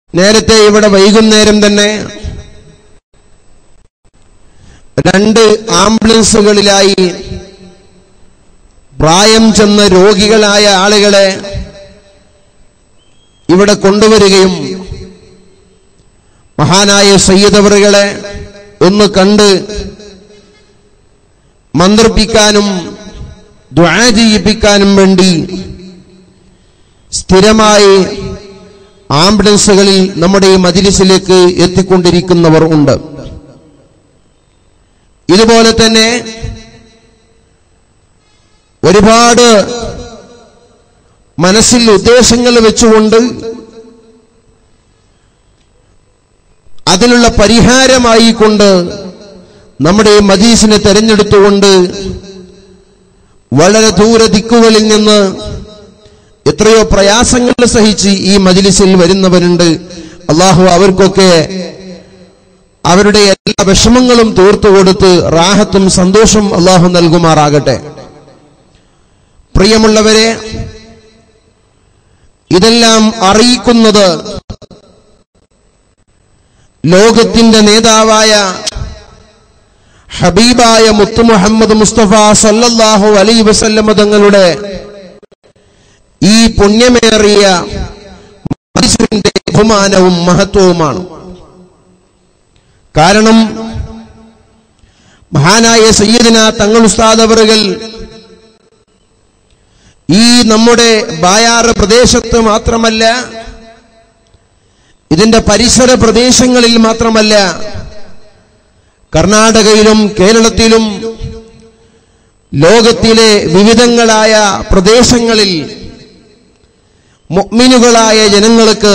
നേരത്തെ ഇവിടെ വൈകുന്നേരം തന്നെ രണ്ട് ആംബുലൻസുകളിലായി പ്രായം ചെന്ന രോഗികളായ ആളുകളെ ഇവിടെ കൊണ്ടുവരികയും മഹാനായ സയ്യിദവറുകളെ ഒന്ന് കണ്ട് മന്ത്രിപ്പിക്കാനും ദ്വാ ചെയ്യിപ്പിക്കാനും വേണ്ടി സ്ഥിരമായി ആംബുലൻസുകളിൽ നമ്മുടെ ഈ മജിലിസിലേക്ക് എത്തിക്കൊണ്ടിരിക്കുന്നവർ ഉണ്ട് ഇതുപോലെ തന്നെ ഒരുപാട് മനസ്സിൽ ഉദ്ദേശങ്ങൾ വെച്ചുകൊണ്ട് അതിനുള്ള പരിഹാരമായി കൊണ്ട് നമ്മുടെ ഈ മജീസിനെ തെരഞ്ഞെടുത്തുകൊണ്ട് വളരെ ദൂര ദിക്കുകളിൽ നിന്ന് എത്രയോ പ്രയാസങ്ങൾ സഹിച്ച് ഈ മജിലിസിൽ വരുന്നവരുണ്ട് അള്ളാഹു അവർക്കൊക്കെ അവരുടെ എല്ലാ വിഷമങ്ങളും തീർത്തു കൊടുത്ത് റാഹത്തും സന്തോഷം അള്ളാഹു നൽകുമാറാകട്ടെ പ്രിയമുള്ളവരെ ഇതെല്ലാം അറിയിക്കുന്നത് ലോകത്തിന്റെ നേതാവായ ഹബീബായ മുത്തു മുഹമ്മദ് മുസ്തഫ സല്ലല്ലാഹു അലൈ വസല്ലമ തങ്ങളുടെ ഈ പുണ്യമേറിയ മനുഷ്യന്റെ ബഹുമാനവും മഹത്വവുമാണ് കാരണം മഹാനായ സയ്യിദിന തങ്ങൾ ഉസ്താദ് അവറുകൾ ഈ നമ്മുടെ ബായാറ് പ്രദേശത്ത് മാത്രമല്ല ഇതിന്റെ പരിസര പ്രദേശങ്ങളിൽ മാത്രമല്ല കർണാടകയിലും കേരളത്തിലും ലോകത്തിലെ വിവിധങ്ങളായ പ്രദേശങ്ങളിൽ മുഅ്മിനുകളായ ജനങ്ങൾക്ക്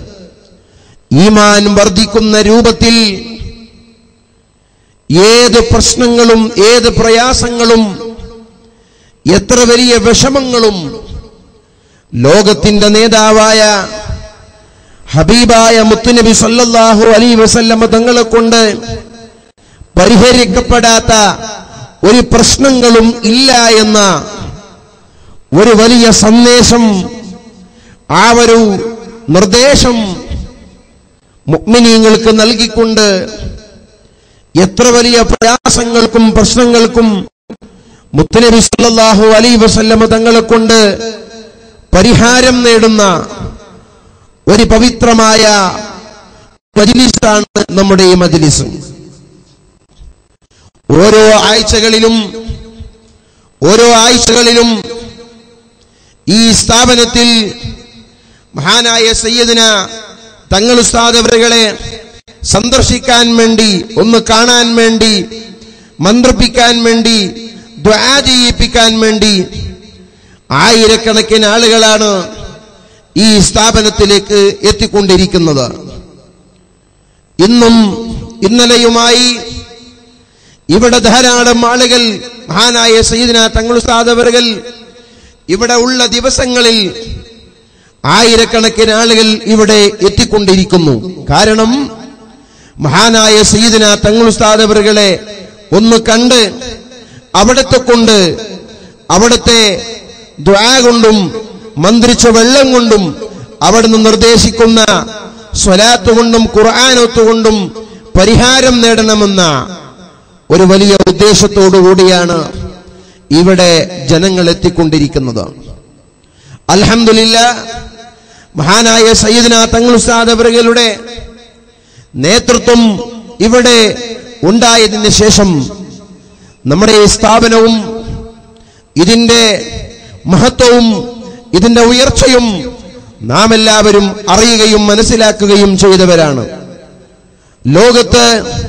ഈമാൻ വർദ്ധിക്കുന്ന രൂപത്തിൽ ഏത് പ്രശ്നങ്ങളും ഏത് പ്രയാസങ്ങളും എത്ര വലിയ വിഷമങ്ങളും ലോകത്തിന്റെ നേതാവായ ഹബീബായ മുത്തുനബി സല്ലല്ലാഹു അലൈ വസല്ലമ തങ്ങളെ കൊണ്ട് പരിഹരിക്കപ്പെടാത്ത ഒരു പ്രശ്നങ്ങളും ഇല്ല എന്ന ഒരു വലിയ സന്ദേശം ആ ഒരു നിർദ്ദേശം മുഗ്മിനീങ്ങൾക്ക് നൽകിക്കൊണ്ട് എത്ര വലിയ പ്രയാസങ്ങൾക്കും പ്രശ്നങ്ങൾക്കും മുത്തനബി സല്ലല്ലാഹു അലൈ വസല്ലമ തങ്ങളെ കൊണ്ട് പരിഹാരം നേടുന്ന ഒരു പവിത്രമായ മജ്ലിസാണ് നമ്മുടെ ഈ മജ്ലിസ് ഓരോ ആഴ്ചകളിലും ഓരോ ആഴ്ചകളിലും ഈ സ്ഥാപനത്തിൽ മഹാനായ സയ്യദിന തങ്ങൾ ഉസ്താദവരുകളെ സന്ദർശിക്കാൻ വേണ്ടി ഒന്ന് കാണാൻ വേണ്ടി മന്ത്രിപ്പിക്കാൻ വേണ്ടി ദ്വാ ചെയ്യിപ്പിക്കാൻ വേണ്ടി ആയിരക്കണക്കിന് ആളുകളാണ് ഈ സ്ഥാപനത്തിലേക്ക് എത്തിക്കൊണ്ടിരിക്കുന്നത് ഇന്നും ഇന്നലെയുമായി ഇവിടെ ധാരാളം ആളുകൾ മഹാനായ സയ്യിദിന തങ്ങൾ ഉസ്താദവറുകൾ ഇവിടെ ഉള്ള ദിവസങ്ങളിൽ ആയിരക്കണക്കിന് ആളുകൾ ഇവിടെ എത്തിക്കൊണ്ടിരിക്കുന്നു കാരണം മഹാനായ സയ്യിദിന തങ്ങൾ ഉസ്താദവറുകളെ ഒന്ന് കണ്ട് അവിടത്തെ കൊണ്ട് അവിടുത്തെ ദ്വാ കൊണ്ടും മന്ത്രിച്ച വെള്ളം കൊണ്ടും അവിടുന്ന് നിർദ്ദേശിക്കുന്ന സ്വലാത്ത് കൊണ്ടും ഖുർആാനൊത്തുകൊണ്ടും പരിഹാരം നേടണമെന്ന ഒരു വലിയ ഉദ്ദേശത്തോടു കൂടിയാണ് ഇവിടെ ജനങ്ങൾ എത്തിക്കൊണ്ടിരിക്കുന്നത് അൽഹമില്ല മഹാനായ സയ്യിദിന തങ്ങൾ ഉസ്താദ് അവറുകളുടെ നേതൃത്വം ഇവിടെ ഉണ്ടായതിന് ശേഷം നമ്മുടെ ഈ സ്ഥാപനവും ഇതിന്റെ മഹത്വവും ഇതിന്റെ ഉയർച്ചയും നാം എല്ലാവരും അറിയുകയും മനസ്സിലാക്കുകയും ചെയ്തവരാണ് ലോകത്ത്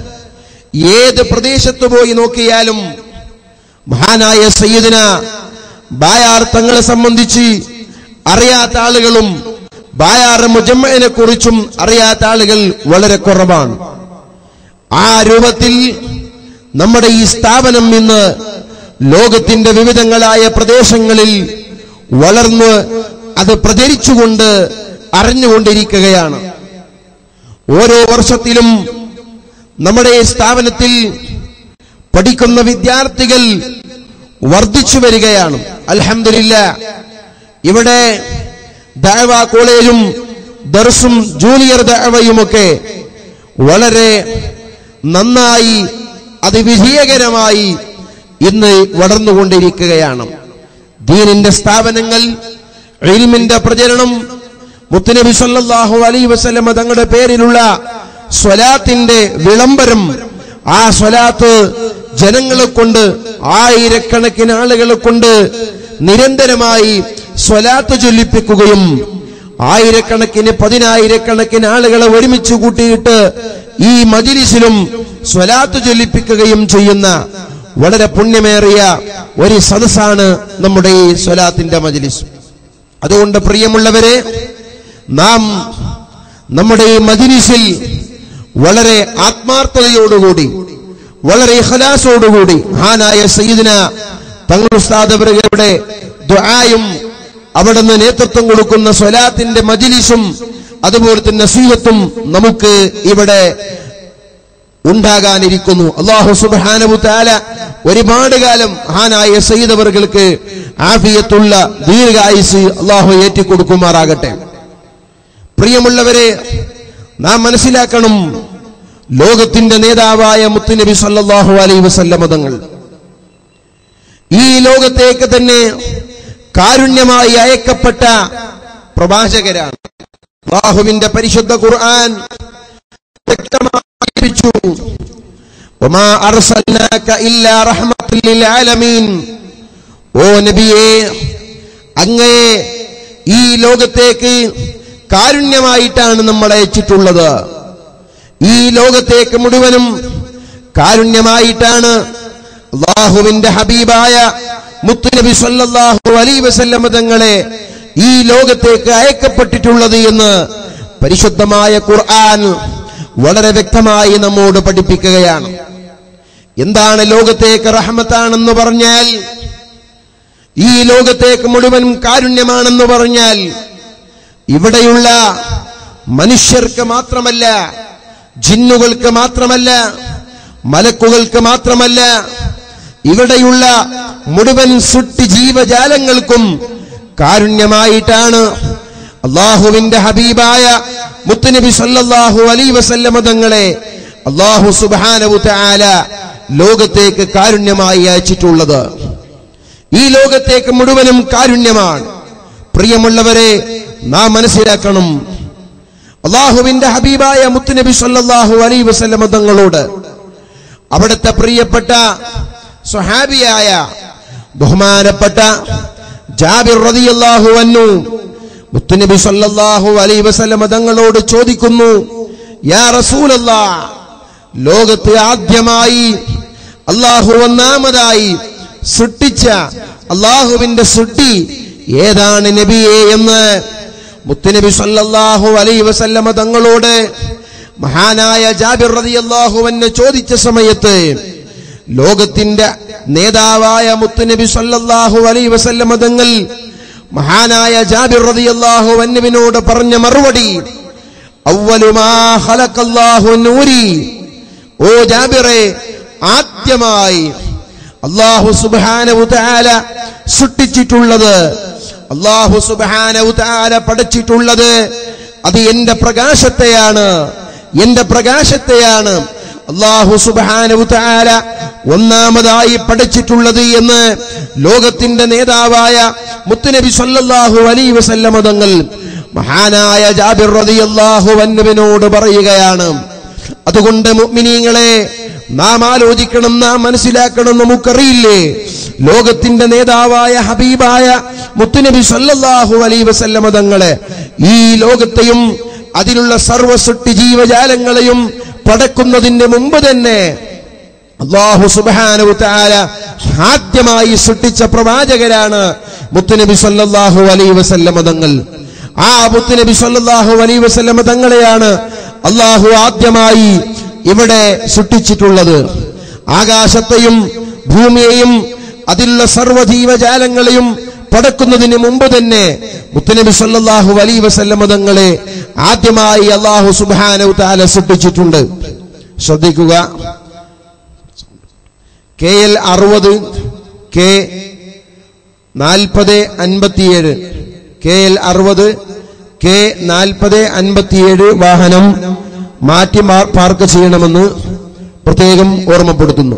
ഏത് പ്രദേശത്ത് പോയി നോക്കിയാലും മഹാനായ സയ്യിദിന ബായാർ തങ്ങളെ സംബന്ധിച്ച് അറിയാത്ത ആളുകളും ബായാർ മുജമ്മനെ കുറിച്ചും അറിയാത്ത ആളുകൾ വളരെ കുറവാണ് ആ രൂപത്തിൽ നമ്മുടെ ഈ സ്ഥാപനം ഇന്ന് ലോകത്തിന്റെ വിവിധങ്ങളായ പ്രദേശങ്ങളിൽ വളർന്ന് അത് പ്രചരിച്ചുകൊണ്ട് അറിഞ്ഞുകൊണ്ടിരിക്കുകയാണ് ഓരോ വർഷത്തിലും നമ്മുടെ ഈ സ്ഥാപനത്തിൽ പഠിക്കുന്ന വിദ്യാർത്ഥികൾ വർദ്ധിച്ചു വരികയാണ് അൽഹമില്ല ഇവിടെ ദാവ കോളേജും ദർസും ജൂനിയർ ദഅവയുമൊക്കെ വളരെ നന്നായി അത് വിജയകരമായി ഇന്ന് വളർന്നുകൊണ്ടിരിക്കുകയാണ് ദീനിന്റെ സ്ഥാപനങ്ങൾ ഇൽമിന്റെ പ്രചരണം മുത്തുനബി സല്ലല്ലാഹു അലൈഹി വസല്ലമ തങ്ങളുടെ പേരിലുള്ള സ്വലാത്തിന്റെ വിളംബരം ആ സ്വലാത്ത് ജനങ്ങളെ കൊണ്ട് ആയിരക്കണക്കിന് ആളുകളെ കൊണ്ട് നിരന്തരമായി സ്വലാത്ത് ചൊല്ലിപ്പിക്കുകയും ആയിരക്കണക്കിന് പതിനായിരക്കണക്കിന് ആളുകളെ ഒരുമിച്ച് കൂട്ടിയിട്ട് ഈ മജിലിസിലും സ്വലാത്ത് ചൊല്ലിപ്പിക്കുകയും ചെയ്യുന്ന വളരെ പുണ്യമേറിയ ഒരു സദസ്സാണ് നമ്മുടെ ഈ സ്വലാത്തിന്റെ മജിലിസ് അതുകൊണ്ട് പ്രിയമുള്ളവരെ നാം നമ്മുടെ ഈ മജിലിസിൽ വളരെ ആത്മാർത്ഥതയോടുകൂടി വളരെ ഇഖലാസോടുകൂടി ഹാനായ സയ്യിദിന തങ്ങൾ ഉസ്താദ് അവരുടെ ദുആയും അവിടുന്ന് നേതൃത്വം കൊടുക്കുന്ന സ്വലാത്തിന്റെ മജിലിസും അതുപോലെ തന്നെ നസീഹത്തും നമുക്ക് ഇവിടെ ഉണ്ടാകാനിരിക്കുന്നു അള്ളാഹു സുബ്ഹാനഹു തആല ഒരുപാട് കാലം ഹാനായ സയ്യിദ് അവർക്ക് ആഫിയത്തുള്ള ദീർഘായുസ് അള്ളാഹു ഏറ്റിക്കൊടുക്കുമാറാകട്ടെ പ്രിയമുള്ളവരെ നാം മനസ്സിലാക്കണം ലോകത്തിന്റെ നേതാവായ മുത്തുനബി സല്ലല്ലാഹു അലൈഹി വസല്ലമ തങ്ങൾ ഈ ലോകത്തേക്ക് തന്നെ കാരുണ്യമായി അയക്കപ്പെട്ട പ്രവാചകരാണ് അള്ളാഹുവിന്റെ പരിശുദ്ധ ഖുർആൻ വ്യക്തമായി പഠിപ്പിച്ചു വമാ അർസൽനാക ഇല്ലാ റഹ്മത്തുൽ ലിൽ ആലമീൻ ഓ നബിയേ അങ്ങയെ ഈ ലോകത്തേക്ക് കാരുണ്യമായിട്ടാണ് നമ്മൾ അയച്ചിട്ടുള്ളത് ഈ ലോകത്തേക്ക് മുഴുവനും കാരുണ്യമായിട്ടാണ് അള്ളാഹുവിന്റെ ഹബീബായ മുത്തുനബി സല്ലല്ലാഹു അലൈഹി വസല്ലമ തങ്ങളെ ഈ ലോകത്തേക്ക് അയക്കപ്പെട്ടിട്ടുള്ളത് എന്ന് പരിശുദ്ധമായ ഖുർആൻ വളരെ വ്യക്തമായി നമ്മോട് പഠിപ്പിക്കുകയാണ് എന്താണ് ലോകത്തേക്ക് റഹ്മത്താണെന്ന് പറഞ്ഞാൽ ഈ ലോകത്തേക്ക് മുഴുവനും കാരുണ്യമാണെന്ന് പറഞ്ഞാൽ ഇവിടെയുള്ള മനുഷ്യർക്ക് മാത്രമല്ല ജിന്നുകൾക്ക് മാത്രമല്ല മലക്കുകൾക്ക് മാത്രമല്ല ഇവിടെയുള്ള മുഴുവൻ സുട്ടി ജീവജാലങ്ങൾക്കും കാരുണ്യമായിട്ടാണ് അള്ളാഹുവിന്റെ ഹബീബായ മുത്തുനബി സല്ലല്ലാഹു അലൈ വസല്ലമ തങ്ങളെ അള്ളാഹു സുബ്ഹാനഹു തആല ലോകത്തേക്ക് കാരുണ്യമായി അയച്ചിട്ടുള്ളത് ഈ ലോകത്തേക്ക് മുഴുവനും കാരുണ്യമാണ് പ്രിയമുള്ളവരെ നാം മനസ്സിലാക്കണം അള്ളാഹുവിന്റെ ഹബീബായ മുത്തുനബി സല്ലല്ലാഹു അലൈഹി വസല്ലമ തങ്ങളോട് അവിടുത്തെ പ്രിയപ്പെട്ട സ്വഹാബിയായ ബഹുമാനപ്പെട്ട ജാബിർ റളിയല്ലാഹു അൻഹു മുത്തുനബി സല്ലല്ലാഹു അലൈഹി വസല്ലമ തങ്ങളോട് ചോദിക്കുന്നു യാ റസൂലല്ലാ ലോകത്ത് ആദ്യമായി അള്ളാഹു ഒന്നാമതായി സൃഷ്ടിച്ച അള്ളാഹുവിന്റെ സൃഷ്ടി ഏതാണ് നബിയെ എന്ന് മുത്തുനബി സല്ലല്ലാഹു അലൈഹി വസല്ലമ തങ്ങളോട് മഹാനായ ജാബിർ റളിയല്ലാഹു അൻഹു ചോദിച്ച സമയത്ത് ലോകത്തിന്റെ നേതാവായ മുത്തുനബി സല്ലല്ലാഹു അലൈഹി വസല്ലമ തങ്ങൾ മഹാനായ ജാബിർ റളിയല്ലാഹു അൻഹുവിനോട് പറഞ്ഞ മറുപടി അവലുമാ ഖലഖല്ലാഹു നൂരി ഓ ജാബിറെ ആദ്യമായി അള്ളാഹു സുബ്ഹാനഹു തആല സൃഷ്ടിച്ചിട്ടുള്ളത് അള്ളാഹു സുബ്ഹാനഹു തആല പഠിച്ചിട്ടുള്ളത് അത് എന്റെ പ്രകാശത്തെയാണ് എന്റെ പ്രകാശത്തെയാണ് അള്ളാഹു സുബ്ഹാനഹു തആല ഒന്നാമതായി പഠിച്ചിട്ടുള്ളത് എന്ന് ലോകത്തിന്റെ നേതാവായ മുത്തുനബി സല്ലല്ലാഹു അലൈഹി വസല്ലമ തങ്ങൾ മഹാനായ ജാബിർ റളിയല്ലാഹു അൻഹുവിനോട് പറയുകയാണ് അതുകൊണ്ട് മുഅ്മിനീങ്ങളെ നാം ആലോചിക്കണം നാം മനസ്സിലാക്കണം നമുക്കറിയില്ലേ ലോകത്തിന്റെ നേതാവായ ഹബീബായ മുത്തുനബി സല്ലല്ലാഹു അലൈഹി വസല്ലമ തങ്ങളെ ഈ ലോകത്തെയും അതിലുള്ള സർവസൃഷ്ടി ജീവജാലങ്ങളെയും പടക്കുന്നതിന് മുമ്പ് തന്നെ അള്ളാഹു സുബ്ഹാനഹു തആല ആദ്യമായി സൃഷ്ടിച്ച പ്രവാചകരാണ് മുത്തുനബി സല്ലല്ലാഹു അലൈഹി വസല്ലമ തങ്ങൾ ആ മുത്തുനബി സല്ലല്ലാഹു അലൈഹി വസല്ലമ തങ്ങളെയാണ് അള്ളാഹു ആദ്യമായി ഇവിടെ സൃഷ്ടിച്ചിട്ടുള്ളത് ആകാശത്തെയും ഭൂമിയെയും അതിലുള്ള സർവ്വജീവജാലങ്ങളെയും പടക്കുന്നതിന് മുമ്പ് തന്നെ മുത്തുനബി സല്ലല്ലാഹു അലൈഹി വസല്ലമ തങ്ങളെ ആദ്യമായി അള്ളാഹു സുബ്ഹാനഹു തആല സൃഷ്ടിച്ചിട്ടുണ്ട് ശ്രദ്ധിക്കുക കെ എൽ അറുപത് കെ നാൽപ്പത് അൻപത്തിയേഴ് കെ എൽ അറുപത് കെ നാൽപ്പത് അൻപത്തിയേഴ് വാഹനം മാറ്റി മാ- പാർക്ക് ചെയ്യണമെന്ന് പ്രത്യേകം ഓർമ്മപ്പെടുത്തുന്നു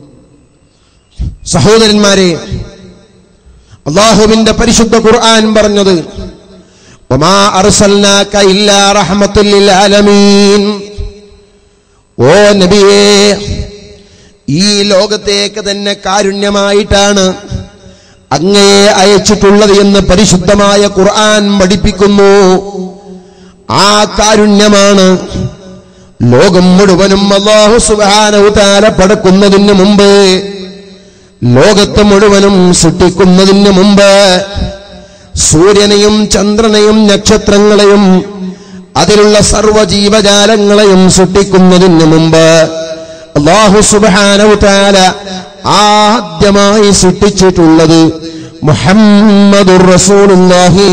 സഹോദരന്മാരെ അള്ളാഹുവിന്റെ പരിശുദ്ധ ഖുർആൻ പറഞ്ഞത് വമാ അർസൽനാക ഇല്ലാ റഹ്മത്തുൽ ലിൽ ആലമീൻ ഓ നബിയേ ഈ ലോകത്തേക്ക് തന്നെ കാരുണ്യമായിട്ടാണ് അങ്ങയെ അയച്ചിട്ടുള്ളത് എന്ന് പരിശുദ്ധമായ ഖുർആൻ പഠിപ്പിക്കുന്നു ആ കാരുണ്യമാണ് ലോകം മുഴുവനും അള്ളാഹു സുബ്ഹാനഹു തആല പടക്കുന്നതിന് മുമ്പ് ലോകത്ത് മുഴുവനും സൃഷ്ടിക്കുന്നതിന് മുമ്പ് സൂര്യനെയും ചന്ദ്രനെയും നക്ഷത്രങ്ങളെയും അതിലുള്ള സർവ്വ ജീവജാലങ്ങളെയും സൃഷ്ടിക്കുന്നതിന് മുമ്പ് അള്ളാഹു സുബ്ഹാനഹു തആല ആദ്യമായി സൃഷ്ടിച്ചിട്ടുള്ളത് മുഹമ്മദുർ റസൂലുള്ളാഹി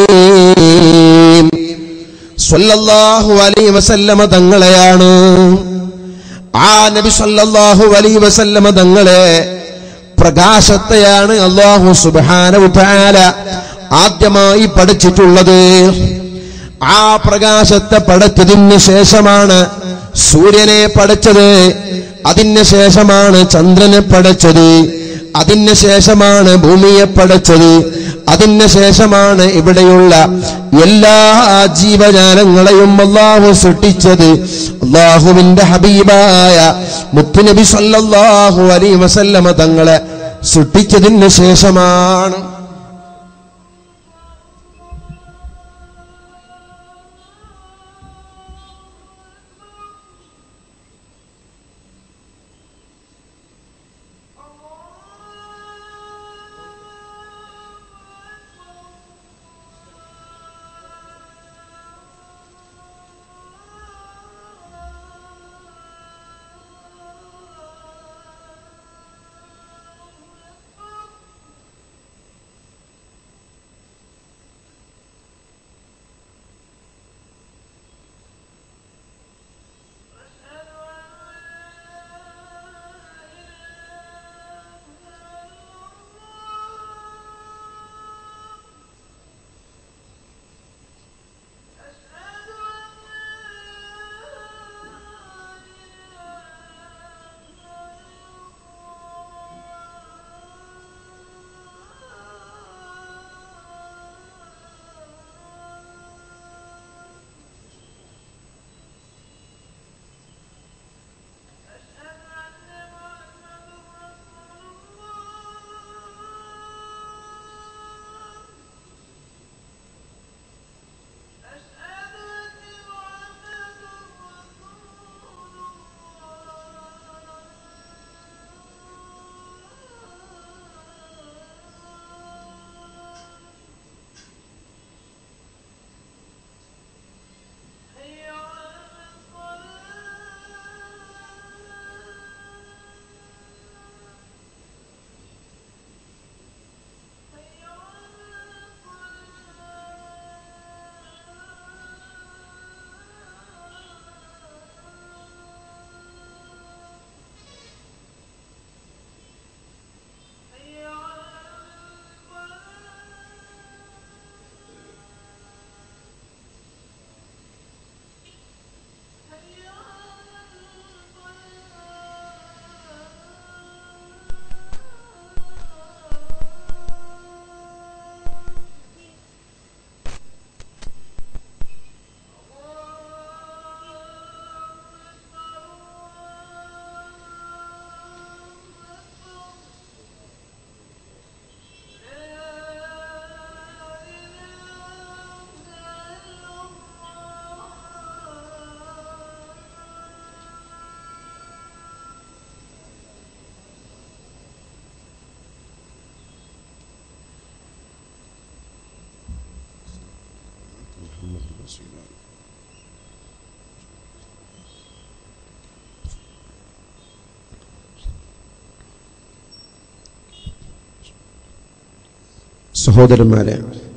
സ്വല്ലല്ലാഹു അലൈഹി വസല്ലമ തങ്ങളെയാണ് ആ നബി സല്ലല്ലാഹു അലൈഹി വസല്ലമ തങ്ങളെ പ്രകാശത്തെയാണ് അള്ളാഹു സുബ്ഹാനഹു തആല ആദ്യമായി പഠിച്ചിട്ടുള്ളത് ആ പ്രകാശത്തെ പടച്ചതിന് ശേഷമാണ് സൂര്യനെ പടച്ചത് അതിന് ശേഷമാണ് ചന്ദ്രനെ പടച്ചത് അതിന് ശേഷമാണ് ഭൂമിയെ പടച്ചത് അതിന് ശേഷമാണ് ഇവിടെയുള്ള എല്ലാ ജീവജാലങ്ങളെയും അള്ളാഹു സൃഷ്ടിച്ചത് അള്ളാഹുവിന്റെ ഹബീബായ മുത്തുനബി സല്ലല്ലാഹു അലൈഹി വസല്ലമ തങ്ങളെ സൃഷ്ടിച്ചതിന് ശേഷമാണ് സഹോദരന്മാരെ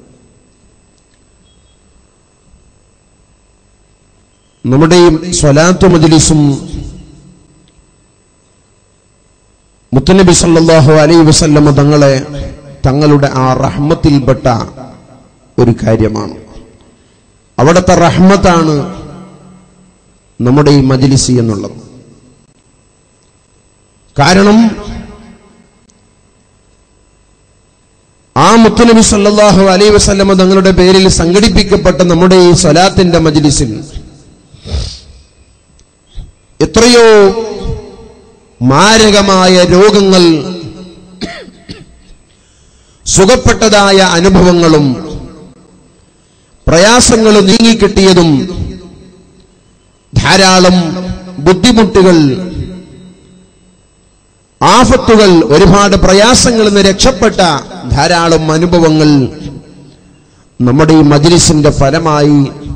നമ്മുടെയും സ്വലാത്തു മജ്ലിസും മുത്തനബി സല്ലല്ലാഹു അലൈഹി വസല്ലമ തങ്ങളെ തങ്ങളുടെ ആ റഹ്മത്തിൽപ്പെട്ട ഒരു കാര്യമാണ് അവിടുത്തെ റഹ്മത്താണ് നമ്മുടെ ഈ മജിലിസി എന്നുള്ളത് കാരണം ആ മുത്തുനബി സല്ലല്ലാഹു അലൈഹി വസല്ലമ തങ്ങളുടെ പേരിൽ സംഘടിപ്പിക്കപ്പെട്ട നമ്മുടെ ഈ സ്വലാത്തിന്റെ മജ്ലിസിൽ എത്രയോ മാരകമായ രോഗങ്ങൾ സുഖപ്പെട്ടതായ അനുഭവങ്ങളും പ്രയാസങ്ങൾ നീങ്ങിക്കിട്ടിയതും ധാരാളം ബുദ്ധിമുട്ടുകൾ ആഫത്തുകൾ ഒരുപാട് പ്രയാസങ്ങളിൽ നിന്ന് രക്ഷപ്പെട്ട ധാരാളം അനുഭവങ്ങൾ നമ്മുടെ ഈ മജ്ലിസിന്റെ ഫലമായി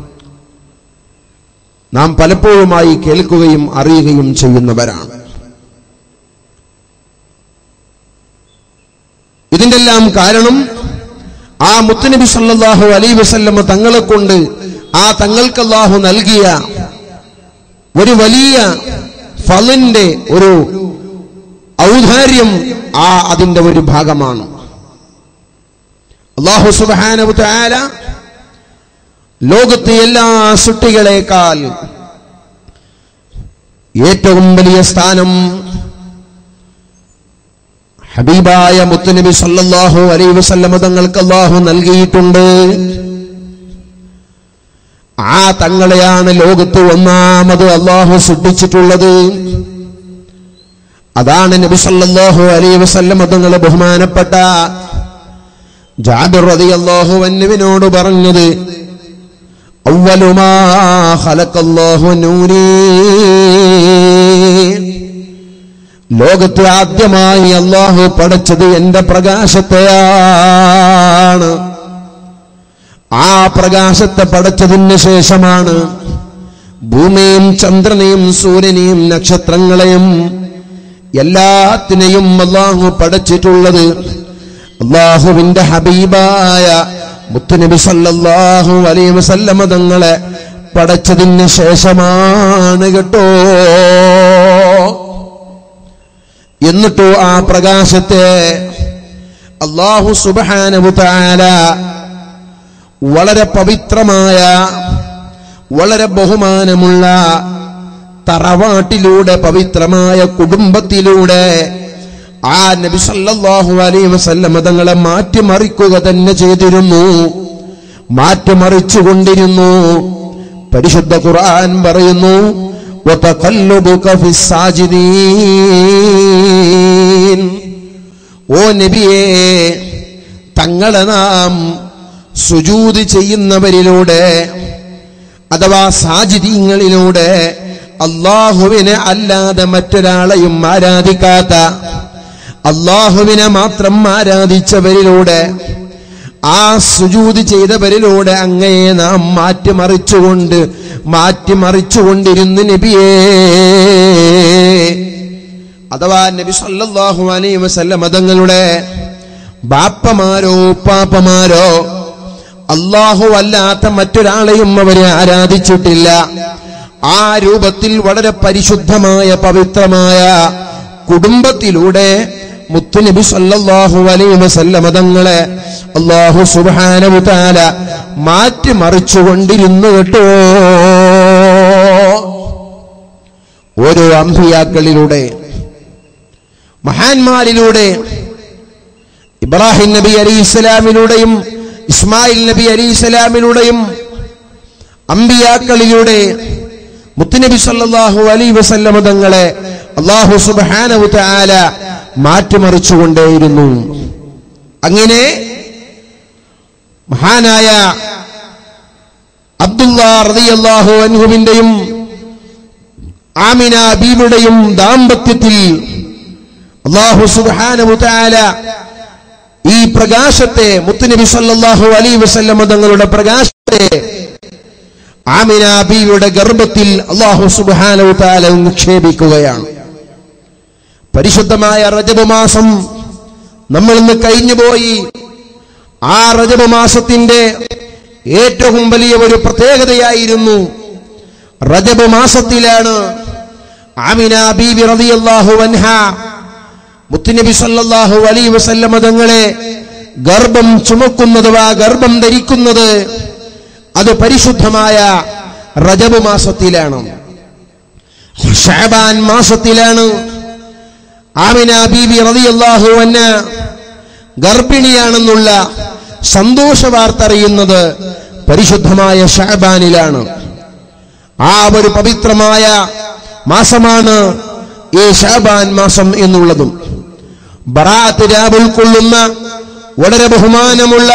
നാം പലപ്പോഴുമായി കേൾക്കുകയും അറിയുകയും ചെയ്യുന്നവരാണ് ഇതിന്റെ എല്ലാം കാരണം ആ മുത്തുനബി സല്ലല്ലാഹു അലൈ വസല്ലമ തങ്ങളെ കൊണ്ട് ആ തങ്ങൾക്ക് അല്ലാഹു നൽകിയ ഒരു വലിയ ഫലിന്റെ ഒരു ഔദാര്യം ആ അതിന്റെ ഒരു ഭാഗമാണ് അള്ളാഹു സുബാനു താല ലോകത്തെ എല്ലാ സൃഷ്ടികളെക്കാൾ ഏറ്റവും വലിയ സ്ഥാനം ഹബീബായ മുത്തുനബി സല്ലല്ലാഹു അലൈഹി വസല്ലമ തങ്ങൾക്ക് അള്ളാഹു നൽകിയിട്ടുണ്ട് ആ തങ്ങളെയാണ് ലോകത്ത് ഒന്നാമത് അള്ളാഹു സൃഷ്ടിച്ചിട്ടുള്ളത് അതാണ് നബി സല്ലല്ലാഹു അലൈഹി വസല്ലം തങ്ങൾ ബഹുമാനപ്പെട്ട ജാബിർ റളിയല്ലാഹു അൻഹുവിനോട് പറഞ്ഞത് അവലുമാ ഖലഖല്ലാഹു നൂരി ലോകത്ത് ആദ്യമായി അള്ളാഹു പടച്ചത് എന്റെ പ്രകാശത്തെയാണ് ആ പ്രകാശത്തെ പടച്ചതിന് ശേഷമാണ് ഭൂമിയും ചന്ദ്രനെയും സൂര്യനെയും നക്ഷത്രങ്ങളെയും എല്ലാത്തിനെയും അള്ളാഹു പടച്ചിട്ടുള്ളത് അള്ളാഹുവിന്റെ ഹബീബായ മുത്തുനബി സല്ലല്ലാഹു അലൈഹി വസല്ലമ തങ്ങളെ പടച്ചതിന് ശേഷമാണ് കേട്ടോ എന്നിട്ടോ ആ പ്രകാശത്തെ അള്ളാഹു സുബ്ഹാനഹു തആല വളരെ പവിത്രമായ വളരെ ബഹുമാനമുള്ള തറവാട്ടിലൂടെ പവിത്രമായ കുടുംബത്തിലൂടെ ആ നബി സല്ലല്ലാഹു അലൈഹി വസല്ലം തങ്ങളെ മാറ്റിമറിക്കുക തന്നെ ചെയ്തിരുന്നു മാറ്റിമറിച്ചുകൊണ്ടിരുന്നു പരിശുദ്ധ ഖുർആൻ പറയുന്നു وَتَقَلُّبُكَ فِي السَّاجِدِينَ ഓ നബിയേ തങ്ങളെ നാം സുജൂത് ചെയ്യുന്നവരിലൂടെ അഥവാ സാജിദീങ്ങളിലൂടെ അള്ളാഹുവിനെ അല്ലാതെ മറ്റൊരാളെയും ആരാധിക്കാത്ത അള്ളാഹുവിനെ മാത്രം ആരാധിച്ചവരിലൂടെ ആ സുജൂത് ചെയ്തവരിലൂടെ അങ്ങയെ നാം മാറ്റിമറിച്ചുകൊണ്ട് മാറ്റിമറിച്ചുകൊണ്ടിരുന്നു നബിയേ അഥവാ നബി സല്ലല്ലാഹു അലൈഹി വസല്ലം മതങ്ങളുടെ ബാപ്പമാരോ ഉപ്പാപ്പമാരോ അള്ളാഹു അല്ലാത്ത മറ്റൊരാളെയും അവരെ ആരാധിച്ചിട്ടില്ല ആ രൂപത്തിൽ വളരെ പരിശുദ്ധമായ പവിത്രമായ കുടുംബത്തിലൂടെ മുത്തുനബി സല്ലല്ലാഹു അലൈഹി വസല്ലം തങ്ങളെ അള്ളാഹു സുബ്ഹാനഹു തആല മാറ്റി മറിച്ചുകൊണ്ടിരുന്നു കേട്ടോ ഓരോ അമ്പിയാക്കളിലൂടെ മഹാന്മാരിലൂടെ ഇബ്രാഹിം നബി അലി ഇസ്ലാമിലൂടെയും ഇസ്മായിൽ നബി അലി ഇസ്ലാമിലൂടെയും അമ്പിയാക്കളിലൂടെ മുത്തുനബി സല്ലല്ലാഹു അലൈഹി വസല്ലമ തങ്ങളെ അള്ളാഹു സുബ്ഹാനഹു തആല മാറ്റിമറിച്ചുകൊണ്ടേയിരുന്നു അങ്ങനെ മഹാനായ അബ്ദുള്ള റളിയല്ലാഹു അൻഹുവിന്റെയും ആമിന ബീവിയുടെയും ദാമ്പത്യത്തിൽ അള്ളാഹു സുബ്ഹാനഹു തആല ഈ പ്രകാശത്തെ മുത്തുനബി സല്ലല്ലാഹു അലൈഹി വസല്ലമ തങ്ങളുടെ പ്രകാശത്തെ ആമിന ബീവിയുടെ ഗർഭത്തിൽ അള്ളാഹു സുബ്ഹാനഹു തആല നിക്ഷേപിക്കുകയാണ് പരിശുദ്ധമായ റജബ് മാസം നമ്മൾ ഇന്ന് കഴിഞ്ഞുപോയി ആ റജബ് മാസത്തിന്റെ ഏറ്റവും വലിയ ഒരു പ്രത്യേകതയായിരുന്നു റജബ് മാസത്തിലാണ് ആമിന ബീബി റളിയല്ലാഹു അൻഹ മുത്തുനബി സല്ലല്ലാഹു അലൈഹി വസല്ലമ തങ്ങളെ ഗർഭം ചുമക്കുന്നത് ആ ഗർഭം ധരിക്കുന്നത് അത് പരിശുദ്ധമായ റജബ് മാസത്തിലാണ് ഷാബാൻ മാസത്തിലാണ് ആമിന ബീബി റളിയല്ലാഹു അന്ന ഗർഭിണിയാണെന്നുള്ള സന്തോഷ വാർത്ത അറിയുന്നത് പരിശുദ്ധമായ ഷാബാനിലാണ് ആ ഒരു പവിത്രമായ മാസമാണ് ഈ ഷാബാൻ മാസം എന്നുള്ളതും ബറാത്ത് രാവ് ഉൾക്കൊള്ളുന്ന വളരെ ബഹുമാനമുള്ള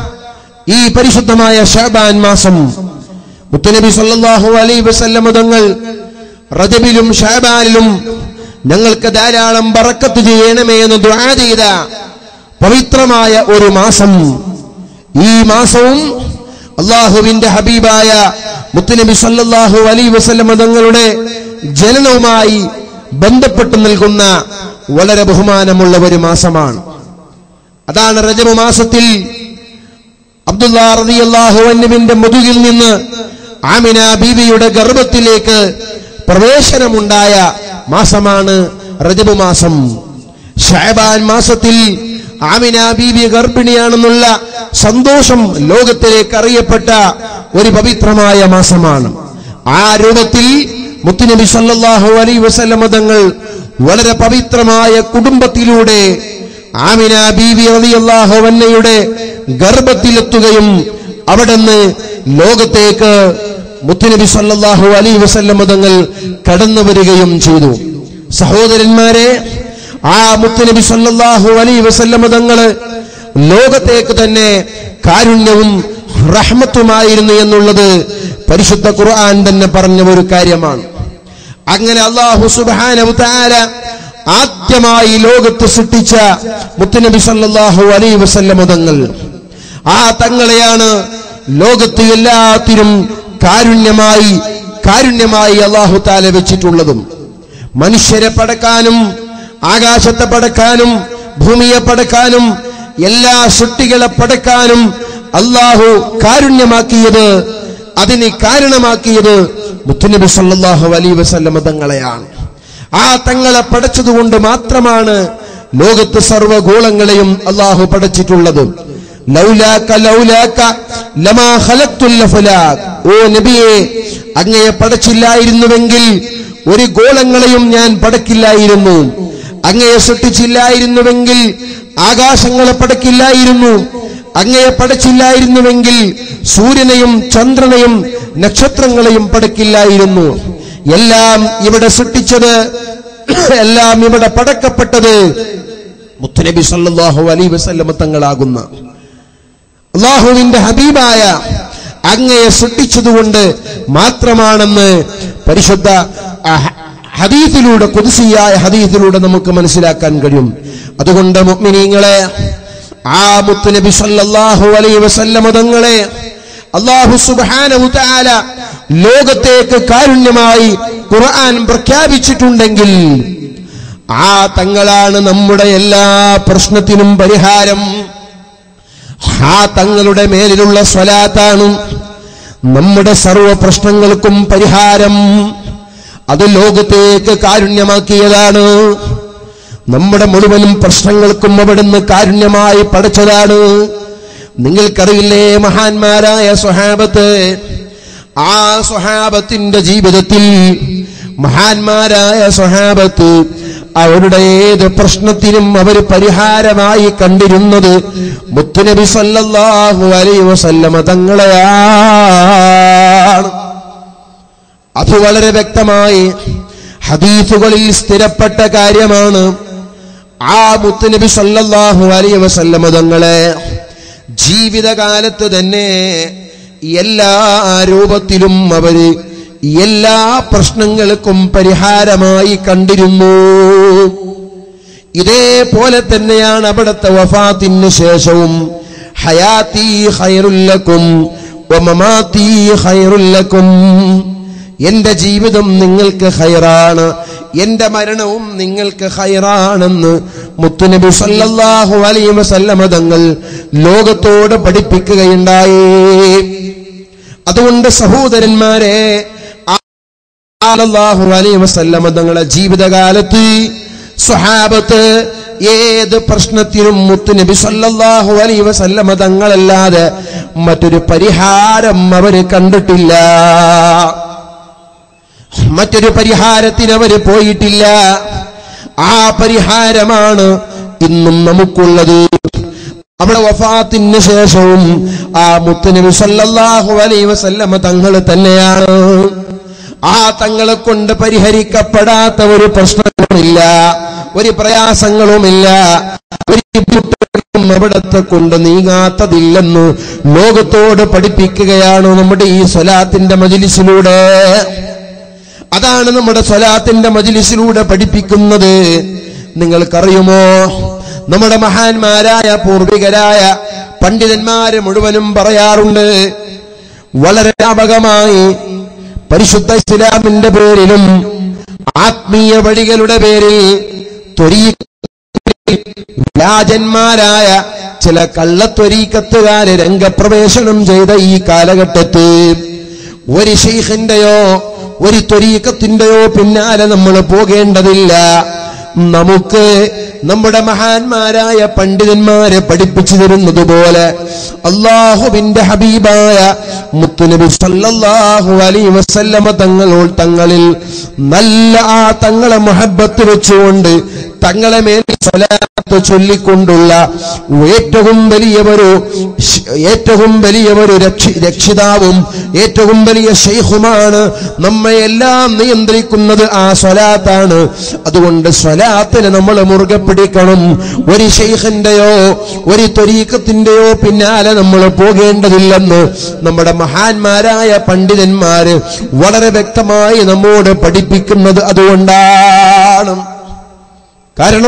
ഈ പരിശുദ്ധമായ ഷാബാൻ മാസം മുത്തുനബി സല്ലല്ലാഹു അലൈഹി വസല്ലം തങ്ങൾ റജബിലും ഷാബാനിലും ഞങ്ങൾക്ക് ധാരാളം ബറക്കത്ത് ചെയ്യണമേ എന്ന് ദുആ ചെയ്ത പവിത്രമായ ഒരു മാസം ഈ മാസവും അള്ളാഹുവിന്റെ ഹബീബായ മുത്തുനബി സല്ലല്ലാഹു അലൈഹി വസല്ലം തങ്ങളുടെ ജനനവുമായി ബന്ധപ്പെട്ട് നിൽക്കുന്ന വളരെ ബഹുമാനമുള്ള ഒരു മാസമാണ് അതാണ് റജബ് മാസത്തിൽ അബ്ദുല്ലാ റളിയല്ലാഹു അൻഹുവിന്റെ മുതുകിൽ നിന്ന് ആമിന ബീവിയുടെ ഗർഭത്തിലേക്ക് പ്രവേശനമുണ്ടായ മാസമാണ് റജബ് മാസം ഷാബാൻ മാസത്തിൽ ആമിന ബീബി ഗർഭിണിയാണെന്നുള്ള സന്തോഷം ലോകത്തിലേക്ക് അറിയപ്പെട്ട ഒരു പവിത്രമായ മാസമാണ് ആ രൂപത്തിൽ മുത്തുനബി സല്ലല്ലാഹു അലൈഹി വസല്ലം തങ്ങൾ വളരെ പവിത്രമായ കുടുംബത്തിലൂടെ ആമിന ബീവി റളിയല്ലാഹു അൻഹയുടെ ഗർഭത്തിലെത്തുകയും അവിടുന്ന് ലോകത്തേക്ക് മുത്തുനബി സല്ലല്ലാഹു അലൈഹി വസല്ലം തങ്ങൾ കടന്നു വരികയും ചെയ്തു സഹോദരന്മാരെ ആ മുത്തുനബി സല്ലല്ലാഹു അലൈഹി വസല്ലം തങ്ങള് ലോകത്തേക്ക് തന്നെ കാരുണ്യവും റഹ്മത്തുമായിരുന്നു എന്നുള്ളത് പരിശുദ്ധ ഖുർആൻ തന്നെ പറഞ്ഞ ഒരു കാര്യമാണ് അങ്ങനെ അള്ളാഹു സുബ്ഹാനഹു തആല ആദ്യമായി ലോകത്ത് സൃഷ്ടിച്ച മുത്തുനബി സല്ലല്ലാഹു അലൈഹി വസല്ലം തങ്ങൾ ആ തങ്ങളെയാണ് ലോകത്ത് എല്ലാത്തിനും കാരുണ്യമായി കാരുണ്യമായി അള്ളാഹു താല വെച്ചിട്ടുള്ളതും മനുഷ്യരെ പടക്കാനും ആകാശത്തെ പടക്കാനും ഭൂമിയെ പടക്കാനും എല്ലാ സൃഷ്ടികളെ പടക്കാനും അള്ളാഹു കാരുണ്യമാക്കിയത് അതിന് കാരണമാക്കിയത് മുത്തുനബി സല്ലല്ലാഹു അലൈഹി വസല്ലമ തങ്ങളെയാണ് ആ തങ്ങളെ പടച്ചതുകൊണ്ട് മാത്രമാണ് ലോകത്ത് സർവ്വഗോളങ്ങളെയും അള്ളാഹു പടച്ചിട്ടുള്ളത് ലൗലാക്ക ലൗലാക്ക ലമാ ഖലഖ്തുൽ അഫ്ലാഖ് ഓ നബിയെ അങ്ങയെ പടച്ചില്ലായിരുന്നുവെങ്കിൽ ഒരു ഗോളങ്ങളെയും ഞാൻ പടക്കില്ലായിരുന്നു അങ്ങയെ സൃഷ്ടിച്ചില്ലായിരുന്നുവെങ്കിൽ ആകാശങ്ങളെ പടക്കില്ലായിരുന്നു അങ്ങയെ പടച്ചില്ലായിരുന്നുവെങ്കിൽ സൂര്യനെയും ചന്ദ്രനെയും നക്ഷത്രങ്ങളെയും പടക്കില്ലായിരുന്നു എല്ലാം ഇവിടെ സൃഷ്ടിച്ചത് എല്ലാം ഇവിടെ പടക്കപ്പെട്ടത് മുത്തുനബി സല്ലല്ലാഹു അലൈഹി വസല്ലമ തങ്ങളാകുന്ന അള്ളാഹുവിന്റെ ഹബീബായ അങ്ങയെ സൃഷ്ടിച്ചതുകൊണ്ട് മാത്രമാണെന്ന് പരിശുദ്ധ ആ, ഹ- ഹദീസിലൂടെ കുതിസിയായ ഹദീസിലൂടെ നമുക്ക് മനസ്സിലാക്കാൻ കഴിയും അതുകൊണ്ട് മുഅ്മിനീങ്ങളെ ആ മുത്തുനബി സല്ലല്ലാഹു അലൈഹി വസല്ലമ തങ്ങളെ അള്ളാഹു സുബ്ഹാനഹു തആല ലോകത്തേക്ക് കാരുണ്യമായി ഖുർആൻ പ്രഖ്യാപിച്ചിട്ടുണ്ടെങ്കിൽ ആ തങ്ങളാണ് നമ്മുടെ എല്ലാ പ്രശ്നത്തിനും പരിഹാരം ആ തങ്ങളുടെ മേലിലുള്ള സ്വലാത്താണ് നമ്മുടെ സർവ പ്രശ്നങ്ങൾക്കും പരിഹാരം അത് ലോകത്തേക്ക് കാരുണ്യമാക്കിയതാണ് നമ്മുടെ മുഴുവനും പ്രശ്നങ്ങൾക്കും അവിടുന്ന് കാരുണ്യമായി പഠിച്ചതാണ് നിങ്ങൾക്കറിയില്ലേ മഹാന്മാരായ സ്വഹാബത്ത് ആ സ്വഹാബത്തിന്റെ ജീവിതത്തിൽ മഹാന്മാരായ സ്വഹാബത്ത് അവരുടെ ഏത് പ്രശ്നത്തിനും അവർ പരിഹാരമായി കണ്ടിരുന്നത് മുത്തുനബി സല്ലല്ലാഹു അലൈഹി വസല്ലമ തങ്ങളെയാണ് അത് വളരെ വ്യക്തമായി ഹദീസുകളിൽ സ്ഥിരപ്പെട്ട കാര്യമാണ് ആ മുത്തുനബി സല്ലല്ലാഹു അലൈഹി വസല്ലമ തങ്ങളെ ജീവിതകാലത്ത് തന്നെ എല്ലാ രൂപത്തിലും അവര് എല്ലാ പ്രശ്നങ്ങൾക്കും പരിഹാരമായി കണ്ടിരുന്നു ഇതേപോലെ തന്നെയാണ് അവിടുത്തെ വഫാത്തിന് ശേഷവും ഹയാത്തി ഖൈറുല്ലക്കും വമമാത്തി ഖൈറുല്ലക്കും എന്റെ ജീവിതം നിങ്ങൾക്ക് ഖൈറാണ് എന്റെ മരണവും നിങ്ങൾക്ക് ഖൈറാണെന്ന് മുത്തുനബി സല്ലല്ലാഹു അലൈഹി വസല്ലമ തങ്ങൾ ലോകത്തോട് പഠിപ്പിക്കുകയുണ്ടായി അതുകൊണ്ട് സഹോദരന്മാരെ അല്ലാഹു അലൈഹി വസല്ലമ തങ്ങളുടെ ജീവിതകാലത്ത് സ്വഹാബത്ത് ഏത് പ്രശ്നത്തിനും മുത്തുനബി സല്ലല്ലാഹു അലൈഹി വസല്ലമ തങ്ങളല്ലാതെ മറ്റൊരു പരിഹാരം അവര് കണ്ടിട്ടില്ല മറ്റൊരു പരിഹാരത്തിന് അവര് പോയിട്ടില്ല ആ പരിഹാരമാണ് ഇന്നും നമുക്കുള്ളത് അവിടെ വഫാത്തിന് ശേഷവും ആ മുത്തുനബി സല്ലല്ലാഹു അലൈഹി വസല്ലമ തങ്ങൾ തന്നെയാണ് ആ തങ്ങളെ കൊണ്ട് പരിഹരിക്കപ്പെടാത്ത ഒരു പ്രശ്നങ്ങളുമില്ല ഒരു പ്രയാസങ്ങളുമില്ല ഒരു ബുദ്ധിമുട്ടുകളും അവിടത്തെ കൊണ്ട് നീങ്ങാത്തതില്ലെന്ന് ലോകത്തോട് പഠിപ്പിക്കുകയാണ് നമ്മുടെ ഈ സ്വലാത്തിന്റെ മജിലിസിലൂടെ അതാണ് നമ്മുടെ സ്വലാത്തിന്റെ മജിലിസിലൂടെ പഠിപ്പിക്കുന്നത് നിങ്ങൾക്കറിയുമോ നമ്മുടെ മഹാന്മാരായ പൂർവികരായ പണ്ഡിതന്മാര് മുഴുവനും പറയാറുണ്ട് വളരെ വ്യാപകമായി പരിശുദ്ധ ഇസ്ലാമിന്റെ പേരിലും ആത്മീയ വഴികളുടെ പേരിൽ ത്വരീ വ്യാജന്മാരായ ചില കള്ളത്വരീക്കത്തുകാര് രംഗപ്രവേശനം ചെയ്ത ഈ കാലഘട്ടത്തിൽ ഒരു ഷെയ്ഖിന്റെയോ ഒരു ത്വരീക്കത്തിന്റെയോ പിന്നാലെ നമ്മൾ പോകേണ്ടതില്ല നമുക്ക് നമ്മുടെ മഹാന്മാരായ പണ്ഡിതന്മാരെ പഠിപ്പിച്ചു തരുന്നത് പോലെ അള്ളാഹുവിന്റെ ഹബീബായ മുത്തുനബി സല്ലല്ലാഹു അലൈഹി വസല്ലമ തങ്ങളോട് തങ്ങളിൽ നല്ല ആ തങ്ങളെ മുഹബത്ത് വെച്ചുകൊണ്ട് തങ്ങളെ മേൽ സ്വലാത്ത് ചൊല്ലിക്കൊണ്ടുള്ള ഏറ്റവും വലിയ ഒരു ഏറ്റവും വലിയ ഒരു രക്ഷി രക്ഷിതാവും ഏറ്റവും വലിയ ഷെയ്ഖുമാണ് നമ്മെ എല്ലാം നിയന്ത്രിക്കുന്നത് ആ സ്വലാത്താണ് അതുകൊണ്ട് സ്വലാത്തിനെ നമ്മൾ മുറുകെ പിടിക്കണം ഒരു ഷെയ്ഖിന്റെയോ ഒരു ത്വരീക്കത്തിന്റെയോ പിന്നാലെ നമ്മൾ പോകേണ്ടതില്ലെന്ന് നമ്മുടെ മഹാന്മാരായ പണ്ഡിതന്മാര് വളരെ വ്യക്തമായി നമ്മോട് പഠിപ്പിക്കുന്നത് അതുകൊണ്ടാണ് കാരണം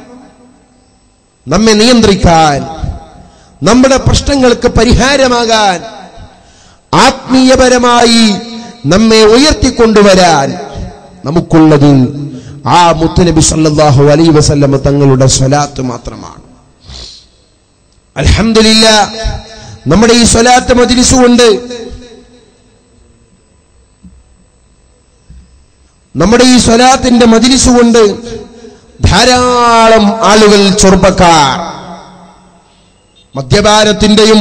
നമ്മെ നിയന്ത്രിക്കാൻ നമ്മുടെ പ്രശ്നങ്ങൾക്ക് പരിഹാരമാകാൻ ആത്മീയപരമായി നമ്മെ ഉയർത്തിക്കൊണ്ടുവരാൻ നമുക്കുള്ളത് ആ മുത്തുനബി സല്ലല്ലാഹു അലൈഹി വസല്ലമ തങ്ങളുടെ സ്വലാത്ത് മാത്രമാണ് അൽഹംദുലില്ല നമ്മുടെ ഈ സ്വലാത്ത് മജ്ലിസ് കൊണ്ട് നമ്മുടെ ഈ സ്വലാത്തിന്റെ മജ്ലിസ് കൊണ്ട് ധാരാളം ആളുകൾ ചെറുപ്പക്കാർ മദ്യപാനത്തിന്റെയും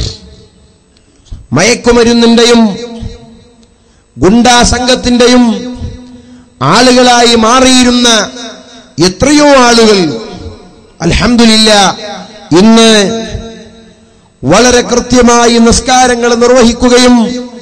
മയക്കുമരുന്നിന്റെയും ഗുണ്ടാ സംഘത്തിന്റെയും ആളുകളായി മാറിയിരുന്ന എത്രയോ ആളുകൾ അൽഹംദുലില്ല ഇന്ന് വളരെ കൃത്യമായി നിസ്കാരങ്ങൾ നിർവഹിക്കുകയും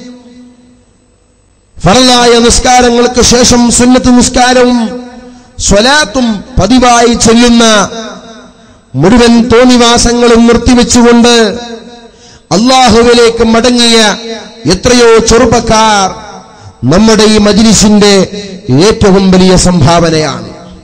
ഫറലായ നിസ്കാരങ്ങൾക്ക് ശേഷം സുന്നത്ത് നിസ്കാരവും സ്വലാത്തും പതിവായി ചെല്ലുന്ന മുഴുവൻ തോന്നിവാസങ്ങളും നിർത്തിവെച്ചുകൊണ്ട് അള്ളാഹുവിലേക്ക് മടങ്ങിയ എത്രയോ ചെറുപ്പക്കാർ നമ്മുടെ ഈ മജിലിസിന്റെ ഏറ്റവും വലിയ സംഭാവനയാണ്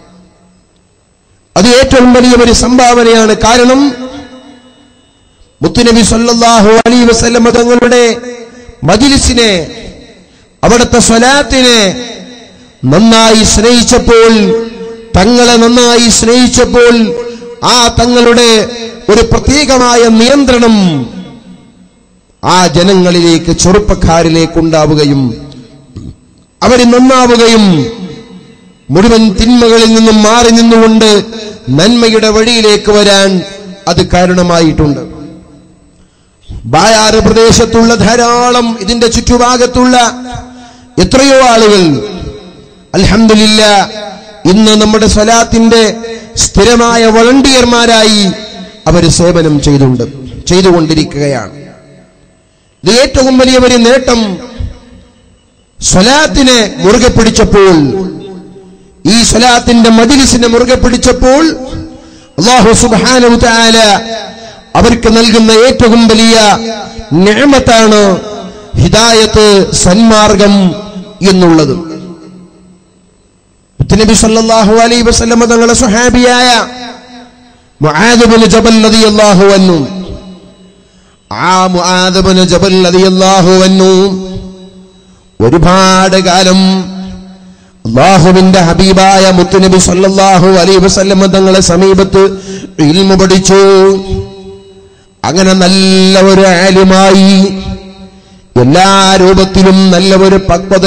അത് ഏറ്റവും വലിയ ഒരു സംഭാവനയാണ് കാരണം മുത്തുനബി സല്ലല്ലാഹു അലൈഹി വസല്ലമ തങ്ങളുടെ മജിലിസിനെ അവിടുത്തെ സ്വലാത്തിനെ നന്നായി സ്നേഹിച്ചപ്പോൾ തങ്ങളെ നന്നായി സ്നേഹിച്ചപ്പോൾ ആ തങ്ങളുടെ ഒരു പ്രത്യേകമായ നിയന്ത്രണം ആ ജനങ്ങളിലേക്ക് ചെറുപ്പക്കാരിലേക്ക് ഉണ്ടാവുകയും അവർ നന്നാവുകയും മുഴുവൻ തിന്മകളിൽ നിന്നും മാറി നിന്നുകൊണ്ട് നന്മയുടെ വഴിയിലേക്ക് വരാൻ അത് കാരണമായിട്ടുണ്ട് ബായാറ് പ്രദേശത്തുള്ള ധാരാളം ഇതിന്റെ ചുറ്റുഭാഗത്തുള്ള എത്രയോ ആളുകൾ അൽഹംദുലില്ല ഇന്ന് നമ്മുടെ സ്വലാത്തിന്റെ സ്ഥിരമായ വളണ്ടിയർമാരായി അവർ സേവനം ചെയ്തുണ്ട് ചെയ്തുകൊണ്ടിരിക്കുകയാണ് ഇത് ഏറ്റവും വലിയ ഒരു നേട്ടം സ്വലാത്തിനെ മുറുകെ പിടിച്ചപ്പോൾ ഈ സ്വലാത്തിന്റെ മജിലിസിനെ മുറുകെ പിടിച്ചപ്പോൾ അള്ളാഹു സുബ്ഹാനഹു തആല അവർക്ക് നൽകുന്ന ഏറ്റവും വലിയ നിഅമത്താണ് ഹിദായത്ത് സന്മാർഗം എന്നുള്ളത് നബി സല്ലല്ലാഹു അലൈഹി വസല്ലമ തങ്ങളുടെ സ്വഹാബിയായ മുആദ് ബിൻ ജബൽ റളിയല്ലാഹു അൻഹു ആ മുആദ് ബിൻ ജബൽ റളിയല്ലാഹു അൻഹു ഒരുപാട് കാലം അള്ളാഹുവിന്റെ ഹബീബായ മുത്തുനബി സല്ലല്ലാഹു അലൈഹി വസല്ലമ തങ്ങളെ സമീപത്ത് ഇൽമു പഠിച്ചു അങ്ങനെ നല്ല ഒരു ആലിമായി എല്ലാ രൂപത്തിലും നല്ല ഒരു പക്വത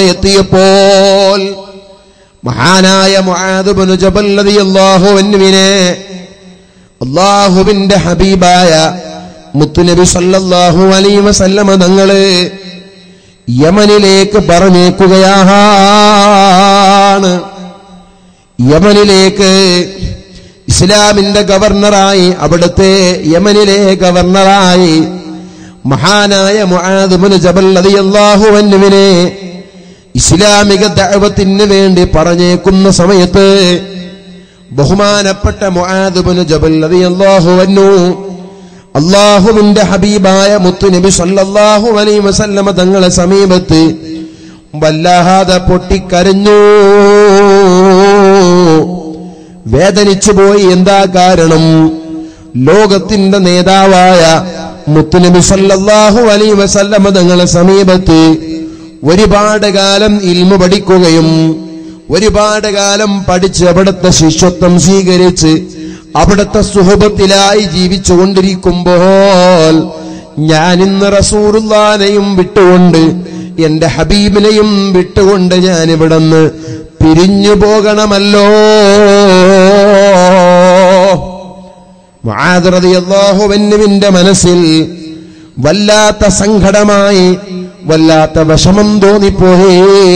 എത്തിയപ്പോൾ മഹാനായ മുആദ് ബിൻ ജബൽ റളിയല്ലാഹു അൻഹുവിനെ അള്ളാഹുവിന്റെ ഹബീബായ മുത്തുനബി സല്ലല്ലാഹു അലൈഹി വസല്ലമ തങ്ങള് യമനിലേക്ക് പറഞ്ഞേക്കുകയാണ് യമനിലേക്ക് ഇസ്ലാമിന്റെ ഗവർണറായി അവിടുത്തെ യമനിലെ ഗവർണറായി മഹാനായ മുആദുബിന് ജബൽ റളിയല്ലാഹു അൻഹുവിനെ ഇസ്ലാമിക ദഅവത്തിന് വേണ്ടി പറഞ്ഞേക്കുന്ന സമയത്ത് ബഹുമാനപ്പെട്ട മുആദുബിന് ജബൽ റളിയല്ലാഹു അൻഹു അള്ളാഹുവിന്റെ ഹബീബായ മുത്തുനബി സല്ലല്ലാഹു അലൈഹി വസല്ലമ തങ്ങളെ സമീപത്ത് വല്ലാതെ പൊട്ടിക്കരഞ്ഞു വേദനിച്ചു പോയി എന്താ കാരണം ലോകത്തിന്റെ നേതാവായ മുത്തുനബി സല്ലല്ലാഹു അലൈഹി വസല്ലമ തങ്ങളെ സമീപത്ത് ഒരുപാട് കാലം ഇൽമു പഠിക്കുകയും ഒരുപാട് കാലം പഠിച്ച് അവിടുത്തെ ശിഷ്യത്വം സ്വീകരിച്ച് അവിടുത്തെ സുഹൃത്തിലായി ജീവിച്ചു കൊണ്ടിരിക്കുമ്പോൾ ഞാൻ ഇന്ന് റസൂറുല്ലാനെയും വിട്ടുകൊണ്ട് എന്റെ ഹബീബിനെയും വിട്ടുകൊണ്ട് ഞാൻ ഇവിടുന്ന് പിരിഞ്ഞു പോകണമല്ലോ അള്ളാഹുവിന്റെ മനസ്സിൽ വല്ലാത്ത സങ്കടമായി വല്ലാത്ത വിഷമം തോന്നിപ്പോയേ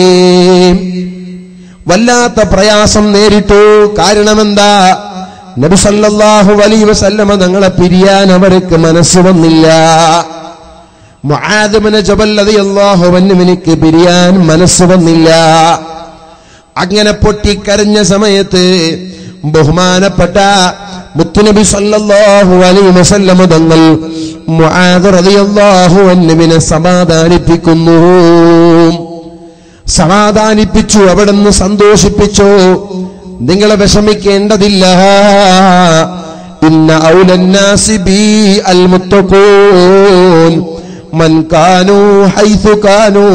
വല്ലാത്ത പ്രയാസം നേരിട്ടു കാരണമെന്താ നബി സല്ലല്ലാഹു അലൈഹി വസല്ലമ തങ്ങളെ പിരിയാൻ അവർക്ക് മനസ്സ് വന്നില്ല മുആദിബിന് ജബൽ റളിയല്ലാഹു അൻഹുവിനിക്ക് പിരിയാൻ മനസ്സ് വന്നില്ല അങ്ങനെ പൊട്ടിക്കരഞ്ഞ സമയത്ത് ബഹുമാനപ്പെട്ട മുത്തുനബി സല്ലല്ലാഹു അലൈഹി വസല്ലമ തങ്ങൾ മുആദ് റളിയല്ലാഹു അൻഹുവിനെ സമാധാനിപ്പിക്കുന്നു സമാധാനിപ്പിച്ചു അവിടുന്ന് സന്തോഷിപ്പിച്ചു നിങ്ങളെ വിഷമിക്കേണ്ടതില്ല ഇന്ന ഔലന്നാസി ബി അൽ മുത്തഖൂൻ മൻ കാനൂ ഹൈസു കാനൂ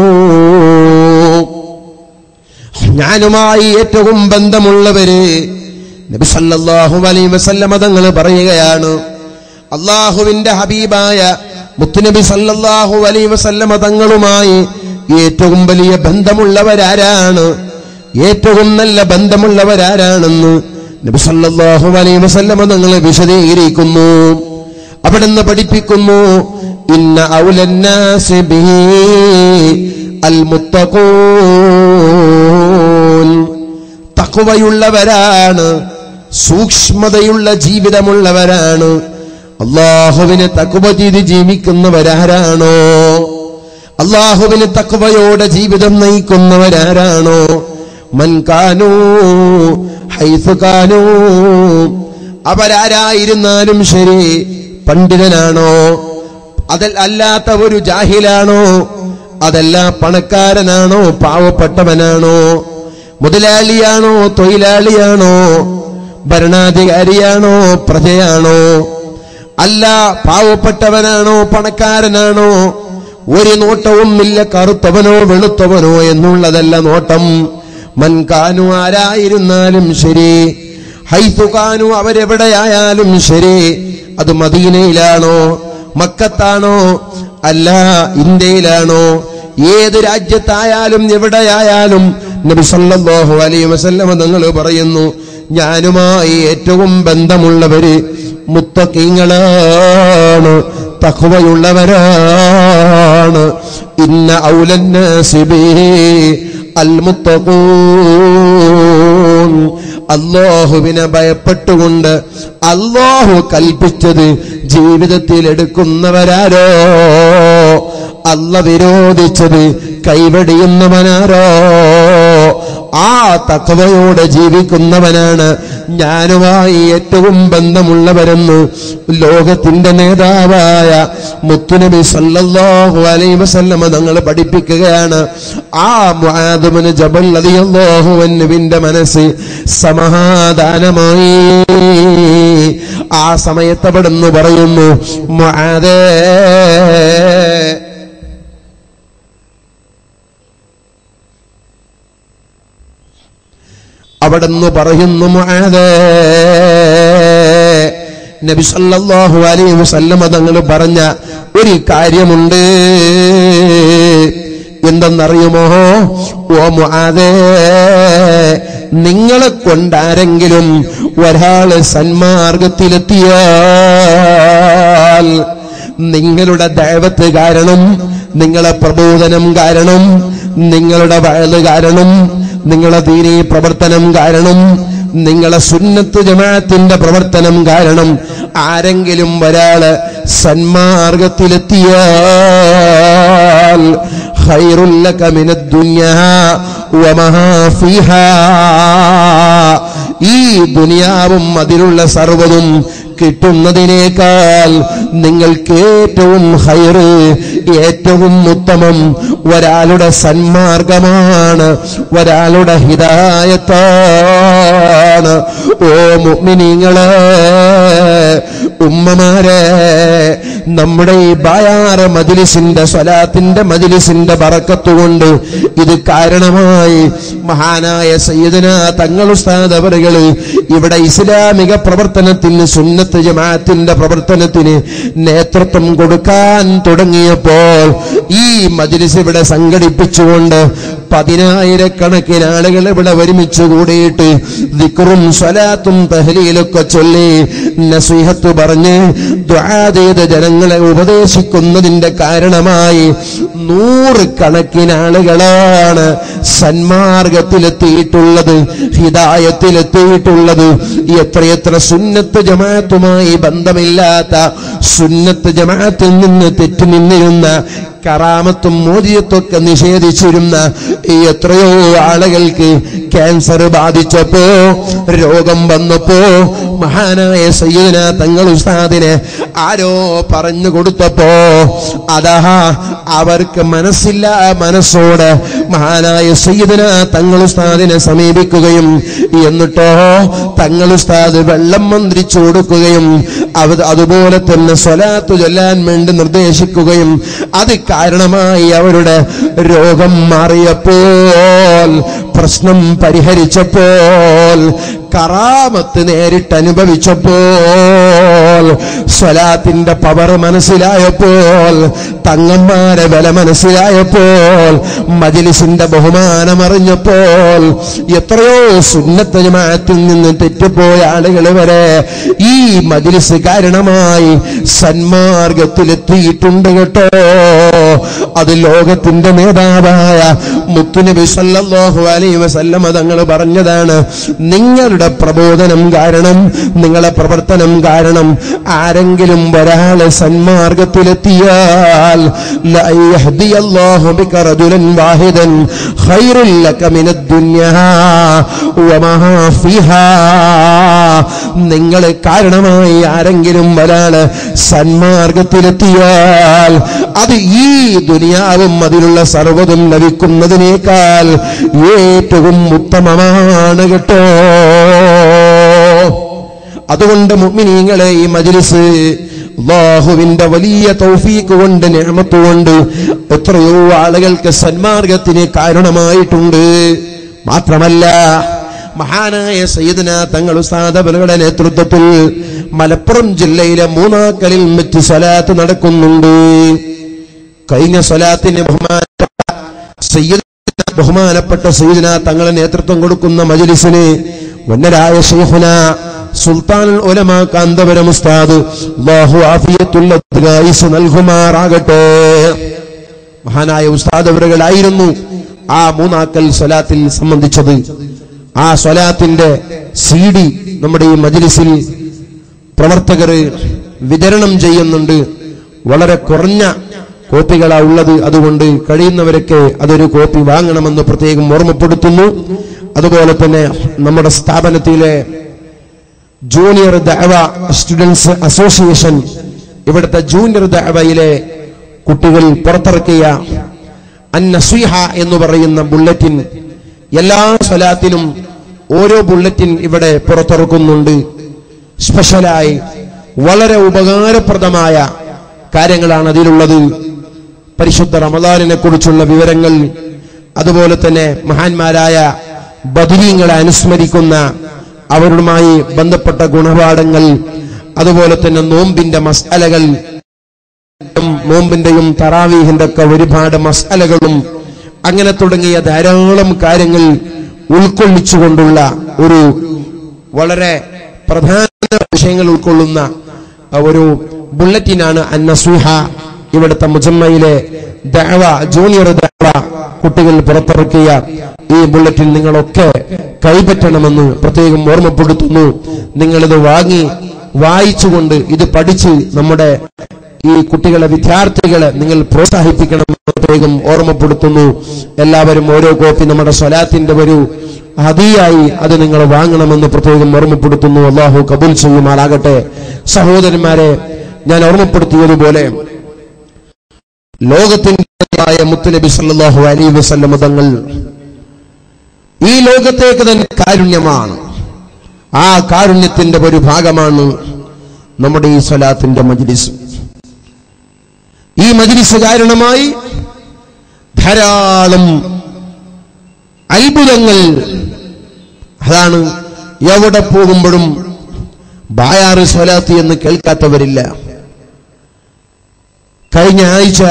ഞാനുമായി ഏറ്റവും ബന്ധമുള്ളവര് നബി സല്ലല്ലാഹു അലൈഹി വസല്ലമ തങ്ങൾ പറയുകയാണ് അള്ളാഹുവിന്റെ ഹബീബായ മുത്തുനബി സല്ലല്ലാഹു അലൈഹി വസല്ലമ തങ്ങളുമായി ഏറ്റവും വലിയ ബന്ധമുള്ളവരാരാണ് ഏറ്റവും നല്ല ബന്ധമുള്ളവരാരാണെന്ന് നബി സല്ലല്ലാഹു അലൈഹി വസല്ലമ തങ്ങൾ വിശദീകരിക്കുന്നു അവിടുന്ന് പഠിപ്പിക്കുന്നു ഇന്ന ഔലന്നാസി ബിഹി അൽ മുത്തഖൂൻ തഖ്വയുള്ളവരാണ് സൂക്ഷ്മതയുള്ള ജീവിതമുള്ളവരാണ് അള്ളാഹുവിനെ തക്കുവ ചെയ്ത് ജീവിക്കുന്നവരാരാണോ അള്ളാഹുവിന് തക്കുവയോടെ ജീവിതം നയിക്കുന്നവരാരാണോ മൻകാനോ ഹൈസുകാനോ അവരാരായിരുന്നാലും ശരി പണ്ഡിതനാണോ അതിൽ അല്ലാത്ത ഒരു ജാഹിലാണോ അതല്ല പണക്കാരനാണോ പാവപ്പെട്ടവനാണോ മുതലാളിയാണോ തൊഴിലാളിയാണോ ഭരണാധികാരിയാണോ പ്രജയാണോ അല്ല പാവപ്പെട്ടവനാണോ പണക്കാരനാണോ ഒരു നോട്ടവും ഇല്ല കറുത്തവനോ വെളുത്തവനോ എന്നുള്ളതല്ല നോട്ടം മൻകാനു ആരായിരുന്നാലും ശരി ഹൈസുകാനു അവരെവിടെയായാലും ശരി അത് മദീനയിലാണോ മക്കത്താണോ അല്ല ഇന്ത്യയിലാണോ ഏത് രാജ്യത്തായാലും എവിടെയായാലും നബി സല്ലല്ലാഹു അലൈഹി വസല്ലമ തങ്ങൾ പറയുന്നു ഞാനുമായി ഏറ്റവും ബന്ധമുള്ളവര് മുത്തക്കീങ്ങളാണ് തഖ്വയുള്ളവരാണ് ഇന്ന ഔലന്നാസി ബിഹി അൽ മുത്തഖൂൻ അള്ളാഹുവിനെ ഭയപ്പെട്ടുകൊണ്ട് അള്ളാഹു കൽപ്പിച്ചത് ജീവിതത്തിൽ എടുക്കുന്നവരാരോ അല്ല വിരോധിച്ചത് കൈവടിയുന്നവനാരോ ആ തക്കവയോടെ ജീവിക്കുന്നവനാണ് ഞാനുമായി ഏറ്റവും ബന്ധമുള്ളവരെന്ന് ലോകത്തിന്റെ നേതാവായ മുത്തുനബി സല്ലല്ലാഹു അലൈഹി വസല്ലമ തങ്ങൾ പഠിപ്പിക്കുകയാണ് ആ മുആദുബിന് ജബൽ റളിയല്ലാഹു അൻഹുവിന്റെ മനസ്സ് സമാധാനമായി ആ സമയത്ത് അവിടുന്ന് പറയുന്നു മുആദേ അവിടുന്ന് പറയുന്നു മുആദേ നബി സല്ലല്ലാഹു അലൈഹി വസല്ലമ തങ്ങൾ പറഞ്ഞ ഒരു കാര്യമുണ്ട് എന്തെന്നറിയുമോ ഓ മുആദേ നിങ്ങളെ കൊണ്ടാരെങ്കിലും ഒരാള് സന്മാർഗത്തിലെത്തിയാൽ നിങ്ങളുടെ ദൈവത്ത് കാരണം നിങ്ങളെ പ്രബോധനം കാരണം നിങ്ങളുടെ വയല് കാരണം നിങ്ങളെ ദീനീ പ്രവർത്തനം കാരണം നിങ്ങളെ സുന്നത്ത് ജമാഅത്തിന്റെ പ്രവർത്തനം കാരണം ആരെങ്കിലും ഒരാള് സന്മാർഗത്തിലെത്തിയാൽ ഖൈറുല്ലക മിനദ് ദുനിയാ വമഹാ ഫീഹാ ഈ ദുനിയാവും അതിലുള്ള സർവ്വതും കിട്ടുന്നതിനേക്കാൾ നിങ്ങൾക്ക് ഏറ്റവും ഹൈറ് ഏറ്റവും ഉത്തമം ഒരാളുടെ സന്മാർഗമാണ് ഒരാളുടെ ഹിതായത്താണ് ഓ മുഗ്മിനിങ്ങളെ ഉമ്മമാരെ നമ്മുടെ ഈ ബായാറ മജിലിസിന്റെ സ്വലാത്തിന്റെ മജിലിസിന്റെ ബറക്കത്തുകൊണ്ട് ഇത് കാരണമായി മഹാനായ സയ്യിദന തങ്ങൾ ഉസ്താദ് അവറുകള് ഇവിടെ ഇസ്ലാമിക പ്രവർത്തനത്തിന് സുന്നത്ത് ജമാഅത്തിന്റെ പ്രവർത്തനത്തിന് നേതൃത്വം കൊടുക്കാൻ തുടങ്ങിയപ്പോൾ ഈ മജിലിസ് ഇവിടെ സംഘടിപ്പിച്ചുകൊണ്ട് പതിനായിരക്കണക്കിന് ആളുകൾ ഇവിടെ ഒരുമിച്ച് കൂടിയിട്ട് ദിക്റും സ്വലാത്തും തഹലീലൊക്കെ ചൊല്ലി നസീഹത്ത് പറഞ്ഞ് ദുആ ചെയ്ത് ജനങ്ങളെ ഉപദേശിക്കുന്നതിന്റെ കാരണമായി നൂറുകണക്കിന് ആളുകളാണ് സന്മാർഗത്തിലെത്തിയിട്ടുള്ളത് ഹിതായത്തിലെത്തിയിട്ടുള്ളത് എത്രയെത്ര സുന്നത്ത് ജമാഅത്തുമായി ബന്ധമില്ലാത്ത സുന്നത്ത് ജമാഅത്തിൽ നിന്ന് തെറ്റി നിന്നിരുന്ന കറാമത്തും മോദിയത്തൊക്കെ നിഷേധിച്ചിരുന്ന ഈ എത്രയോ ആളുകൾക്ക് ക്യാൻസർ ബാധിച്ചപ്പോ രോഗം വന്നപ്പോ മഹാനായ സയ്യിദന തങ്ങൾ ഉസ്താദിനെ ആരോ പറഞ്ഞു കൊടുത്തപ്പോ അതാ അവർക്ക് മനസ്സില്ല മനസ്സോട് മഹാനായ സയ്യിദന തങ്ങൾ ഉസ്താദിനെ സമീപിക്കുകയും എന്നിട്ടോ തങ്ങൾ ഉസ്താദ് വെള്ളം മന്ത്രിച്ചു കൊടുക്കുകയും അവ അതുപോലെ തന്നെ സ്വലാത്തു ചൊല്ലാൻ വേണ്ടി നിർദ്ദേശിക്കുകയും അത് കാരണമായി അവരുടെ രോഗം മാറിയപ്പോൾ പ്രശ്നം പരിഹരിച്ചപ്പോൾ കറാമത്ത് നേരിട്ട് അനുഭവിച്ചപ്പോൾ സ്വലാത്തിന്റെ പവർ മനസ്സിലായപ്പോൾ തങ്ങന്മാരെ വില മനസ്സിലായപ്പോൾ മജിലിസിന്റെ ബഹുമാനം അറിഞ്ഞപ്പോൾ എത്രയോ സുന്നത്ത് ജമാഅത്തിൽ നിന്ന് തെറ്റിപ്പോയ ആളുകൾ വരെ ഈ മജിലിസ് കാരണമായി സന്മാർഗത്തിലെത്തിയിട്ടുണ്ട് കേട്ടോ അത് ലോകത്തിന്റെ നേതാവായ മുത്തുനബി സല്ലല്ലാഹു അലൈഹി വസല്ലമ തങ്ങൾ പറഞ്ഞതാണ് നിങ്ങളുടെ പ്രബോധനം കാരണം നിങ്ങളെ പ്രവർത്തനം കാരണം ആരെങ്കിലും ഒരാളെ സന്മാർഗത്തിലെത്തിയാൽ لا يهدي الله بك رجلا واحدا خير لك من الدنيا وما فيها നിങ്ങൾ കാരണമായി ആരെങ്കിലും ഒരാള് സന്മാർഗത്തിലെത്തിയാൽ അത് ഈ ദുനിയാവും അതിലുള്ള സർവ്വതും ലഭിക്കുന്നതിനേക്കാൾ ഏറ്റവും ഉത്തമമാണ് കേട്ടോ അതുകൊണ്ട് മുഅ്മിനീങ്ങളെ ഈ മജ്ലിസ് അള്ളാഹുവിന്റെ വലിയ തൗഫീക്ക് കൊണ്ട് നിഅമത്ത് കൊണ്ട് എത്രയോ ആളുകൾക്ക് സന്മാർഗത്തിന് കാരണമായിട്ടുണ്ട് മാത്രമല്ല മഹാനായ സയ്യിദന തങ്ങൾ ഉസ്താദബലുകളുടെ നേതൃത്വത്തിൽ മലപ്പുറം ജില്ലയിലെ മൂന്നാക്കലിൽ വെച്ച് സ്വലാത്ത് നടക്കുന്നുണ്ട് കഴിഞ്ഞ സ്വലാത്തിന് ബഹുമാനപ്പെട്ട സയ്യിദ് ബഹുമാനപ്പെട്ട സയ്യിദന തങ്ങളെ നേതൃത്വം കൊടുക്കുന്ന മജ്ലിസിന് വന്നരായ ഷെയ്ഖുന സുൽത്താൻ ഉലമ കാന്തപുരം ഉസ്താദ് അല്ലാഹു ആഫിയത്തുള്ള ദീർഘായുസ്സ് നൽകുമാറാകട്ടെ മഹാനായ ഉസ്താദ് അവരുകളായിരുന്നു ആ മൂന്നാക്കൽ സ്വലാത്തിൽ സംബന്ധിച്ചത് ആ സ്വലാത്തിന്റെ സി ഡി നമ്മുടെ ഈ മജ്ലിസിൽ പ്രവർത്തകർ വിതരണം ചെയ്യുന്നുണ്ട് വളരെ കുറഞ്ഞ കോപ്പികളാ ഉള്ളത് അതുകൊണ്ട് കഴിയുന്നവരൊക്കെ അതൊരു കോപ്പി വാങ്ങണമെന്ന് പ്രത്യേകം ഓർമ്മപ്പെടുത്തുന്നു അതുപോലെ തന്നെ നമ്മുടെ സ്ഥാപനത്തിലെ ജൂനിയർ ദഅവ സ്റ്റുഡൻസ് അസോസിയേഷൻ ഇവിടുത്തെ ജൂനിയർ ദഅവയിലെ കുട്ടികൾ പുറത്തിറക്കിയ അന്നസീഹ എന്ന് പറയുന്ന ബുള്ളറ്റിൻ എല്ലാ സ്വലാത്തിനും ഓരോ ബുള്ളറ്റിൻ ഇവിടെ പുറത്തിറക്കുന്നുണ്ട് സ്പെഷ്യലായി വളരെ ഉപകാരപ്രദമായ കാര്യങ്ങളാണ് അതിലുള്ളത് പരിശുദ്ധ റമദാനിനെ കുറിച്ചുള്ള വിവരങ്ങൾ അതുപോലെ തന്നെ മഹാന്മാരായ ബദരീങ്ങളെ അനുസ്മരിക്കുന്ന അവരുമായി ബന്ധപ്പെട്ട ഗുണപാഠങ്ങൾ അതുപോലെ തന്നെ നോമ്പിന്റെ മസാലകൾ നോമ്പിന്റെയും തറാവീഹിന്റെ ഒക്കെ ഒരുപാട് മസാലകളും അങ്ങനെ തുടങ്ങിയ ധാരാളം കാര്യങ്ങൾ ഉൾക്കൊള്ളിച്ചുകൊണ്ടുള്ള ഒരു വളരെ പ്രധാന വിഷയങ്ങൾ ഉൾക്കൊള്ളുന്ന ആ, ഒരു ബുള്ളറ്റിനാണ് അന്നസുഹ ഇവിടുത്തെ മുജമ്മയിലെ ദഅവ ജൂനിയർ ദഅവ കുട്ടികൾ പുറത്തിറക്കിയ ഈ ബുള്ളറ്റിൻ നിങ്ങളൊക്കെ കൈപ്പറ്റണമെന്ന് പ്രത്യേകം ഓർമ്മപ്പെടുത്തുന്നു നിങ്ങളിത് വാങ്ങി വായിച്ചുകൊണ്ട് ഇത് പഠിച്ച് നമ്മുടെ ഈ കുട്ടികളെ വിദ്യാർത്ഥികളെ നിങ്ങൾ പ്രോത്സാഹിപ്പിക്കണം എന്ന് പ്രത്യേകം ഓർമ്മപ്പെടുത്തുന്നു എല്ലാവരും ഓരോ കോപ്പി നമ്മുടെ സ്വലാത്തിന്റെ ഒരു ഹതിയായി അത് നിങ്ങൾ വാങ്ങണമെന്ന് പ്രത്യേകം ഓർമ്മപ്പെടുത്തുന്നു അള്ളാഹു കബൂൽ ചെയ്യുമാറാകട്ടെ സഹോദരന്മാരെ ഞാൻ ഓർമ്മപ്പെടുത്തിയതുപോലെ ലോകത്തിൻ്റെതായ മുത്തുനബി സല്ലല്ലാഹു അലൈഹി വസല്ലം തങ്ങൾ ഈ ലോകത്തേക്ക് തന്നെ കാരുണ്യമാണ് ആ കാരുണ്യത്തിന്റെ ഒരു ഭാഗമാണ് നമ്മുടെ ഈ സ്വലാത്തിന്റെ മജ്ലിസ് ഈ മജ്ലിസ് കാരണമായി ധാരാളം അത്ഭുതങ്ങൾ അതാണ് എവിടെ പോകുമ്പോഴും ബായാറ് സ്വലാത്തി എന്ന് കേൾക്കാത്തവരില്ല കഴിഞ്ഞ ആഴ്ച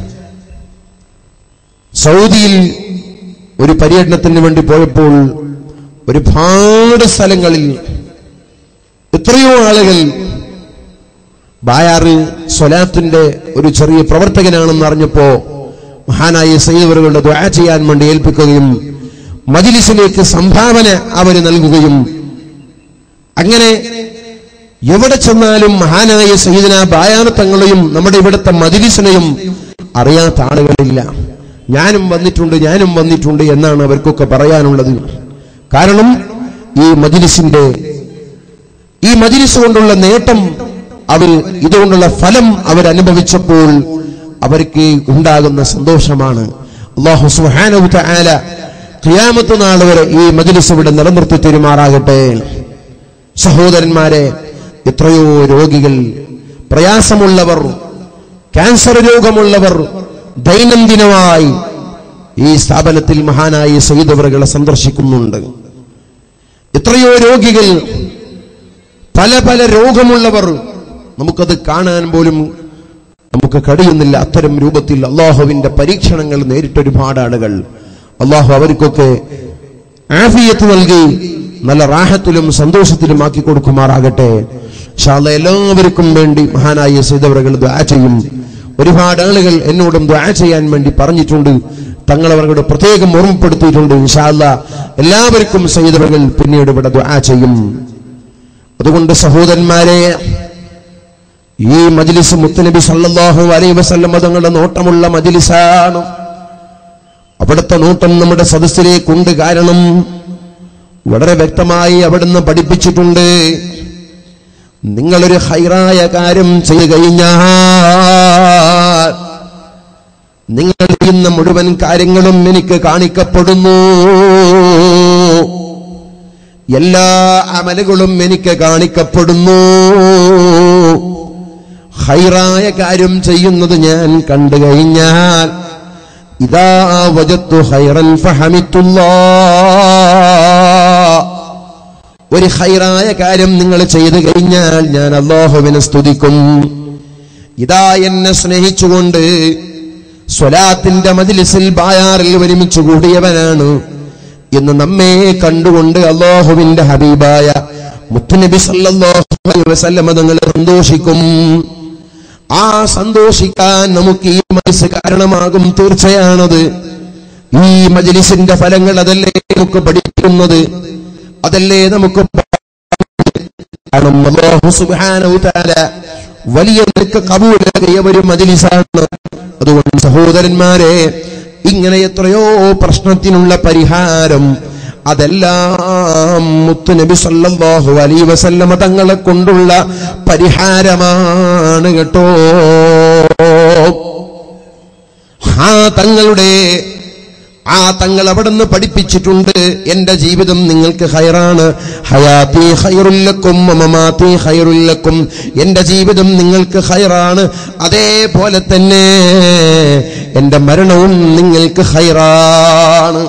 സൗദിയിൽ ഒരു പര്യടനത്തിന് വേണ്ടി പോയപ്പോൾ ഒരുപാട് സ്ഥലങ്ങളിൽ എത്രയോ ആളുകൾ ബായാറ് സ്വലാത്തിന്റെ ഒരു ചെറിയ പ്രവർത്തകനാണെന്ന് അറിഞ്ഞപ്പോ മഹാനായ സൈദവറുകളുടെ ദ്വാ ചെയ്യാൻ വേണ്ടി ഏൽപ്പിക്കുകയും മജിലിസിലേക്ക് സംഭാവന അവര് നൽകുകയും അങ്ങനെ എവിടെ ചെന്നാലും മഹാനായ സയ്യിദന ബായാറ് തങ്ങളെയും നമ്മുടെ ഇവിടുത്തെ മജിലിസിനെയും അറിയാത്ത ആളുകളില്ല ഞാനും വന്നിട്ടുണ്ട് ഞാനും വന്നിട്ടുണ്ട് എന്നാണ് അവർക്കൊക്കെ പറയാനുള്ളത് കാരണം ഈ മജിലിസിന്റെ ഈ മജിലിസ് കൊണ്ടുള്ള നേട്ടം അവർ ഇതുകൊണ്ടുള്ള ഫലം അവരനുഭവിച്ചപ്പോൾ അവർക്ക് ഉണ്ടാകുന്ന സന്തോഷമാണ് അള്ളാഹു സുബ്ഹാനഹു തആല ഖിയാമത്ത് നാൾ വരെ ഈ മജ്ലിസ് ഇവിടെ നിലനിർത്തി തെരുമാറാകട്ടെ സഹോദരന്മാരെ എത്രയോ രോഗികൾ പ്രയാസമുള്ളവർ ക്യാൻസർ രോഗമുള്ളവർ ദൈനംദിനമായി ഈ സ്ഥാപനത്തിൽ മഹാനായ സയ്യിദവറുകളെ സന്ദർശിക്കുന്നുണ്ട് എത്രയോ രോഗികൾ പല പല രോഗമുള്ളവർ നമുക്കത് കാണാൻ പോലും നമുക്ക് കഴിയുന്നില്ല അത്തരം രൂപത്തിൽ അള്ളാഹുവിന്റെ പരീക്ഷണങ്ങൾ നേരിട്ട ഒരുപാട് ആളുകൾ അള്ളാഹു അവർക്കൊക്കെ ആഫിയത്ത് നൽകി നല്ല റാഹത്തിലും സന്തോഷത്തിലും ആക്കി കൊടുക്കുമാറാകട്ടെ ഷാല്ല എല്ലാവർക്കും വേണ്ടി മഹാനായ സൈതവറുകൾ ദ്വാ ചെയ്യും ഒരുപാട് ആളുകൾ എന്നോടും ദ്വാ ചെയ്യാൻ വേണ്ടി പറഞ്ഞിട്ടുണ്ട് തങ്ങൾ അവരുടെ പ്രത്യേകം ഓർമ്മപ്പെടുത്തിയിട്ടുണ്ട് ഇൻഷാല്ല എല്ലാവർക്കും സൈതവറുകൾ പിന്നീട് ഇവിടെ ദ്വാ ചെയ്യും അതുകൊണ്ട് സഹോദരന്മാരെ ഈ മജ്ലിസ് മുത്തനബി സല്ലല്ലാഹു അലൈഹി വസല്ലം തങ്ങളുടെ നോട്ടമുള്ള മജ്ലിസാണ് അവിടുത്തെ നോട്ടം നമ്മുടെ സദസ്സിലേക്കുണ്ട് കാരണം വളരെ വ്യക്തമായി അവിടുന്ന് പഠിപ്പിച്ചിട്ടുണ്ട് നിങ്ങളൊരു ഹൈറായ കാര്യം ചെയ്തു കഴിഞ്ഞാൽ നിങ്ങൾ ചെയ്യുന്ന മുഴുവൻ കാര്യങ്ങളും എനിക്ക് കാണിക്കപ്പെടുന്നു എല്ലാ അമലുകളും എനിക്ക് കാണിക്കപ്പെടുന്നു ഹൈറായ കാര്യം ചെയ്യുന്നത് ഞാൻ കണ്ടു കഴിഞ്ഞാൽ ഇതാ വജത്തു ഹൈറൻ ഫഹമിത്തുല്ലാ ഒരു ഹൈറായ കാര്യം നിങ്ങൾ ചെയ്തു കഴിഞ്ഞാൽ ഞാൻ അള്ളാഹുവിനെ സ്തുതിക്കും ഇതാ എന്നെ സ്നേഹിച്ചുകൊണ്ട് സ്വലാത്തിന്റെ മജിലിസിൽ ബായാറിൽ ഒരുമിച്ച് കൂടിയവനാണ് എന്ന് നമ്മെ കണ്ടുകൊണ്ട് അള്ളാഹുവിന്റെ ഹബീബായ മുത്തുനബി സല്ലല്ലാഹു അലൈഹി വസല്ലം തങ്ങൾ സന്തോഷിക്കും ആ സന്തോഷിക്കാൻ നമുക്ക് ഈ മനസ്സ് കാരണമാകും തീർച്ചയാണത് ഈ മജ്ലിസിന്റെ ഫലങ്ങൾ അതല്ലേ നമുക്ക് പഠിക്കുന്നത് അതല്ലേ നമുക്ക് കാരണം അല്ലാഹു സുബ്ഹാനഹു തആല വലിയ നിനക്ക് കബൂലാക്കിയ ഒരു മജ്ലിസാണ് അതുകൊണ്ട് സഹോദരന്മാരെ ഇങ്ങനെ എത്രയോ പ്രശ്നത്തിനുള്ള പരിഹാരം അതെല്ലാം മുത്തുനബി സല്ലല്ലാഹു അലൈഹി വസല്ലമ തങ്ങളെ കൊണ്ടുള്ള പരിഹാരമാണ് കേട്ടോ ആ തങ്ങളുടെ ആ തങ്ങൾ അവിടുന്ന് പഠിപ്പിച്ചിട്ടുണ്ട് എന്റെ ജീവിതം നിങ്ങൾക്ക് ഹൈറാണ് ഹയാത്തി ഹൈറുല്ലക്കും മമാത്തി ഹൈറുല്ലക്കും എന്റെ ജീവിതം നിങ്ങൾക്ക് ഹൈറാണ് അതേപോലെ തന്നെ എന്റെ മരണവും നിങ്ങൾക്ക് ഹൈറാണ്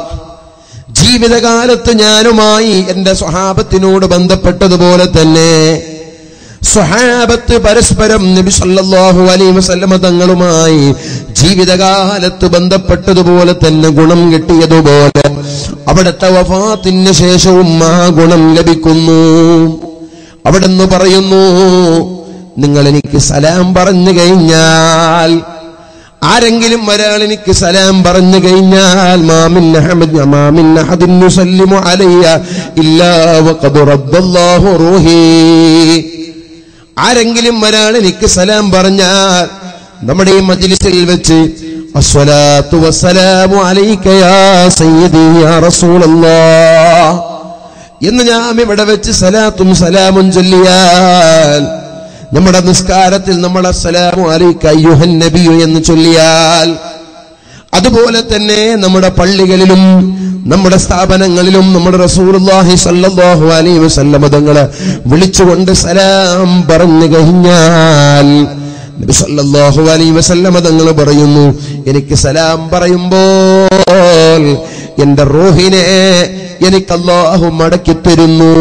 ജീവിതകാലത്ത് ഞാനുമായി എന്റെ സ്വഹാബത്തിനോട് ബന്ധപ്പെട്ടതുപോലെ തന്നെ സ്വഹാബത്ത് പരസ്പരം നബി സല്ലല്ലാഹു അലൈഹി വസല്ലമ തങ്ങളുമായി ജീവിതകാലത്ത് ബന്ധപ്പെട്ടതുപോലെ തന്നെ ഗുണം കിട്ടിയതുപോലെ അവിടുത്തെ വഫാത്തിന് ശേഷവും ആ ഗുണം ലഭിക്കുന്നു അവിടെന്ന് പറയുന്നു നിങ്ങൾ എനിക്ക് സലാം പറഞ്ഞു കഴിഞ്ഞാൽ ആരെങ്കിലും ഒരാൾ എനിക്ക് സലാം പറഞ്ഞു കഴിഞ്ഞാൽ മാമിൻ അഹമ്മദ് മാമിൻ അഹദിൻ യുസല്ലിമു അലയ്യ ഇല്ലാ വഖദ് റദ്ദല്ലാഹു റൂഹി ആരെങ്കിലും ഒരാൾ എനിക്ക് സലാം പറഞ്ഞാൽ നമ്മുടെ ഈ മജ്ലിസിൽ വെച്ച് അസ്സലാത്തു വസ്സലാമു അലൈക യാ സയ്യിദി യാ റസൂലല്ലാഹ് എന്ന് ഞാൻ ഇവിടെ വെച്ച് സലാത്തും സലാമും ചൊല്ലിയാൽ നമ്മുടെ നിസ്കാരത്തിൽ നമ്മൾ അസ്സലാമു അലൈക അയ്യുഹൻ നബിയു എന്ന് ചൊല്ലിയാൽ അതുപോലെ തന്നെ നമ്മുടെ പള്ളികളിലും നമ്മുടെ സ്ഥാപനങ്ങളിലും നമ്മുടെ റസൂലുള്ളാഹി സല്ലല്ലാഹു അലൈഹി വസല്ലമ തങ്ങളെ വിളിച്ചുകൊണ്ട് സലാം പറഞ്ഞു കഴിഞ്ഞാൽ നബി സല്ലല്ലാഹു അലൈഹി വസല്ലമ തങ്ങൾ പറയുന്നു എനിക്ക് സലാം പറയുമ്പോൾ എന്റെ റൂഹിനെ എനിക്ക് അല്ലാഹു മടക്കി തരുന്നു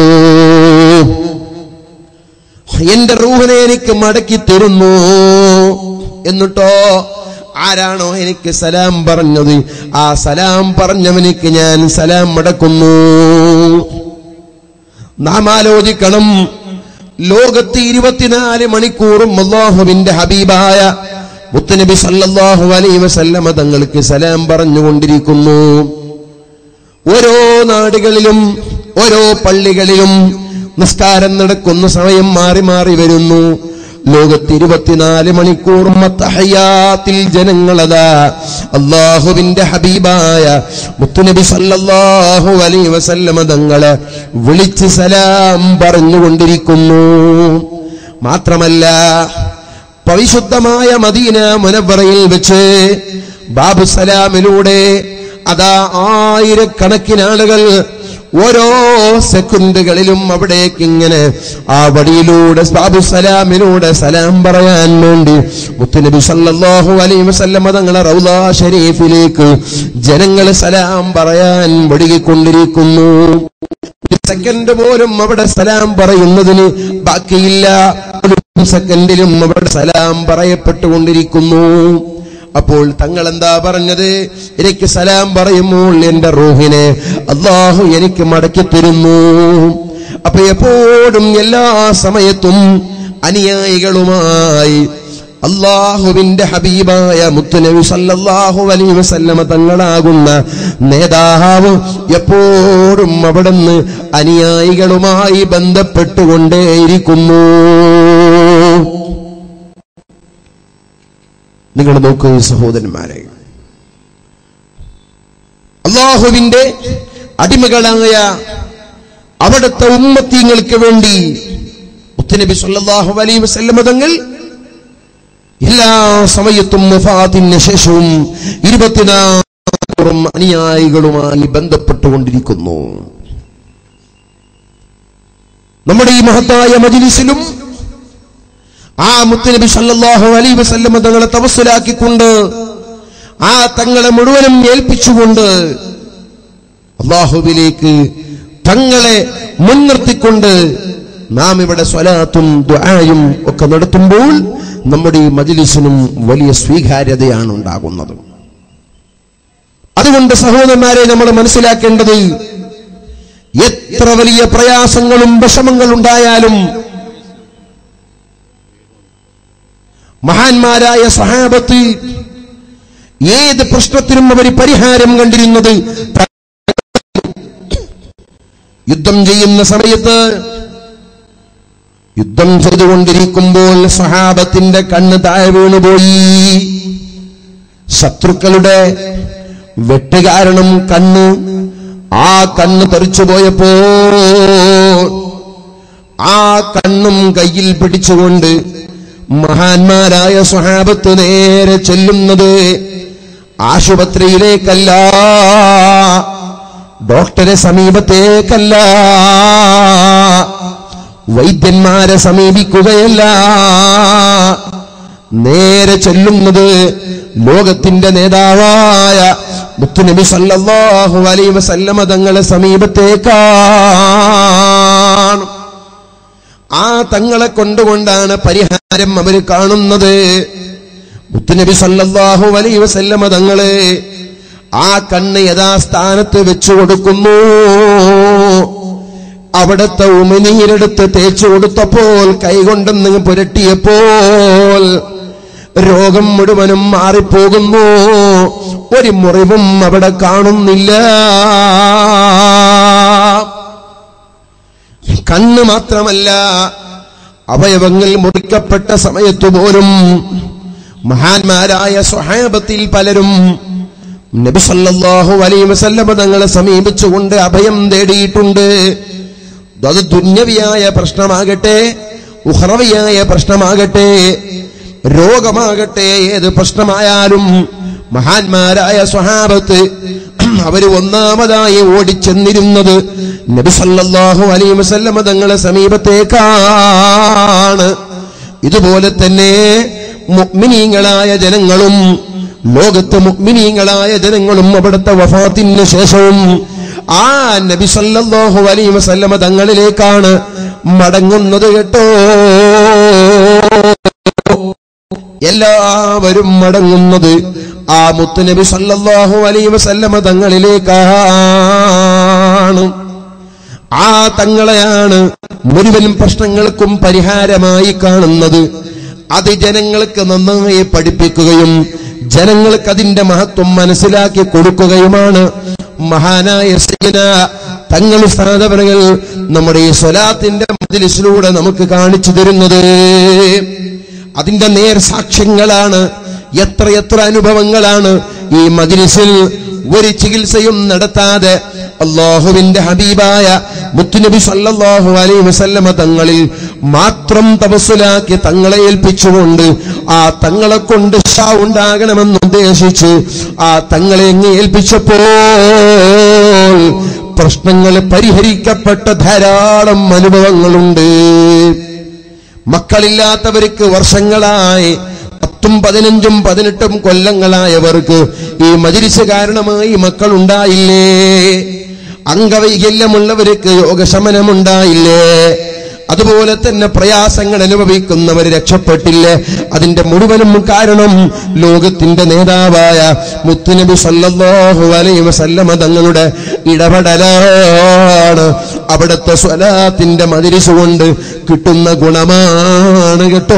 എന്റെ റൂഹിനെ എനിക്ക് മടക്കി തരുന്നു എന്നിട്ടോ ആരാണോ എനിക്ക് സലാം പറഞ്ഞത് ആ സലാം പറഞ്ഞവനിക്ക് ഞാൻ സലാം മടക്കുന്നു നാം ആലോചിക്കണം ലോകത്ത് ഇരുപത്തിനാല് മണിക്കൂറും അള്ളാഹുവിന്റെ ഹബീബായ മുത്തുനബി സല്ലല്ലാഹു അലൈഹി വസല്ലമ തങ്ങൾക്ക് സലാം പറഞ്ഞുകൊണ്ടിരിക്കുന്നു ഓരോ നാടുകളിലും ഓരോ പള്ളികളിലും നിസ്കാരം നടക്കുന്ന സമയം മാറി മാറി വരുന്നു ലോകത്ത് ഇരുപത്തിനാല് മണിക്കൂറും അത്തഹയ്യാത്തിൽ ജനങ്ങളതാ അള്ളാഹുവിന്റെ ഹബീബായ മുത്തുനബി സല്ലല്ലാഹു അലൈഹി വസല്ലമ തങ്ങളെ വിളിച്ച് സലാം പറഞ്ഞുകൊണ്ടിരിക്കുന്നു മാത്രമല്ല പരിശുദ്ധമായ മദീന മുനവറയിൽ വെച്ച് ബാബു സലാമിലൂടെ അതാ ആയിരക്കണക്കിന് ആളുകൾ ഓരോ സെക്കൻഡുകളിലും അവിടേക്ക് ഇങ്ങനെ ആ വടിയിലൂടെ ബാബു സലാമിലൂടെ സലാം പറയാൻ വേണ്ടി മുത്തുനബി സല്ലല്ലാഹു അലൈഹി വസല്ലമ തങ്ങളെ റൗള ഷരീഫിലേക്ക് ജനങ്ങൾ സലാം പറയാൻ വടികൊണ്ടിരിക്കുന്നു ഒരു സെക്കൻഡ് പോലും അവിടെ സലാം പറയുന്നതിന് ബാക്കിയില്ല ഒരു സെക്കൻഡിലും അവിടെ സലാം പറയപ്പെട്ടുകൊണ്ടിരിക്കുന്നു അപ്പോൾ തങ്ങൾ എന്താ പറഞ്ഞത് എനിക്ക് സലാം പറയുമ്പോൾ എന്റെ റൂഹിനെ അള്ളാഹു എനിക്ക് മടക്കി തരുന്നു അപ്പൊ എപ്പോഴും എല്ലാ സമയത്തും അനുയായികളുമായി അള്ളാഹുവിന്റെ ഹബീബായ മുത്തുനബി സല്ലല്ലാഹു അലൈഹി വസല്ലമ തങ്ങളാകുന്ന നേതാവ് എപ്പോഴും അവിടുന്ന് അനുയായികളുമായി ബന്ധപ്പെട്ടുകൊണ്ടേയിരിക്കുന്നു നിങ്ങൾ നോക്കൂ ഈ സഹോദരന്മാരെ അള്ളാഹുവിന്റെ അടിമകളായ അവിടുത്തെ ഉമ്മത്തീങ്ങൾക്ക് വേണ്ടി മുത്തുനബി സല്ലല്ലാഹു അലൈഹി വസല്ലമ തങ്ങൾ എല്ലാ സമയത്തും വഫാത്തിന് ശേഷവും ഇരുപത്തിനാറും അനുയായികളുമായി ബന്ധപ്പെട്ടുകൊണ്ടിരിക്കുന്നു നമ്മുടെ ഈ മഹത്തായ മജിലിസിലും ആ മുത്തുനബി സല്ലല്ലാഹു അലൈഹി വസല്ലമ തങ്ങളെ തവസ്സുലാക്കിക്കൊണ്ട് ആ തങ്ങളെ മുഴുവനും ഏൽപ്പിച്ചുകൊണ്ട് അള്ളാഹുവിലേക്ക് തങ്ങളെ മുൻനിർത്തിക്കൊണ്ട് നാം ഇവിടെ സ്വലാത്തും ദുആയും ഒക്കെ നടത്തുമ്പോൾ നമ്മുടെ ഈ മജ്ലിസിനും വലിയ സ്വീകാര്യതയാണ് ഉണ്ടാകുന്നത് അതുകൊണ്ട് സഹോദരന്മാരെ നമ്മൾ മനസ്സിലാക്കേണ്ടത് എത്ര വലിയ പ്രയാസങ്ങളും വിഷമങ്ങൾ ഉണ്ടായാലും മഹാന്മാരായ സഹാബത്ത് ഏത് പ്രശ്നത്തിനും അവർ പരിഹാരം കണ്ടിരുന്നത് യുദ്ധം ചെയ്യുന്ന സമയത്ത് യുദ്ധം ചെയ്തുകൊണ്ടിരിക്കുമ്പോൾ സഹാബത്തിന്റെ കണ്ണ് താഴെ വീണുപോയി ശത്രുക്കളുടെ വെട്ട് കാരണം കണ്ണ് ആ കണ്ണ് തെറിച്ചു പോയപ്പോ ആ കണ്ണും കയ്യിൽ പിടിച്ചുകൊണ്ട് മഹാന്മാരായ സ്വഹാബത്ത് നേരെ ചെല്ലുന്നത് ആശുപത്രിയിലേക്കല്ല ഡോക്ടറെ സമീപത്തേക്കല്ല വൈദ്യന്മാരെ സമീപിക്കുകയല്ല നേരെ ചെല്ലുന്നത് ലോകത്തിന്റെ നേതാവായ മുത്തുനബി സല്ലല്ലാഹു അലൈഹി വസല്ലമ തങ്ങളെ സമീപത്തേക്കാണ് ആ തങ്ങളെ കൊണ്ടുകൊണ്ടാണ് പരിഹാരം അവർ കാണുന്നത് മുത്തുനബി സല്ലല്ലാഹു അലൈഹി വസല്ലമ തങ്ങള് ആ കണ്ണ് യഥാസ്ഥാനത്ത് വെച്ചു കൊടുക്കുന്നു അവിടുത്തെ ഉമിനീരെടുത്ത് തേച്ചു കൊടുത്തപ്പോൾ കൈകൊണ്ടെന്ന് പുരട്ടിയപ്പോൾ രോഗം മുഴുവനും മാറിപ്പോകുന്നു ഒരു മുറിവും അവിടെ കാണുന്നില്ല കണ്ണ് മാത്രമല്ല അവയവങ്ങൾ മുറിക്കപ്പെട്ട സമയത്തു പോലും മഹാന്മാരായ സ്വഹാബത്തിൽ പലരും നബി സല്ലല്ലാഹു അലൈഹി വസല്ലമ തങ്ങളെ സമീപിച്ചുകൊണ്ട് അഭയം തേടിയിട്ടുണ്ട് അത് ദുന്യവിയായ പ്രശ്നമാകട്ടെ ഉഹ്റവിയായ പ്രശ്നമാകട്ടെ രോഗമാകട്ടെ ഏത് പ്രശ്നമായാലും മഹാന്മാരായ സ്വഹാബത്ത് അവര് ഒന്നാമതായി ഓടിച്ചെന്നിരുന്നത് നബി സല്ലല്ലാഹു അലൈഹി വസല്ലമ തങ്ങളെ സമീപത്തേക്കാണ് ഇതുപോലെ തന്നെ മുഅ്മിനീങ്ങളായ ജനങ്ങളും ലോകത്ത് മുഅ്മിനീങ്ങളായ ജനങ്ങളും അവിടുത്തെ വഫാത്തിന് ശേഷവും ആ നബി സല്ലല്ലാഹു അലൈഹി വസല്ലമ തങ്ങളിലേക്കാണ് മടങ്ങുന്നത് കേട്ടോ എല്ലാവരും മടങ്ങുന്നത് ആ മുത്തുനബി സല്ലല്ലാഹു അലൈഹി വസല്ലമ തങ്ങളിലേക്കാണ് ആ തങ്ങളെയാണ് മുഴുവൻ പ്രശ്നങ്ങൾക്കും പരിഹാരമായി കാണുന്നത് അത് ജനങ്ങൾക്ക് നന്നായി പഠിപ്പിക്കുകയും ജനങ്ങൾക്ക് അതിന്റെ മഹത്വം മനസ്സിലാക്കി കൊടുക്കുകയുമാണ് മഹാനായ സയ്യിദന തങ്ങൾ സ്ഥാനപരകൾ നമ്മുടെ ഈ സ്വലാത്തിന്റെ മജിലിസിലൂടെ നമുക്ക് കാണിച്ചു തരുന്നത് അതിന്റെ നേർ സാക്ഷ്യങ്ങളാണ് എത്രയെത്ര അനുഭവങ്ങളാണ് ഈ മജിലിസിൽ ഒരു ചികിത്സയും നടത്താതെ അള്ളാഹുവിന്റെ ഹബീബായ മുത്തുനബി സല്ലല്ലാഹു അലൈഹി വസല്ലമ തങ്ങളിൽ മാത്രം തപസ്സുലാക്കി തങ്ങളെ ഏൽപ്പിച്ചുകൊണ്ട് ആ തങ്ങളെ കൊണ്ട് ഷാ ഉണ്ടാകണമെന്ന് ഉദ്ദേശിച്ച് ആ തങ്ങളെ എങ്ങ് ഏൽപ്പിച്ചപ്പോൾ പ്രശ്നങ്ങൾ പരിഹരിക്കപ്പെട്ട ധാരാളം അനുഭവങ്ങളുണ്ട് മക്കളില്ലാത്തവർക്ക് വർഷങ്ങളായി പത്തും പതിനഞ്ചും പതിനെട്ടും കൊല്ലങ്ങളായവർക്ക് ഈ മജിരിസ് കാരണമായി മക്കളുണ്ടായില്ലേ അംഗവൈകല്യമുള്ളവർക്ക് യോഗശമനമുണ്ടായില്ലേ അതുപോലെ തന്നെ പ്രയാസങ്ങൾ അനുഭവിക്കുന്നവർ രക്ഷപ്പെട്ടില്ലേ അതിന്റെ മുഴുവനും കാരണം ലോകത്തിന്റെ നേതാവായ മുത്തുനബി സല്ലല്ലാഹു അലൈഹി വസല്ലമ തങ്ങളുടെ ഇടപെടലാണ് അവിടുത്തെ സ്വലാത്തിന്റെ മതിരിസ് കൊണ്ട് കിട്ടുന്ന ഗുണമാണ് കേട്ടോ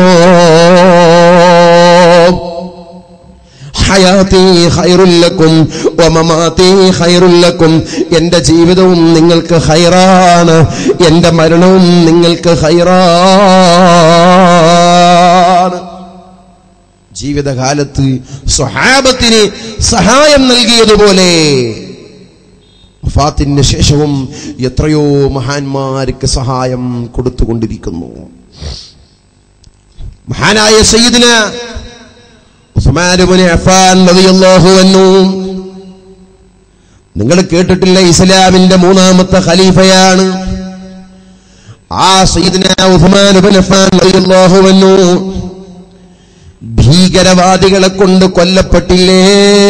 ഹയാത്തി ഖൈറുല്ലക്കും വമമാതി ഖൈറുല്ലക്കും എന്റെ ജീവിതവും നിങ്ങൾക്ക് ഹൈറാണ് എന്റെ മരണവും നിങ്ങൾക്ക് ഹൈറാണ് ജീവിതകാലത്ത് സ്വഹാബത്തിന് സഹായം നൽകിയതുപോലെ വഫാത്തിന് ശേഷവും എത്രയോ മഹാന്മാർക്ക് സഹായം കൊടുത്തുകൊണ്ടിരിക്കുന്നു മഹാനായ സയ്യിദിന ഉസ്മാൻ ഇബ്നു അഫ്ഫാൻ റളിയല്ലാഹു അൻഹു നിങ്ങൾ കേട്ടിട്ടില്ല ഇസ്ലാമിന്റെ മൂന്നാമത്തെ ഖലീഫയാണ് ആ സയ്യിദിന ഉസ്മാൻ ഇബ്നു അഫ്ഫാൻ റളിയല്ലാഹു അൻഹു ഭീകരവാദികളെ കൊണ്ട് കൊല്ലപ്പെട്ടില്ലേ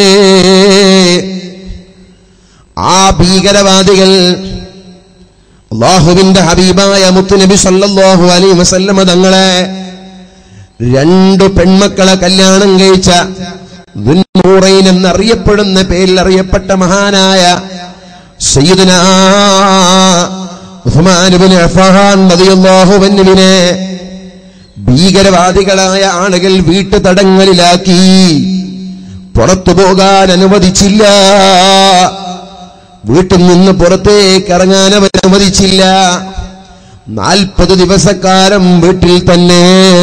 ആ ഭീകരവാദികൾ അള്ളാഹുവിന്റെ ഹബീബായ മുത്തുനബി സല്ലല്ലാഹു അലൈഹി വസല്ലമ തങ്ങളെ രണ്ടു പെൺമക്കളെ കല്യാണം കഴിച്ച ദുന്നൂറൈൻ എന്നറിയപ്പെടുന്ന പേരിൽ അറിയപ്പെട്ട മഹാനായ സയ്യിദുന ഉസ്മാൻ ഇബ്നു അഫ്ഫാൻ റളിയല്ലാഹു അൻഹുവിനെ ഭീകരവാദികളായ ആളുകൾ വീട്ടു തടങ്ങളിലാക്കി പുറത്തു പോകാൻ അനുവദിച്ചില്ല വീട്ടിൽ നിന്ന് പുറത്തേക്ക് ഇറങ്ങാൻ അവർ അനുവദിച്ചില്ല നാൽപ്പത് ദിവസക്കാലം വീട്ടിൽ തന്നെ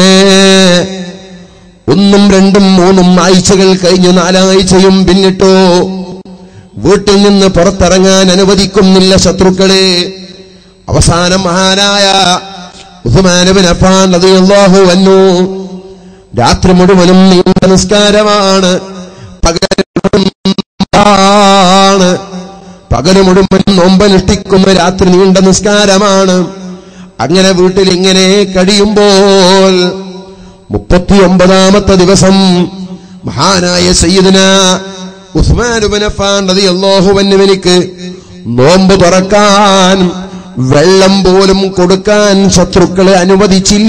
ഒന്നും രണ്ടും മൂന്നും ആഴ്ചകൾ കഴിഞ്ഞു നാലാഴ്ചയും പിന്നിട്ടു വീട്ടിൽ നിന്ന് പുറത്തിറങ്ങാൻ അനുവദിക്കുന്നില്ല ശത്രുക്കളെ അവസാനം മഹാനായ ഉസ്മാനബിൻ അഫാൻ റളിയല്ലാഹു അൻഹു രാത്രി മുഴുവനും നീണ്ട നിസ്കാരമാണ് പകൽ ആണ് പകല് മുഴുവൻ നോമ്പനുഷ്ഠിക്കുന്ന രാത്രി നീണ്ട നിസ്കാരമാണ് അങ്ങനെ വീട്ടിൽ ഇങ്ങനെ കഴിയുമ്പോൾ മുപ്പത്തിയൊമ്പതാമത്തെ ദിവസം മഹാനായ സയ്യിദിന ഉസ്മാൻ അഫ്ഫാൻ റളിയല്ലാഹു അൻഹുവിനിക്ക് നോമ്പ് തുറക്കാൻ വെള്ളം പോലും കൊടുക്കാൻ ശത്രുക്കളെ അനുവദിച്ചില്ല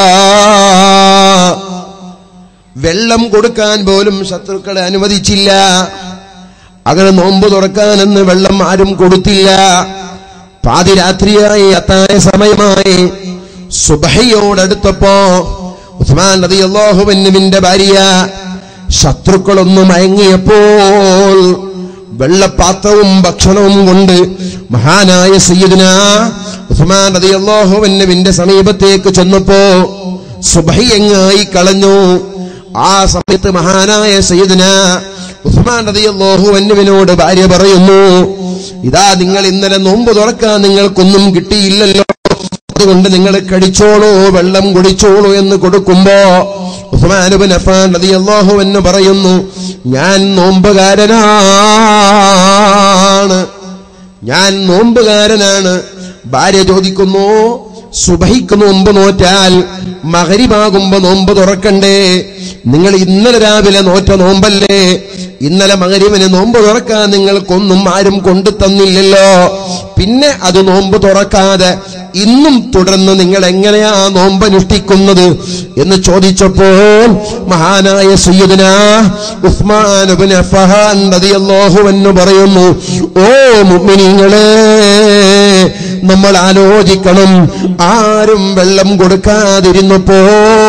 വെള്ളം കൊടുക്കാൻ പോലും ശത്രുക്കളെ അനുവദിച്ചില്ല അങ്ങനെ നോമ്പ് തുറക്കാനെന്ന് വെള്ളം ആരും കൊടുത്തില്ല പാതിരാത്രിയായി അത്തായ സമയമായി സുബഹയോടടുത്തപ്പോ ഉസ്മാൻ നദി അള്ളാഹുവിന്റെ ഭാര്യ ശത്രുക്കളൊന്ന് മയങ്ങിയപ്പോൾ വെള്ളപ്പാത്രവും ഭക്ഷണവും കൊണ്ട് മഹാനായ സയ്യിദിന ഉസ്മാൻ നദി അള്ളാഹുവിന്റെ സമീപത്തേക്ക് ചെന്നപ്പോ സുബഹി എങ്ങായി കളഞ്ഞു ആ സമയത്ത് മഹാനായ സയ്യിദിന ഉസ്മാൻ റളിയല്ലാഹു അൻഹുവിനോട് ഭാര്യ പറയുന്നു ഇതാ നിങ്ങൾ ഇന്നലെ നോമ്പ് തുറക്കാൻ നിങ്ങൾക്കൊന്നും കിട്ടിയില്ലല്ലോ അതുകൊണ്ട് നിങ്ങൾ കടിച്ചോളൂ വെള്ളം കുടിച്ചോളൂ എന്ന് കൊടുക്കുമ്പോ ഉസ്മാൻ ഇബ്നു അഫ്ഫാൻ റളിയല്ലാഹു അൻഹു പറയുന്നു ഞാൻ നോമ്പുകാരനാണ് ഞാൻ നോമ്പുകാരനാണ് ഭാര്യ ചോദിക്കുന്നു സുബഹിക്ക് നോമ്പ് നോറ്റാൽ മകരിമാകുമ്പോ നോമ്പ് തുറക്കണ്ടേ നിങ്ങൾ ഇന്നലെ രാവിലെ നോറ്റ നോമ്പല്ലേ ഇന്നലെ മകരിവിന് നോമ്പ് തുറക്കാൻ നിങ്ങൾക്കൊന്നും ആരും കൊണ്ടു തന്നില്ലല്ലോ പിന്നെ അത് നോമ്പ് തുറക്കാതെ ഇന്നും തുടർന്ന് നിങ്ങൾ എങ്ങനെയാ നോമ്പ് അനുഷ്ഠിക്കുന്നത് എന്ന് ചോദിച്ചപ്പോൾ മഹാനായ സയ്യിദന ഉസ്മാൻ ഇബ്നു അഫ്ഫാൻ റളിയല്ലാഹു അൻഹു പറയുന്നു ഓ മുഅ്മിനീങ്ങളെ നമ്മൾ ആലോചിക്കണം ആരും വെള്ളം കൊടുക്കാതിരുന്നപ്പോ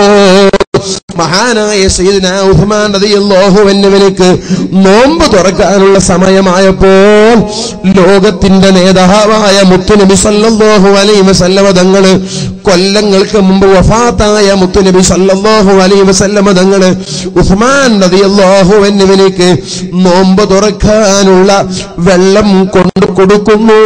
മഹാനായ സയ്യിദന ഉസ്മാൻ റളിയല്ലാഹു അൻഹുവിനക്ക് നോമ്പ് തുറക്കാനുള്ള സമയമായപ്പോൾ ലോകത്തിന്റെ നേതാവായ മുത്തുനബി സല്ലല്ലാഹു അലൈഹി വസല്ലമ തങ്ങള് കൊല്ലങ്ങൾക്ക് മുമ്പ് വഫാത്തായ മുത്തുനബി സല്ലല്ലാഹു അലൈഹി വസല്ലമ തങ്ങള് ഉസ്മാൻ റളിയല്ലാഹു അൻഹുവിനക്ക് നോമ്പ് തുറക്കാനുള്ള വെള്ളം കൊണ്ടു കൊടുക്കുന്നു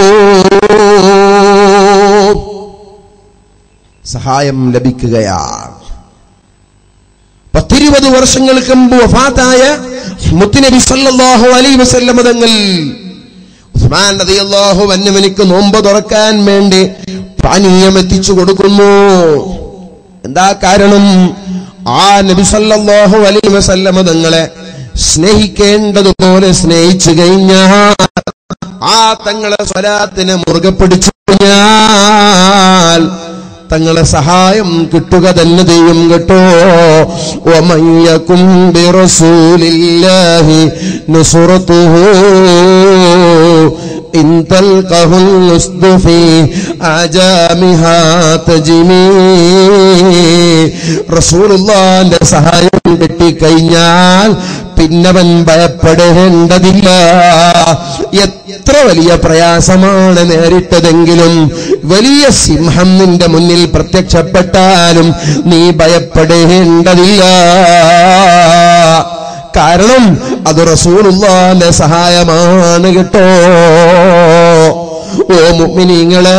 സഹായം ലഭിക്കുകയാണ് പത്തിരുപത് വർഷങ്ങൾക്ക് മുമ്പ് വഫാത്തായ മുത്തുനബി സല്ലല്ലാഹു അലൈഹി വസല്ലമ തങ്ങൾ ഉസ്മാൻ റളിയല്ലാഹു അൻഹുവിനക്ക് നോമ്പ് തുറക്കാൻ വേണ്ടി പാനീയം എത്തിച്ചു കൊടുക്കുന്നു എന്താ കാരണം ആ നബി സല്ലല്ലാഹു അലൈഹി വസല്ലമ തങ്ങളെ സ്നേഹിക്കേണ്ടതുപോലെ സ്നേഹിച്ചു കഴിഞ്ഞാൽ ആ തങ്ങളെ സ്വലാത്തിനെ മുറുകെ പിടിച്ചു കഴിഞ്ഞാൽ തങ്ങളെ സഹായം കിട്ടുക തന്നെ ചെയ്യും കേട്ടോ ഒമയ്യക്കും ബിറസൂലില്ലാഹി നുസുറത്തുഹു إن تلقه الأسد في أعجامها تجمي رسول الله സഹായം കിട്ടിക്കഴിഞ്ഞാൽ പിന്നവൻ ഭയപ്പെടേണ്ടതില്ല എത്ര വലിയ പ്രയാസമാണ് നേരിട്ടതെങ്കിലും വലിയ സിംഹം നിന്റെ മുന്നിൽ പ്രത്യക്ഷപ്പെട്ടാലും നീ ഭയപ്പെടേണ്ടതില്ല കാരണം അത് റസൂലുള്ളാന്റെ സഹായമാണ് കേട്ടോ ഓ മുഅ്മിനീങ്ങളെ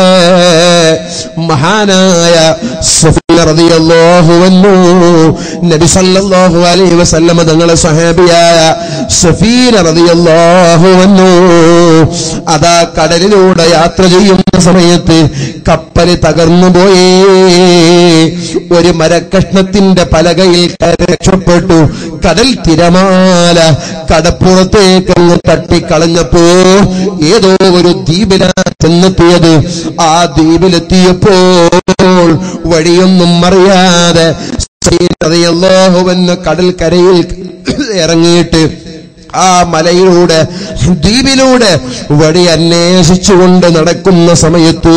മഹാനായ സഫീന റളിയല്ലാഹു അൻഹു നബി സല്ലല്ലാഹു അലൈഹി വസല്ലമ തങ്ങളെ സ്വഹാബിയായ സഫീന റളിയല്ലാഹു അൻഹു അതാ കടലിലൂടെ യാത്ര ചെയ്യുന്ന സമയത്ത് കപ്പൽ തകർന്നു പോയി ഒരു മരക്കഷ്ണത്തിന്റെ പലകയിൽ കയറി രക്ഷപ്പെട്ടു കടൽ തിരമാല കടപ്പുറത്തേക്ക് അങ്ങ് തട്ടിക്കളഞ്ഞപ്പോ ഏതോ ഒരു ദ്വീപിലാണ് ചെന്നെത്തിയത് ആ ദ്വീപിലെത്തിയപ്പോൾ വഴിയൊന്നും അറിയാതെ അറിയല്ലാഹുവെന്ന് കടൽ കരയിൽ ഇറങ്ങിയിട്ട് ആ മലയിലൂടെ ദ്വീപിലൂടെ വഴി അന്വേഷിച്ചുകൊണ്ട് നടക്കുന്ന സമയത്ത്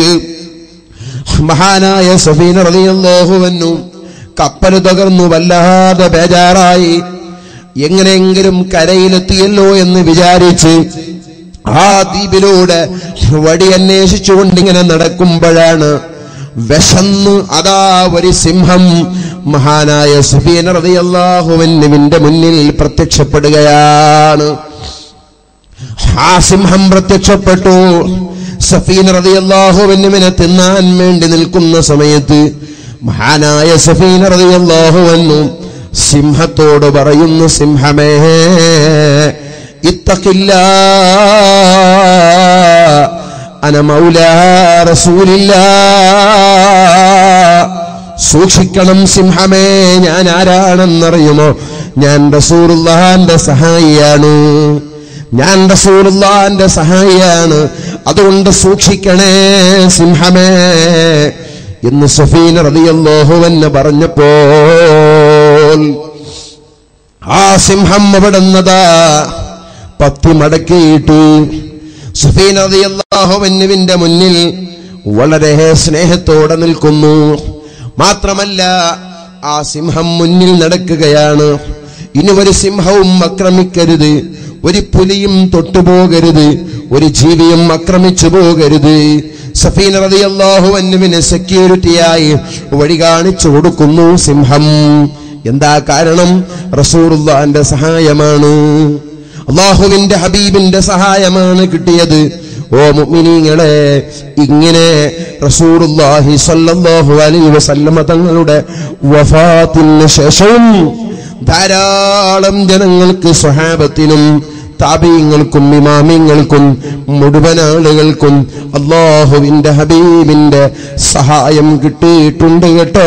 മഹാനായ സഫീന റളിയല്ലാഹുവന്നു കപ്പൽ തകർന്നു വല്ലാതെ ബേജാറായി എങ്ങനെയെങ്കിലും കരയിലെത്തിയല്ലോ എന്ന് വിചാരിച്ച് ആ ദ്വീപിലൂടെ വഴി അന്വേഷിച്ചുകൊണ്ട് ഇങ്ങനെ നടക്കുമ്പോഴാണ് വിശന്ന് അതാ ഒരു സിംഹം മഹാനായ സുഫീൻ റളിയല്ലാഹുവിന്റെ മുന്നിൽ പ്രത്യക്ഷപ്പെടുകയാണ് ആ സിംഹം പ്രത്യക്ഷപ്പെട്ടു സഫീൻ റളിയല്ലാഹുവിനെ തിന്നാൻ വേണ്ടി നിൽക്കുന്ന സമയത്ത് മഹാനായ സഫീൻ റളിയല്ലാഹുവന്നു സിംഹത്തോട് പറയുന്നു സിംഹമേ ഇത്തക്കില്ല അന മൗലാ റസൂലില്ലാ സൂക്ഷിക്കണം സിംഹമേ ഞാൻ ആരാണെന്നറിയുമോ ഞാൻ റസൂറുല്ലാന്റെ സഹായിയാണ് ഞാൻ റസൂലുള്ളാന്റെ സഹായിയാണ് അതുകൊണ്ട് സൂക്ഷിക്കണേ സിംഹമേ എന്ന് സഫീന റളിയല്ലാഹുവെന്ന് പറഞ്ഞപ്പോൾ ആ സിംഹം അവിടുന്നതാ പത്തി മടക്കിയിട്ട് സുഫീൻ റളിയല്ലാഹുവിന്റെ മുന്നിൽ വളരെ സ്നേഹത്തോടെ നിൽക്കുന്നു മാത്രമല്ല ആ സിംഹം മുന്നിൽ നടക്കുകയാണ് ഇനി ഒരു സിംഹവും ആക്രമിക്കരുത് ഒരു പുലിയും തൊട്ടുപോകരുത് ഒരു ജീവിയും ആക്രമിച്ചു പോകരുത് സഫീൻ റളിയല്ലാഹു അന്നുവിന് സെക്യൂരിറ്റിയായി വഴി കാണിച്ചു കൊടുക്കുന്നു സിംഹം എന്താ കാരണം റസൂറുല്ലാന്റെ സഹായമാണ് അള്ളാഹുവിന്റെ ഹബീബിന്റെ സഹായമാണ് കിട്ടിയത് ഓ മുഅ്മിനീങ്ങളെ ഇങ്ങനെ റസൂലുള്ളാഹി സ്വല്ലല്ലാഹു അലൈഹി വസല്ലമ തങ്ങളുടെ വഫാത്തിന് ശേഷവും ധാരാളം ജനങ്ങൾക്ക് സ്വഹാബത്തിനും താപീയങ്ങൾക്കും ഇമാമിങ്ങൾക്കും മുഴുവൻ ആളുകൾക്കും അള്ളാഹുവിന്റെ ഹബീബിന്റെ സഹായം കിട്ടിയിട്ടുണ്ട് കേട്ടോ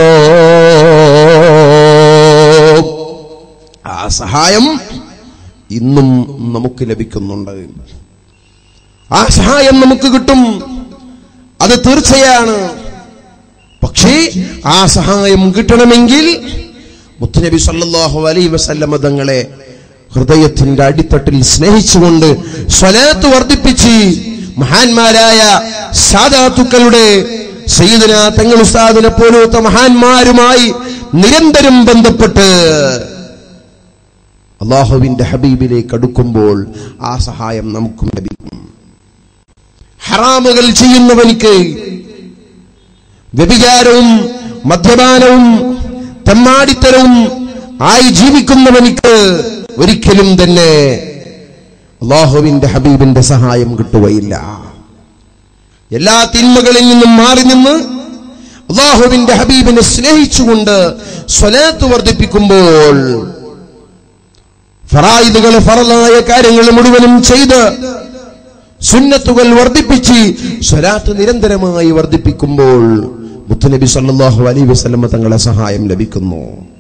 ആ സഹായം ഇന്നും നമുക്ക് ലഭിക്കുന്നുണ്ട് ആ സഹായം നമുക്ക് കിട്ടും അത് തീർച്ചയാണ് പക്ഷേ ആ സഹായം കിട്ടണമെങ്കിൽ മുത്തുനബി സല്ലല്ലാഹു അലൈഹി വസല്ലമ തങ്ങളെ ഹൃദയത്തിന്റെ അടിത്തട്ടിൽ സ്നേഹിച്ചുകൊണ്ട് സ്വലാത്ത് വർദ്ധിപ്പിച്ച് മഹാന്മാരായ സാദാത്തുക്കളുടെ സയ്യിദുന തങ്ങൾ ഉസ്താദിനെ പോലത്തെ മഹാന്മാരുമായി നിരന്തരം ബന്ധപ്പെട്ട് അള്ളാഹുവിന്റെ ഹബീബിലേക്ക് അടുക്കുമ്പോൾ ആ സഹായം നമുക്കും ലഭിക്കും ഹറാമുകൾ ചെയ്യുന്നവനിക്ക് വ്യഭിചാരവും മദ്യപാനവും തെമ്മാടിത്തരവും ആയി ജീവിക്കുന്നവനിക്ക് ഒരിക്കലും തന്നെ അള്ളാഹുവിന്റെ ഹബീബിന്റെ സഹായം കിട്ടുകയില്ല എല്ലാ തിന്മകളിൽ നിന്നും മാറി നിന്ന് അള്ളാഹുവിന്റെ ഹബീബിനെ സ്നേഹിച്ചുകൊണ്ട് സ്വലാത്ത് വർദ്ധിപ്പിക്കുമ്പോൾ ഫറായിദുകൾ ഫറലായ കാര്യങ്ങൾ മുഴുവനും ചെയ്ത് സുന്നത്തുകൾ വർദ്ധിപ്പിച്ച് സ്വലാത്ത് നിരന്തരമായി വർദ്ധിപ്പിക്കുമ്പോൾ മുത്തുനബി സല്ലല്ലാഹു അലൈഹി വസല്ലമ തങ്ങളെ സഹായം ലഭിക്കുന്നു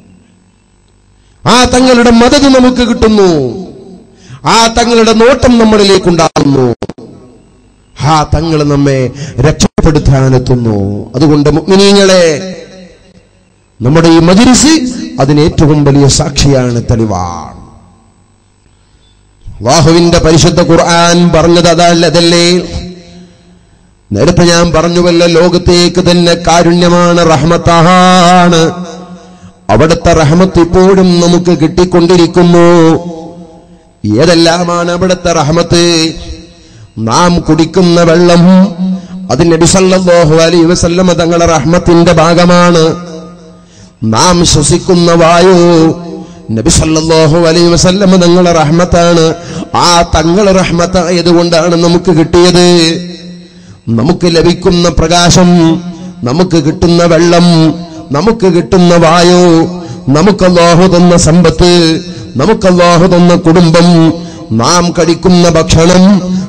ആ തങ്ങളുടെ മദത് നമുക്ക് കിട്ടുന്നു ആ തങ്ങളുടെ നോട്ടം നമ്മളിലേക്ക് ഉണ്ടാകുന്നു ആ തങ്ങൾ നമ്മെ രക്ഷപ്പെടുത്താനെത്തുന്നു അതുകൊണ്ട് മുഅ്മിനീങ്ങളെ നമ്മുടെ ഈ മജിരിസ് അതിന് ഏറ്റവും വലിയ സാക്ഷിയാണ് തെളിവാണ് അള്ളാഹുവിന്റെ പരിശുദ്ധ ഖുർആൻ പറഞ്ഞത് അതല്ലതല്ലേ നേരത്തെ ഞാൻ പറഞ്ഞുവല്ല ലോകത്തേക്ക് തന്നെ കാരുണ്യമാണ് റഹ്മത്താണ് അവിടുത്തെ റഹ്മത്ത് ഇപ്പോഴും നമുക്ക് കിട്ടിക്കൊണ്ടിരിക്കുന്നു ഏതെല്ലാമാണ് അവിടുത്തെ റഹ്മത്ത് നാം കുടിക്കുന്ന വെള്ളം അത് നബി സല്ലല്ലാഹു അലൈഹി വസല്ലമ തങ്ങളുടെ റഹ്മത്തിന്റെ ഭാഗമാണ് നാം ശ്വസിക്കുന്ന വായു നബി സല്ലല്ലാഹു അലൈഹി വസല്ലമ തങ്ങളുടെ റഹ്മത്താണ് ആ തങ്ങളെ റഹ്മത്തായതുകൊണ്ടാണ് നമുക്ക് കിട്ടിയത് നമുക്ക് ലഭിക്കുന്ന പ്രകാശം നമുക്ക് കിട്ടുന്ന വെള്ളം നമുക്ക് കിട്ടുന്ന വായു നമുക്ക് അല്ലാഹു തന്ന സമ്പത്ത് നമുക്ക് അല്ലാഹു തന്ന കുടുംബം നാം കഴിക്കുന്ന ഭക്ഷണം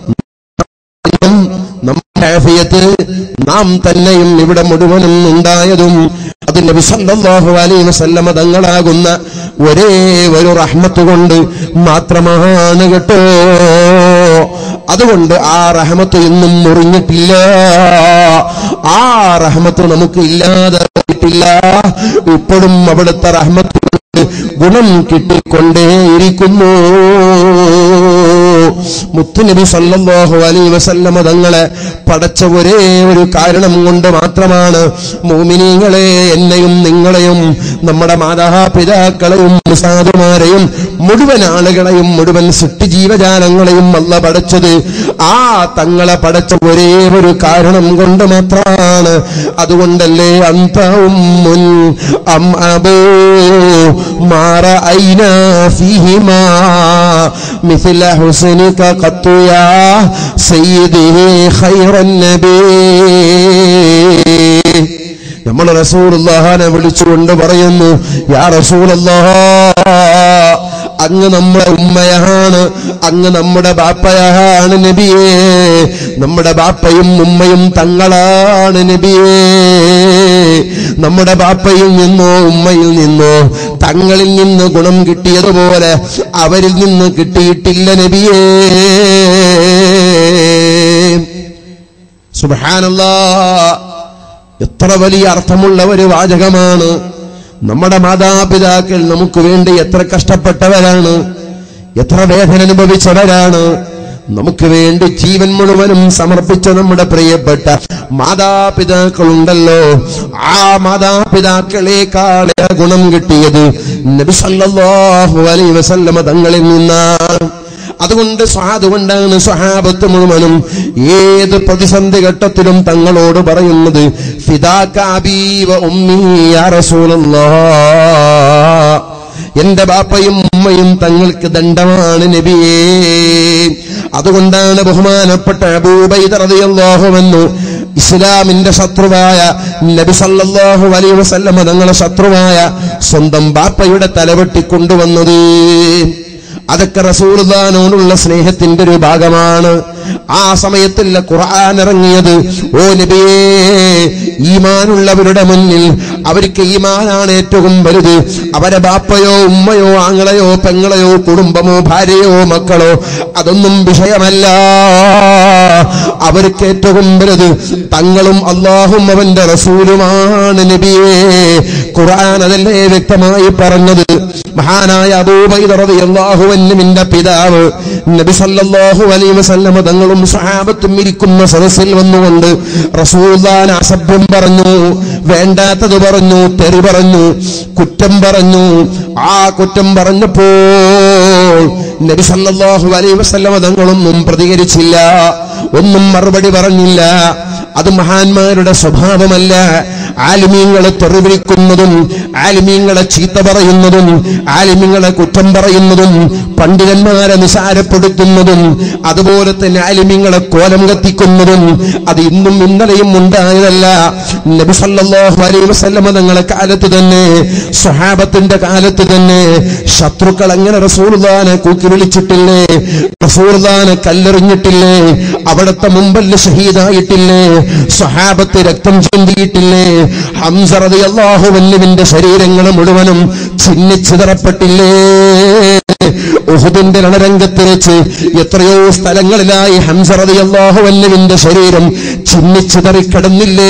നമ്മുടെ ആഫിയത്ത് നാം തന്നെയും ഇവിടെ മുഴുവനും ഉണ്ടായതും അത് നബി സല്ലല്ലാഹു അലൈഹി വസല്ലമ തങ്ങളാകുന്ന ഒരേ ഒരു റഹ്മത്ത് കൊണ്ട് മാത്രമാണ് കേട്ടോ അതുകൊണ്ട് ആ റഹ്മത്ത് ഇന്നും മുറിഞ്ഞിട്ടില്ല ആ റഹ്മത്ത് നമുക്ക് ഇല്ലാതായിട്ടില്ല ഇപ്പോഴും അവിടുത്തെ റഹ്മത്ത് ഗുണം കിട്ടിക്കൊണ്ടേയിരിക്കുന്നു മുത്തുനബി സല്ലല്ലാഹു അലൈഹി വസല്ലമ തങ്ങളെ പടച്ച ഒരേ ഒരു കാരണം കൊണ്ട് മാത്രമാണ് മോമിനീങ്ങളെ എന്നെയും നിങ്ങളെയും നമ്മുടെ മാതാപിതാക്കളെയും സാധുമാരെയും മുഴുവൻ ആളുകളെയും മുഴുവൻ സൃഷ്ടി ജീവജാലങ്ങളെയും അല്ല പടച്ചത് ആ തങ്ങളെ പടച്ച ഒരേ ഒരു കാരണം കൊണ്ട് മാത്രമാണ് അതുകൊണ്ടല്ലേ അന്തവും മുൻ അം അബോ മാറ ഐന ഫീഹിമാ مثل حسنك قط يا سيدي خير النبي നമ്മൾ റസൂലുള്ളാഹാനെ വിളിച്ചുകൊണ്ട് പറയുന്നു യാ റസൂലല്ലാ അങ്ങ് നമ്മുടെ ഉമ്മയാണ് അങ്ങ് നമ്മുടെ ബാപ്പയാണ് നബിയേ നമ്മുടെ ബാപ്പയും ഉമ്മയും തങ്ങളാണ് നബിയേ നമ്മുടെ ബാപ്പയിൽ നിന്നോ ഉമ്മയിൽ നിന്നോ തങ്ങളിൽ നിന്ന് ഗുണം കിട്ടിയതുപോലെ അവരിൽ നിന്ന് കിട്ടിയിട്ടില്ല നബിയേ സുബഹാനല്ലാ എത്ര വലിയ അർത്ഥമുള്ള ഒരു വാചകമാണ് നമ്മുടെ മാതാപിതാക്കൾ നമുക്ക് വേണ്ടി എത്ര കഷ്ടപ്പെട്ടവരാണ് എത്ര വേദന അനുഭവിച്ചവരാണ് നമുക്ക് വേണ്ടി ജീവൻ മുഴുവനും സമർപ്പിച്ച നമ്മുടെ പ്രിയപ്പെട്ട മാതാപിതാക്കളുണ്ടല്ലോ ആ മാതാപിതാക്കളെക്കാൾ ഗുണം കിട്ടിയത് നബി സല്ലല്ലാഹു അലൈഹി വസല്ലമ തങ്ങളിൽ നിന്നാണ് അതുകൊണ്ട് അതുകൊണ്ടാണ് സ്വഹാബത്ത് മുഴുവനും ഏത് പ്രതിസന്ധി ഘട്ടത്തിലും തങ്ങളോട് പറയുന്നത് ഫിദാക അബീ വ ഉമ്മീ യാ റസൂലല്ലാഹ് എന്റെ ബാപ്പയും ഉമ്മയും തങ്ങൾക്ക് ദണ്ഡമാണ് നബിയേ അതുകൊണ്ടാണ് ബഹുമാനപ്പെട്ട അബൂബൈദ റളിയല്ലാഹു അൻഹു ഇസ്ലാമിന്റെ ശത്രുവായ നബി സല്ലല്ലാഹു അലൈഹി വസല്ലമ തങ്ങളെ ശത്രുവായ സ്വന്തം ബാപ്പയുടെ തലവെട്ടി കൊണ്ടുവന്നത് അതൊക്കെ റസൂലുള്ളാനോടുള്ള സ്നേഹത്തിന്റെ ഒരു ഭാഗമാണ് ആ സമയത്തുള്ള ഖുർആൻ ഇറങ്ങിയത് ഓ നബിയേ ഈമാനുള്ളവരുടെ മുന്നിൽ അവർക്ക് ഈമാനാണ് ഏറ്റവും വലുത് അവരെ ബാപ്പയോ ഉമ്മയോ ആങ്ങളെയോ പെങ്ങളെയോ കുടുംബമോ ഭാര്യയോ മക്കളോ അതൊന്നും വിഷയമല്ല അവർക്ക് ഏറ്റവും വലുത് തങ്ങളും അള്ളാഹും അവന്റെ റസൂലുമാണ് നബിയേ ഖുർആൻ അതല്ലേ വ്യക്തമായി പറഞ്ഞത് മഹാനായ അബൂബൈദ റളിയല്ലാഹു അൻഹുവിന്റെ പിതാവ് നബി സല്ലല്ലാഹു അലൈഹി വസല്ലമ തങ്ങളും സഹാബത്തും ഇരിക്കുന്ന സദസ്സിൽ വന്നുകൊണ്ട് റസൂലുള്ളാഹിനെ അസഭ്യം പറഞ്ഞു വേണ്ടാത്തത് പറഞ്ഞു തെറി പറഞ്ഞു കുറ്റം പറഞ്ഞു ആ കുറ്റം പറഞ്ഞപ്പോൾ നബി സല്ലല്ലാഹു അലൈഹി വസല്ലമ തങ്ങളൊന്നും പ്രതികരിച്ചില്ല ഒന്നും മറുപടി പറഞ്ഞില്ല അത് മഹാന്മാരുടെ സ്വഭാവമല്ല ആലിമീങ്ങളെ തെറിവിളിക്കുന്നതും ആലിമീങ്ങളെ ചീത്ത പറയുന്നതും ആലിമീങ്ങളെ കുറ്റം പറയുന്നതും പണ്ഡിതന്മാരെ നിസാരപ്പെടുത്തുന്നതും അതുപോലെ തന്നെ ആലിമീങ്ങളെ കോലം കത്തിക്കുന്നതും അത് ഇന്നും ഇന്നലെയും ഉണ്ടായതല്ല നബി സല്ലല്ലാഹു അലൈഹി വസല്ലമ തങ്ങളെ കാലത്ത് തന്നെ സ്വഹാബത്തിന്റെ കാലത്ത് തന്നെ ശത്രുക്കൾ അങ്ങനെ റസൂലുള്ളാനെ കൂക്കി വിളിച്ചിട്ടില്ലേ റസൂലുള്ളാനെ കല്ലെറിഞ്ഞിട്ടില്ലേ അവിടുത്തെ മുമ്പല്ല ഷഹീദായിട്ടില്ലേ സ്വഹാബത്ത് രക്തം ചിന്തിയിട്ടില്ലേ ഹംസ റളിയല്ലാഹു അൻഹുവിന്റെ ശരീരങ്ങൾ മുഴുവനും ചിന്നിച്ചിതറപ്പെട്ടില്ലേ ഉഹുദിന്റെ രണരംഗത്ത് വെച്ച് എത്രയോ സ്ഥലങ്ങളിലായി ഹംസ റളിയല്ലാഹു അൻഹുവിന്റെ ശരീരം ചിന്നിച്ചിതറിക്കിടന്നില്ലേ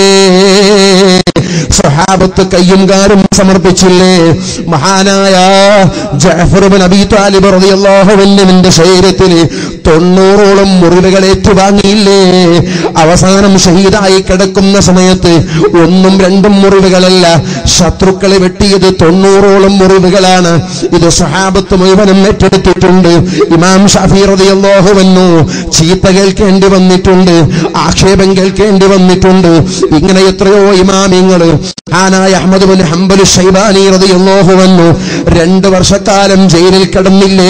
സഹാബത്ത് കയ്യും കാരും സമർപ്പിച്ചില്ലേ മഹാനായ ജഅഫർ ഇബ്നു അബീ താലിബ് റളിയല്ലാഹു അൻഹുവിന്റെ ശരീരത്തിൽ തൊണ്ണൂറോളം മുറിവുകൾ ഏറ്റുവാങ്ങിയില്ലേ അവസാനം ഷഹീദായി കിടക്കുന്ന സമയത്ത് ഒന്നും രണ്ടും മുറിവുകളല്ല ശത്രുക്കളെ വെട്ടിയത് തൊണ്ണൂറോളം മുറിവുകളാണ് ഇത് സഹാബത്ത് മുഴുവനും ഏറ്റെടുത്തിട്ടുണ്ട് ഇമാം ഷാഫി റളിയല്ലാഹു അൻഹു ചീത്ത കേൾക്കേണ്ടി വന്നിട്ടുണ്ട് ആക്ഷേപം കേൾക്കേണ്ടി വന്നിട്ടുണ്ട് ഇങ്ങനെ എത്രയോ ഇമാമിങ്ങള് ആനായ അഹമ്മദ് ബിൻ ഹംബൽ ഷൈബാനി റളിയല്ലാഹു അൻഹു രണ്ട് വർഷക്കാലം ജയിലിൽ കിടന്നില്ലേ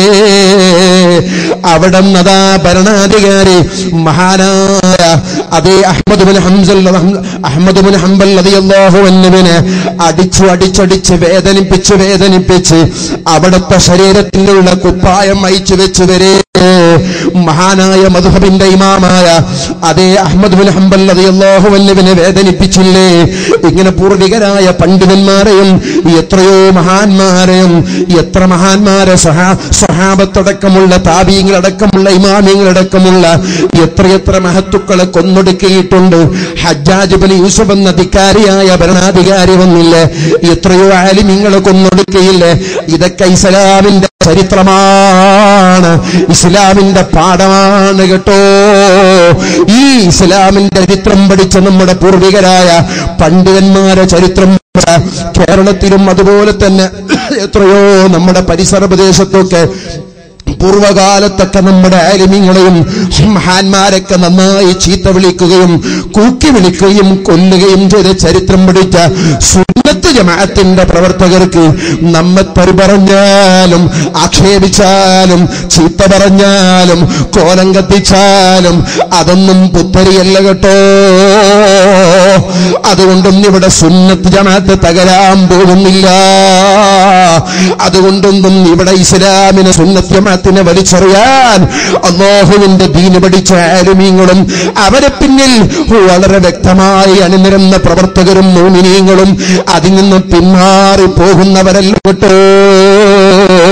അവിടെ നദാ ഭരണാധികാരി മഹാനായ അതേ Ahmad bin Hambal Ahmad bin Hanbal റളിയല്ലാഹു അൻഹുവിനെ അടിച്ചു അടിച്ചടിച്ച് വേദനിപ്പിച്ച് വേദനിപ്പിച്ച് അവിടുത്തെ ശരീരത്തിലുള്ള കുപ്പായം അയച്ചു വെച്ച് വരെ മഹാനായ മധുഹബിന്റെ ഇമാമായ അതേ അഹമ്മദ് ബിൻ ഹംബൽ റളിയല്ലാഹു അൻഹുവിനെ വേദനിപ്പിച്ചില്ലേ ഇങ്ങനെ പൂർവികരായ പണ്ഡിതന്മാരെയും എത്രയോ മഹാന്മാരെയും എത്ര മഹാന്മാരെ സഹാ സഹാബത്തടക്കമുള്ള താപീങ്ങളടക്കമുള്ള ഇമാമിങ്ങളടക്കമുള്ള എത്രയെത്ര മഹത്തുക്കളെ കൊന്നൊടുക്കിയിട്ടുണ്ട് ഹജ്ജാജ് ബിൻ യൂസഫ് എന്ന അധികാരിയായ ഭരണാധികാരി വന്നില്ലേ എത്രയോ ആലിമിങ്ങളെ കൊന്നൊടുക്കിയില്ലേ ഇതൊക്കെ ഇസ്ലാമിന്റെ ചരിത്രമാണ് ഇസ്ലാമിന്റെ പാഠമാണ് കേട്ടോ ഈ ഇസ്ലാമിന്റെ ചരിത്രം പഠിച്ച നമ്മുടെ പൂർവികരായ പണ്ഡിതന്മാരെ ചരിത്രം പഠിച്ച കേരളത്തിലും അതുപോലെ തന്നെ എത്രയോ നമ്മുടെ പരിസര പ്രദേശത്തൊക്കെ പൂർവകാലത്തൊക്കെ നമ്മുടെ ആലിമ്യങ്ങളെയും മഹാന്മാരൊക്കെ നന്നായി ചീത്ത വിളിക്കുകയും കൂക്കി വിളിക്കുകയും കൊല്ലുകയും ചെയ്ത ചരിത്രം പഠിച്ച സുന്നത്ത് ജമാഅത്തിന്റെ പ്രവർത്തകർക്ക് നമ്മെ തെറി പറഞ്ഞാലും ആക്ഷേപിച്ചാലും ചീത്ത പറഞ്ഞാലും കോലം കത്തിച്ചാലും അതൊന്നും പുത്തരിയല്ല കേട്ടോ അതുകൊണ്ടൊന്നും ഇവിടെ സുന്നത്ത് ജമാഅത്ത് തകരാൻ പോകുന്നില്ല അതുകൊണ്ടൊന്നും ഇവിടെ ഇസ്ലാമിനെ സുന്നത്ത് ജമാഅത്തിനെ വലിച്ചെറിയാൻ അള്ളാഹുവിന്റെ ദീന് പഠിച്ച ആലുമീങ്ങളും അവരെ പിന്നിൽ വളരെ വ്യക്തമായി അണിനിരുന്ന പ്രവർത്തകരും മോമിനീങ്ങളും അതിൽ നിന്ന് പിന്മാറി പോകുന്നവരല്ല കേട്ടോ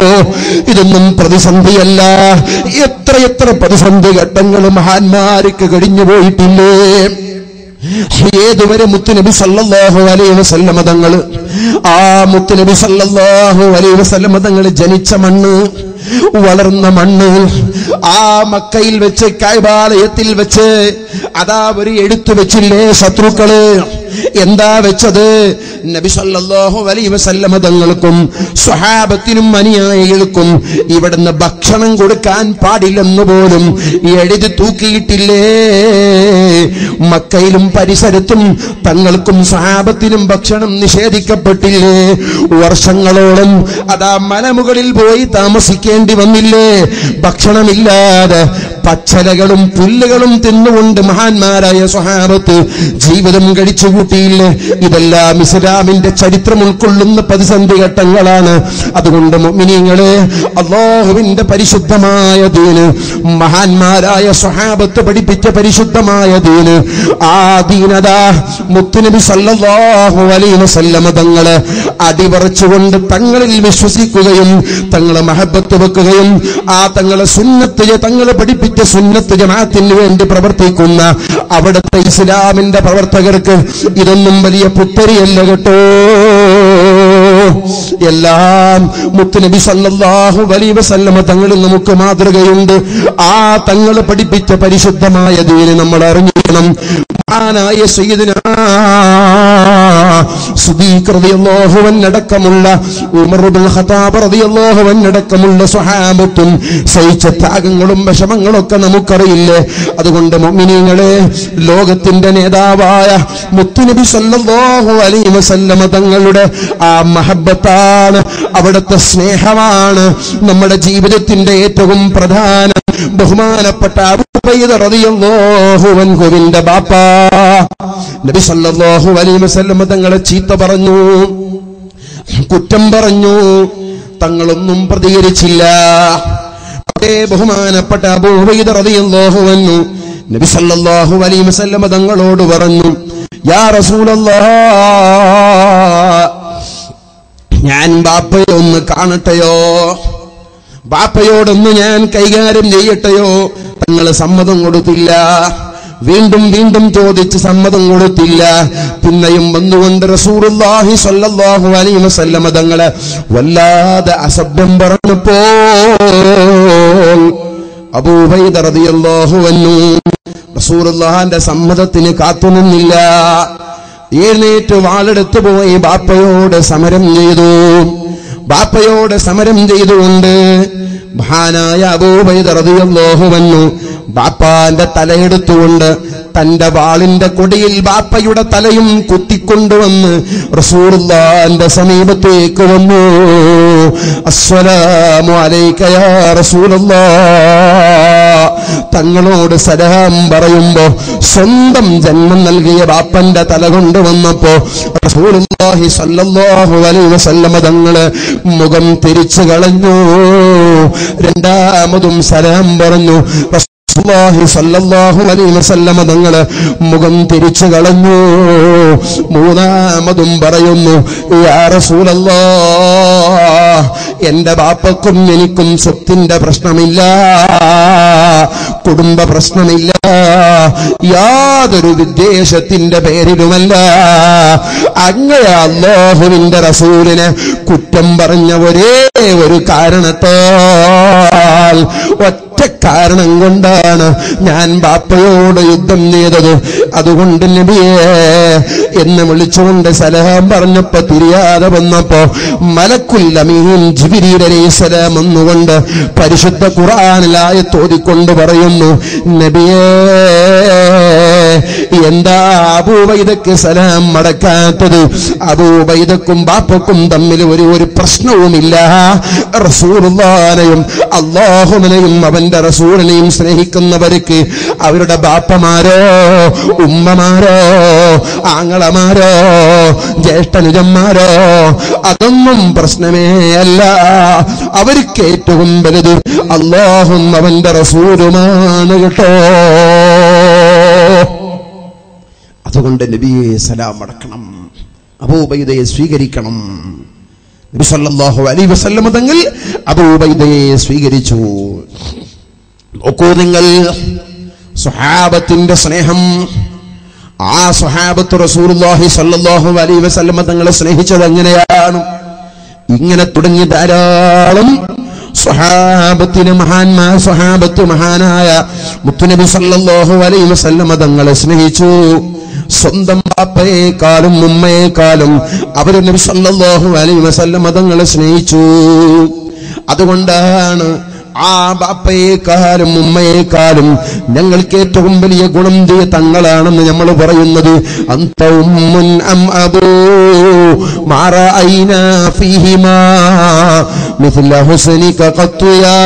ഇതൊന്നും പ്രതിസന്ധിയല്ല എത്ര എത്ര പ്രതിസന്ധി ഘട്ടങ്ങൾ മഹാന്മാർക്ക് കഴിഞ്ഞു പോയിട്ടില്ലേ ഏതുവരെ മുത്തുനബി സല്ലല്ലാഹു അലൈഹി വസല്ലമ തങ്ങൾ ആ മുത്തുനബി സല്ലല്ലാഹു അലൈഹി വസല്ലമ തങ്ങൾ ജനിച്ച മണ്ണ് വളർന്ന മണ്ണ് ആ മക്കയിൽ വെച്ച് കൈബാലയത്തിൽ വെച്ച് അതാ ഒരു എടുത്തു വെച്ചില്ലേ ശത്രുക്കള് എന്താ വെച്ചത് നബി സല്ലല്ലാഹു അലൈഹി വസല്ലമ തങ്ങൾക്കും സ്വഹാബത്തിനും അനുയായികൾക്കും ഇവിടുന്ന് ഭക്ഷണം കൊടുക്കാൻ പാടില്ലെന്ന് പോലും എഴുതി തൂക്കിയിട്ടില്ലേ മക്കയിലും പരിസരത്തും തങ്ങൾക്കും സ്വഹാബത്തിനും ഭക്ഷണം നിഷേധിക്കപ്പെട്ടില്ലേ വർഷങ്ങളോളം അതാ മലമുകളിൽ പോയി താമസിക്കേണ്ടി വന്നില്ലേ ഭക്ഷണമില്ലാതെ പച്ചലകളും പുല്ലുകളും തിന്നുകൊണ്ട് മഹാന്മാരായ സ്വഹാബത്ത് ജീവിതം കഴിച്ചു കൂട്ടിയില്ലേ ഇതെല്ലാം ഇസ്ലാമിന്റെ ചരിത്രം ഉൾക്കൊള്ളുന്ന പ്രതിസന്ധി ഘട്ടങ്ങളാണ് അതുകൊണ്ട് മുഅ്മിനീങ്ങളെ അള്ളാഹുവിന്റെ പരിശുദ്ധമായ ദീന് മഹാന്മാരായ സ്വഹാബത്ത് പഠിപ്പിച്ച പരിശുദ്ധമായ ദീന് ആ ദീനതാ മുത്തുനബി സല്ലല്ലാഹു അലൈഹി വസല്ലമ തങ്ങളെ അടിപറച്ചുകൊണ്ട് തങ്ങളിൽ വിശ്വസിക്കുകയും തങ്ങളെ മഹബത്ത് വെക്കുകയും ആ തങ്ങളെ സുന്നത്ത് തങ്ങളെ പഠിപ്പിച്ച സുന്നത്ത് ജമാഅത്തിന് വേണ്ടി പ്രവർത്തിക്കുന്ന അവിടുത്തെ ഇസ്ലാമിന്റെ പ്രവർത്തകർക്ക് ഇതൊന്നും വലിയ പുത്തരിയല്ല കേട്ടോ എല്ലാം മുത്തുനബി സല്ലല്ലാഹു അലൈഹി വസല്ലമ തങ്ങളിൽ നമുക്ക് മാതൃകയുണ്ട് ആ തങ്ങൾ പഠിപ്പിച്ച പരിശുദ്ധമായ ദീന് നമ്മൾ അറിഞ്ഞിരിക്കണം മഹാനായ സയ്യിദിന സുദീഖ് റളിയല്ലാഹു അൻഹു ഉമർ ഇബ്നുൽ ഖത്താബ് റളിയല്ലാഹു അൻഹു അടക്കമുള്ള സ്വഹാബത്തും സഹിച്ച ത്യാഗങ്ങളും വിഷമങ്ങളും ഒക്കെ നമുക്കറിയില്ലേ അതുകൊണ്ട് മുഅ്മിനീങ്ങളെ ലോകത്തിന്റെ നേതാവായ മുത്തുനബി സല്ലല്ലാഹു അലൈഹി വസല്ലമ തങ്ങളുടെ ആ മഹബത്താണ് അവിടുത്തെ സ്നേഹമാണ് നമ്മുടെ ജീവിതത്തിന്റെ ഏറ്റവും പ്രധാന ബഹുമാനപ്പെട്ട അബൂബൈദ റളിയല്ലാഹു അൻഹുവിന്റെ ബാപ്പ നബി സല്ലല്ലാഹു അലൈഹി വസല്ലമ തങ്ങളെ ചീത്ത പറഞ്ഞു കുറ്റം പറഞ്ഞു തങ്ങളൊന്നും പ്രതികരിച്ചില്ല അതേ ബഹുമാനപ്പെട്ട അബൂബൈദ റളിയല്ലാഹു അൻഹു നബി സല്ലല്ലാഹു അലൈഹി വസല്ലമ തങ്ങളോട് പറഞ്ഞു യാ റസൂലല്ലാഹ് ഞാൻ ബാപ്പയെ ഒന്ന് കാണട്ടെയോ ബാപ്പയോടൊന്ന് ഞാൻ കൈകാര്യം ചെയ്യട്ടെയോ തങ്ങൾ സമ്മതം കൊടുത്തില്ല വീണ്ടും വീണ്ടും ചോദിച്ച് സമ്മതം കൊടുത്തില്ല പിന്നെയും വന്നുകൊണ്ട് റസൂറുല്ലാഹി സ്വല്ലല്ലാഹു അലൈഹി വസല്ലമ തങ്ങളെ വല്ലാതെ അസഭ്യം പറഞ്ഞപ്പോ അബൂബൈദ റളിയല്ലാഹു അൻഹു റസൂലുള്ളാഹിന്റെ സമ്മതത്തിന് കാത്തുനിന്നില്ല എഴുന്നേറ്റ് വാളെടുത്തു പോയി ബാപ്പയോട് സമരം ചെയ്തു ബാപ്പയോട് സമരം ചെയ്തുകൊണ്ട് മഹാനായ അബൂബൈദ റളിയല്ലാഹു അൻഹു ബാപ്പാന്റെ തലയെടുത്തുകൊണ്ട് തന്റെ വാളിന്റെ കൊടിയിൽ ബാപ്പയുടെ തലയും കുത്തിക്കൊണ്ടുവന്ന് റസൂലുള്ളാന്റെ സമീപത്തേക്ക് വന്നു അസ്സലാമു അലൈക യാ റസൂലല്ലാ തങ്ങളോട് സലാം പറയുമ്പോ സ്വന്തം ജന്മം നൽകിയ ബാപ്പന്റെ തല കൊണ്ടുവന്നപ്പോ റസൂലുള്ളാഹി സ്വല്ലല്ലാഹു അലൈഹി വസല്ലമ തങ്ങള് മുഖം തിരിച്ചു കളഞ്ഞു രണ്ടാമതും സലാം പറഞ്ഞു റസൂലുള്ളാഹി സ്വല്ലല്ലാഹു അലൈഹി വസല്ലമ തങ്ങള് മുഖം തിരിച്ചു കളഞ്ഞു മൂന്നാമതും പറയുന്നു യാ റസൂലല്ലാ എന്റെ ബാപ്പക്കും എനിക്കും സ്വത്തിന്റെ പ്രശ്നമില്ല കുടുംബ പ്രശ്നമില്ല യാതൊരു വിദ്വേഷത്തിന്റെ പേരിലുമല്ല അങ്ങയ അള്ളാഹുവിന്റെ റസൂലിനെ കുറ്റം പറഞ്ഞ ഒരേ ഒരു കാരണത്താൽ ഒറ്റ കാരണം കൊണ്ടാണ് ഞാൻ ബാപ്പയോട് യുദ്ധം ചെയ്തത് അതുകൊണ്ട് നബിയെ എന്ന് വിളിച്ചുകൊണ്ട് സലാം പറഞ്ഞപ്പോ തിരിയാതെ വന്നപ്പോ മലക്കുല്ലമീൻ ജിബിരീൽ അലൈഹിസ്സലാം വന്നുകൊണ്ട് പരിശുദ്ധ ഖുർആനിലായ തോതിക്കൊണ്ട് പറയുന്നു നബിയേ എന്താ അബൂബൈദക്ക് സലാം മടക്കാത്തത് അബൂബൈദക്കും ബാപ്പക്കും തമ്മിൽ ഒരു ഒരു പ്രശ്നവുമില്ല റസൂലുള്ളാനെയും അള്ളാഹുവിനെയും അവന്റെ റസൂലിനെയും സ്നേഹിക്കുന്നവർക്ക് അവരുടെ ബാപ്പമാരോ ഉമ്മമാരോ ആങ്ങളമാരോ ജ്യേഷ്ഠനുജന്മാരോ അതൊന്നും പ്രശ്നമേ അല്ല അവർക്ക് ഏറ്റവും വലുത് അള്ളാഹും അവന്റെ റസൂലുമാണ് കേട്ടോ അതുകൊണ്ട് നബിയെ സലാം അടക്കണം അബൂബൈദയെ സ്വീകരിക്കണം നബി സല്ലല്ലാഹു അലൈഹി വസല്ലം തങ്ങൾ അബൂബൈദയെ സ്വീകരിച്ചു നോക്കൂ നിങ്ങൾ സുഹാബത്തിന്റെ സ്നേഹം ആ സുഹാബത്ത് റസൂലുള്ളാഹി സല്ലല്ലാഹു അലൈഹി വസല്ലം തങ്ങളെ സ്നേഹിച്ചത് എങ്ങനെയാണ് ഇങ്ങനെ തുടങ്ങി ധാരാളം സ്വഹാബത്തിന് മഹാന്മാ സ്വഹാബത്ത് മഹാനായ മുത്തുനബി സല്ലല്ലാഹു അലൈഹി വസല്ലം തങ്ങളെ സ്നേഹിച്ചു സ്വന്തം ബാപ്പയെക്കാളും ഉമ്മയെക്കാളും അവര് നബി സല്ലല്ലാഹു അലൈഹി വസല്ലം തങ്ങളെ സ്നേഹിച്ചു അതുകൊണ്ടാണ് ആ ബാപ്പയെക്കാളും ഉമ്മയെക്കാളും ഞങ്ങൾക്ക് ഏറ്റവും വലിയ ഗുണം ചെയ്യ തങ്ങളാണെന്ന് നമ്മൾ പറയുന്നത് അന്ത ഉമ്മുൻ അം അബൂ മാറഅയ്ന ഫീഹിമാ مثل حسنك قط يا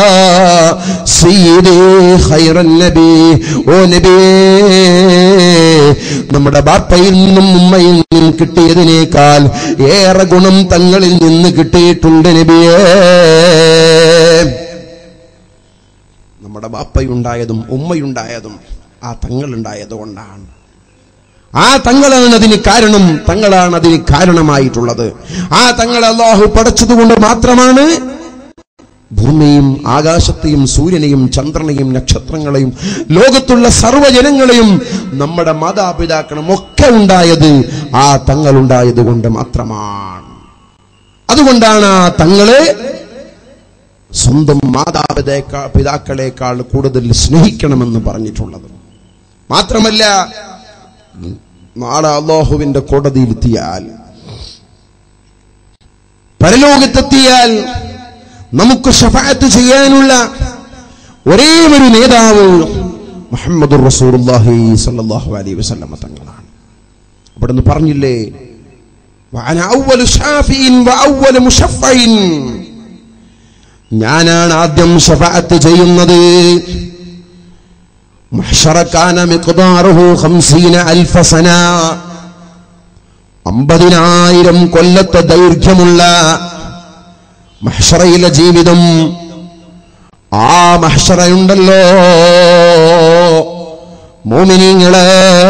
سيدي خير النبي ഓ നബിയേ നമ്മുടെ ബാപ്പയിൽ നിന്നും ഉമ്മയിൽ നിന്നും കിട്ടിയതിനേക്കാൾ ഏറെ ഗുണം തങ്ങളിൽ നിന്ന് കിട്ടിയിട്ടുണ്ട് നബിയേ നമ്മുടെ ബാപ്പയുണ്ടായതും ഉമ്മയുണ്ടായതും ആ തങ്ങളുണ്ടായത് കൊണ്ടാണ് ആ തങ്ങളാണ് അതിന് കാരണം തങ്ങളാണ് അതിന് കാരണമായിട്ടുള്ളത് ആ തങ്ങൾ അള്ളാഹു പടച്ചതുകൊണ്ട് മാത്രമാണ് ഭൂമിയും ആകാശത്തെയും സൂര്യനെയും ചന്ദ്രനെയും നക്ഷത്രങ്ങളെയും ലോകത്തുള്ള സർവ്വജനങ്ങളെയും നമ്മുടെ മാതാപിതാക്കളും ഒക്കെ ഉണ്ടായത് ആ തങ്ങൾ ഉണ്ടായത് കൊണ്ട് മാത്രമാണ് അതുകൊണ്ടാണ് ആ തങ്ങളെ സ്വന്തം മാതാപിതാക്ക പിതാക്കളെക്കാൾ കൂടുതൽ സ്നേഹിക്കണമെന്ന് പറഞ്ഞിട്ടുള്ളത് മാത്രമല്ല നാളെ അള്ളാഹുവിന്റെ കോടതിയിലെത്തിയാൽ പരലോകത്തെത്തിയാൽ നമുക്ക് ഷഫാത്ത് ചെയ്യാനുള്ള ഒരേ ഒരു നേതാവ് മുഹമ്മദ് റസൂലുള്ളാഹി സ്വല്ലല്ലാഹു അലൈഹി വസല്ലമ തങ്ങളാണ് അവിടുന്ന് പറഞ്ഞില്ലേ വഅന അവ്വലു ഷാഫിഇൻ വഅവ്വലു മുശഫ്ഫഇൻ ഞാനാണ് ആദ്യം ഷഫാത്ത് ചെയ്യുന്നത് മഹ്ശറക്കാന മിഖ്ദാറുഹു 50 അൽഫ സന അമ്പതിനായിരം കൊല്ലത്തെ ദൈർഘ്യമുള്ള മഹ്ഷറയിലെ ജീവിതം ആ മഹ്ഷറയുണ്ടല്ലോ മോമിനിങ്ങളെ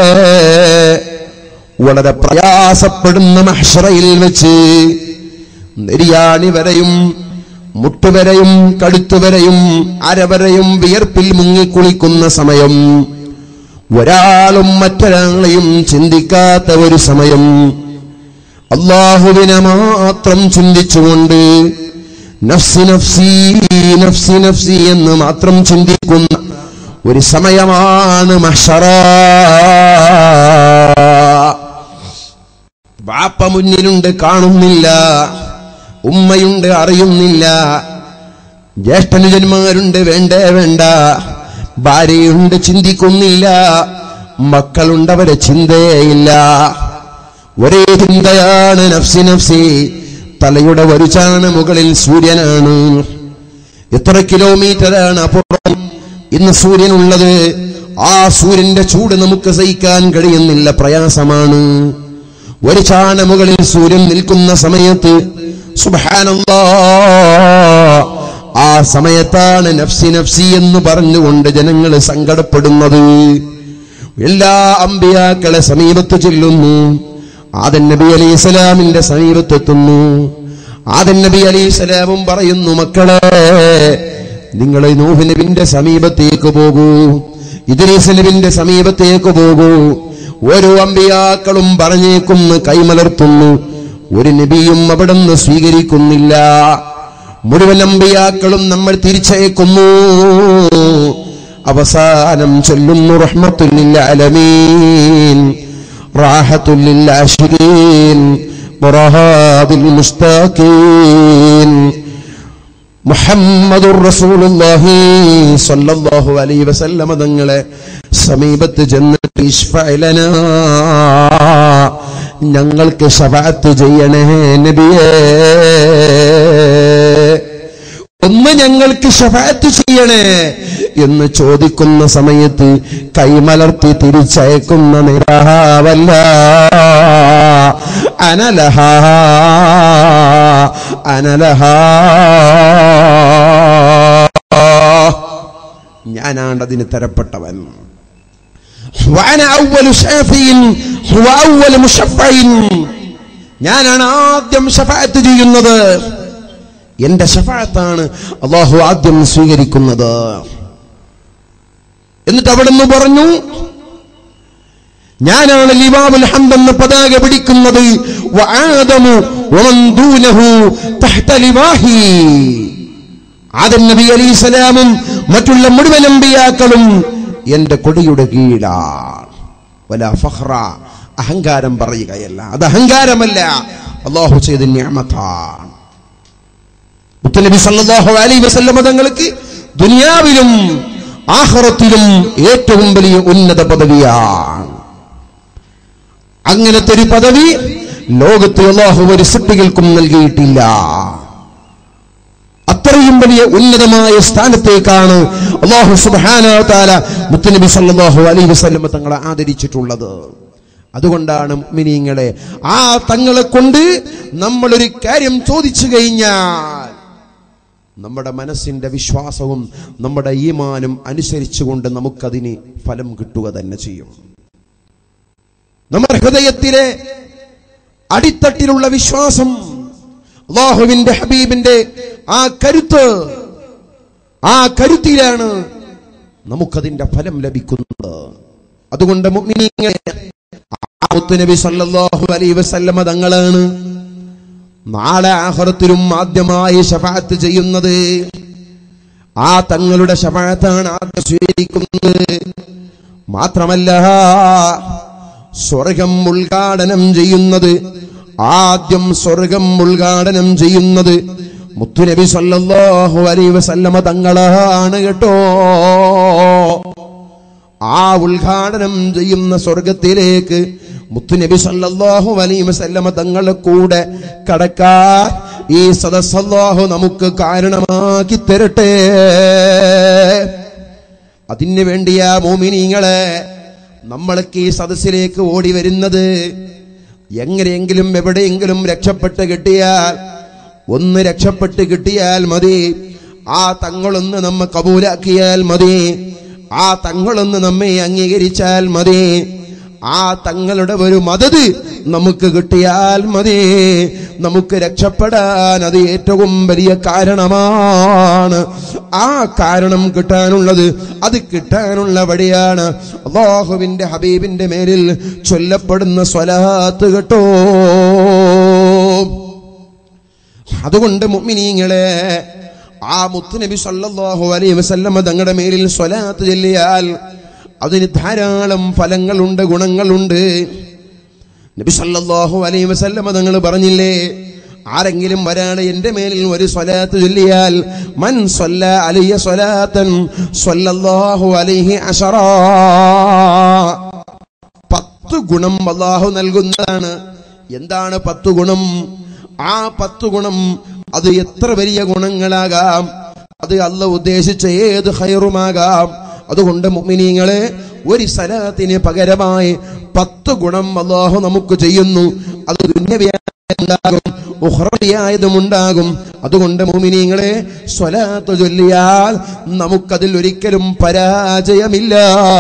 വളരെ പ്രയാസപ്പെടുന്ന മഹ്ഷറയിൽ വെച്ച് നെരിയാണി വരെയും മുട്ടുവരെയും കഴുത്തുവരെയും അരവരെയും വിയർപ്പിൽ മുങ്ങിക്കുളിക്കുന്ന സമയം ഒരാളും മറ്റൊരാളെയും ചിന്തിക്കാത്ത ഒരു സമയം അള്ളാഹുവിനെ മാത്രം ചിന്തിച്ചുകൊണ്ട് നഫ്സി നഫ്സി നഫ്സി നഫ്സി എന്ന് മാത്രം ചിന്തിക്കുന്ന ഒരു സമയമാണ് മഷറ വാപ്പ മുന്നിലുണ്ട് കാണുന്നില്ല ഉമ്മയുണ്ട് അറിയുന്നില്ല ജ്യേഷ്ഠനുജന്മാരുണ്ട് വേണ്ടേ വേണ്ട ഭാര്യയുണ്ട് ചിന്തിക്കുന്നില്ല മക്കളുണ്ട് അവരെ ചിന്തയേയില്ല ഒരേ ചിന്തയാണ് നഫ്സി നഫ്സി തലയുടെ വരുചാണ് മുകളിൽ സൂര്യനാണ് എത്ര കിലോമീറ്ററാണ് അപ്പുറം ഇന്ന് സൂര്യനുള്ളത് ആ സൂര്യന്റെ ചൂട് നമുക്ക് സഹിക്കാൻ കഴിയുന്നില്ല പ്രയാസമാണ് ഒരു ചാണ മുകളിൽ സൂര്യൻ നിൽക്കുന്ന സമയത്ത് സുബ്ഹാനല്ലാ ആ സമയത്താണ് നഫ്സി നഫ്സി എന്ന് പറഞ്ഞുകൊണ്ട് ജനങ്ങൾ സങ്കടപ്പെടുന്നത് എല്ലാ അമ്പിയാക്കളെ സമീപത്ത് ചെല്ലുന്നു ആദൻ നബി അലൈഹി സ്വലാമിന്റെ സമീപത്തെത്തുന്നു ആദൻ നബി അലൈഹി സ്വലാമും പറയുന്നു മക്കളെ നിങ്ങൾ നൂഹ് നബിന്റെ സമീപത്തേക്ക് പോകൂ ഇദ്രീസ് നബിന്റെ സമീപത്തേക്ക് പോകൂ ഓരോ അമ്പിയാക്കളും പറഞ്ഞേക്കുന്നു കൈമലർത്തുന്നു ഒരു നബിയും അവിടെ നിന്ന് സ്വീകരിക്കുന്നില്ല മുഴുവൻ അമ്പിയാക്കളും നമ്മൾ തിരിച്ചയക്കുന്നു അവസാനം ചൊല്ലുന്നു റഹ്മത്തുല്ലിൽ അലമീൻ റാഹത്തുല്ലിൽ ആശിരീൻ മുറഹാദിൽ മുസ്താഖീൻ മുഹമ്മദുർ റസൂലുള്ളാഹി സ്വല്ലല്ലാഹു അലൈഹി വസല്ലമ തങ്ങളെ സമീപത്ത് ചെന്നിട്ട് ഇശ്ഫഅലനാ ഞങ്ങൾക്ക് ശഫാത്ത് ചെയ്യണേ നബിയേ ഒന്ന് ഞങ്ങൾക്ക് ഷഫാത്ത് ചെയ്യണേ എന്ന് ചോദിക്കുന്ന സമയത്ത് കൈമലർത്തി തിരിച്ചയക്കുന്ന നിരാവല്ല അനലഹ അനലഹ ഞാനാണ് അതിന് തരപ്പെട്ടവൻ وأنا أول شافع وأول مشفع ഞാനാണ് ആദ്യം ഷഫായത്ത് ചെയ്യുന്നത് എന്റെ ഷഫായത്താണ് അള്ളാഹു ആദ്യം സ്വീകരിക്കുന്നത് എന്നിട്ട് അവിടെ നിന്ന് പറഞ്ഞു ഞാനാണ് ലിവാമുൽ ഹംദ് എന്ന പതാക പിടിക്കുന്നത് വആദമു വമൻ ദൂനഹു തഹ്ത ലിവാഹി ആദം നബി അലൈഹിസ്സലാമും മറ്റുള്ള മുഴുവൻ അമ്പിയാക്കളും എന്റെ കൊടിയുടെ കീഴിലാണ് വല ഫഖ്റ അഹങ്കാരം പറയുകയല്ല അത് അഹങ്കാരമല്ല അള്ളാഹു ചെയ്ത നിഅമത്താണ് മുത്തനബി സല്ലല്ലാഹു അലൈഹി വസല്ലമ തങ്ങൾക്ക് ദുനിയാവിലും ആഖിറത്തിലും ഏറ്റവും വലിയ ഉന്നത പദവിയാണ് അങ്ങനത്തെ ഒരു പദവി ലോകത്ത് അള്ളാഹു ഒരു സൃഷ്ടികൾക്കും നൽകിയിട്ടില്ല അത്രയും വലിയ ഉന്നതമായ സ്ഥാനത്തേക്കാണ് അള്ളാഹു സുബ്ഹാനഹു വ തആല മുത്തനബി സല്ലല്ലാഹു അലൈഹി വസല്ലം തങ്ങളെ ആദരിച്ചിട്ടുള്ളത് അതുകൊണ്ടാണ് മുഅ്മിനീങ്ങളെ ആ തങ്ങളെ കൊണ്ട് നമ്മൾ ഒരു കാര്യം ചോദിച്ചു കഴിഞ്ഞാൽ നമ്മുടെ മനസ്സിന്റെ വിശ്വാസവും നമ്മുടെ ഈമാനും അനുസരിച്ചുകൊണ്ട് നമുക്കതിന് ഫലം കിട്ടുക തന്നെ ചെയ്യും നമ്മുടെ ഹൃദയത്തിലെ അടിത്തട്ടിലുള്ള വിശ്വാസം അള്ളാഹുവിന്റെ ഹബീബിന്റെ ആ കരുത്ത് ആ കരുത്തിലാണ് നമുക്കതിന്റെ ഫലം ലഭിക്കുന്നത് അതുകൊണ്ട് മുഅ്മിനീങ്ങളെ ആ മുത്തുനബി സല്ലല്ലാഹു അലൈഹി വസല്ലമ തങ്ങളാണ് നാളെ ആഹ്റത്തിലും ആദ്യമായി ഷഫാത്ത് ചെയ്യുന്നത് ആ തങ്ങളുടെ ഷഫാത്താണ് ആദ്യം സ്വീകരിക്കുന്നത് മാത്രമല്ല സ്വർഗം ഉദ്ഘാടനം ചെയ്യുന്നത് ആദ്യം സ്വർഗം ഉദ്ഘാടനം ചെയ്യുന്നത് മുത്തുനബി സല്ലല്ലാഹു അലൈഹി വസല്ലമ തങ്ങളാണ് കേട്ടോ ആ ഉദ്ഘാടനം ചെയ്യുന്ന സ്വർഗത്തിലേക്ക് മുത്തുനബി സല്ലല്ലാഹു അലൈഹി വസല്ലമ തങ്ങളെ കൂടെ കടക്കാൻ ഈ സദസ്സല്ലാഹു നമുക്ക് കാരണമാക്കി തരട്ടെ അതിന് വേണ്ടിയാ മോമിനിങ്ങളെ നമ്മൾക്ക് ഈ സദസ്സിലേക്ക് ഓടി വരുന്നത് എങ്ങനെയെങ്കിലും എവിടെയെങ്കിലും രക്ഷപ്പെട്ട് കിട്ടിയാൽ ഒന്ന് രക്ഷപ്പെട്ട് കിട്ടിയാൽ മതി ആ തങ്ങളൊന്ന് നമ്മെ കബൂലാക്കിയാൽ മതി ആ തങ്ങളൊന്ന് നമ്മെ അംഗീകരിച്ചാൽ മതി ആ തങ്ങളുടെ ഒരു മദത് നമുക്ക് കിട്ടിയാൽ മതി നമുക്ക് രക്ഷപ്പെടാൻ അത് ഏറ്റവും വലിയ കാരണമാണ് ആ കാരണം കിട്ടാനുള്ളത് അത് കിട്ടാനുള്ള വഴിയാണ് അള്ളാഹുവിന്റെ ഹബീബിന്റെ മേലിൽ ചൊല്ലപ്പെടുന്ന സ്വലാത്ത് കേട്ടോ അതുകൊണ്ട് മുഅ്മിനീങ്ങളെ ആ മുത്തുനബി സല്ലല്ലാഹു അലൈഹി വസല്ലമ തങ്ങളുടെ മേലിൽ സ്വലാത്ത് ചൊല്ലിയാൽ അതിന് ധാരാളം ഫലങ്ങളുണ്ട് ഗുണങ്ങളുണ്ട് നബി സല്ലല്ലാഹു അലൈഹി വസല്ലമ തങ്ങൾ പറഞ്ഞില്ലേ ആരെങ്കിലും വരാണ് എന്റെ മേലിൽ ഒരു സ്വലാത്ത് ചൊല്ലിയാൽ മൻ സ്വല്ല അലൈഹി സ്വലാത്തൻ സ്വല്ലല്ലാഹു അലൈഹി അശറാ പത്ത് ഗുണം അള്ളാഹു നൽകുന്നതാണ് എന്താണ് പത്ത് ഗുണം ആ പത്ത് ഗുണം അത് എത്ര വലിയ ഗുണങ്ങളാകാം അത് അല്ല ഉദ്ദേശിച്ച ഏത് ഹൈറുമാകാം അതുകൊണ്ട് മുഅ്മിനീങ്ങളെ ഒരു സലാത്തിന് പകരമായി പത്ത് ഗുണം അള്ളാഹു നമുക്ക് ചെയ്യുന്നു അത് ദുന്യവ്യായതും ഉഹ്റവിയായതും ഉണ്ടാകും അതുകൊണ്ട് മുഅ്മിനീങ്ങളെ സ്വലാത്ത് ചൊല്ലിയാൽ നമുക്കതിൽ ഒരിക്കലും പരാജയമില്ല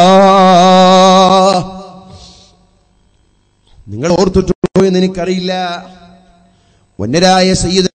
നിങ്ങൾ ഓർത്തിട്ടുണ്ടോ എന്ന് എനിക്കറിയില്ല വന്യരായ സയ്യിദ്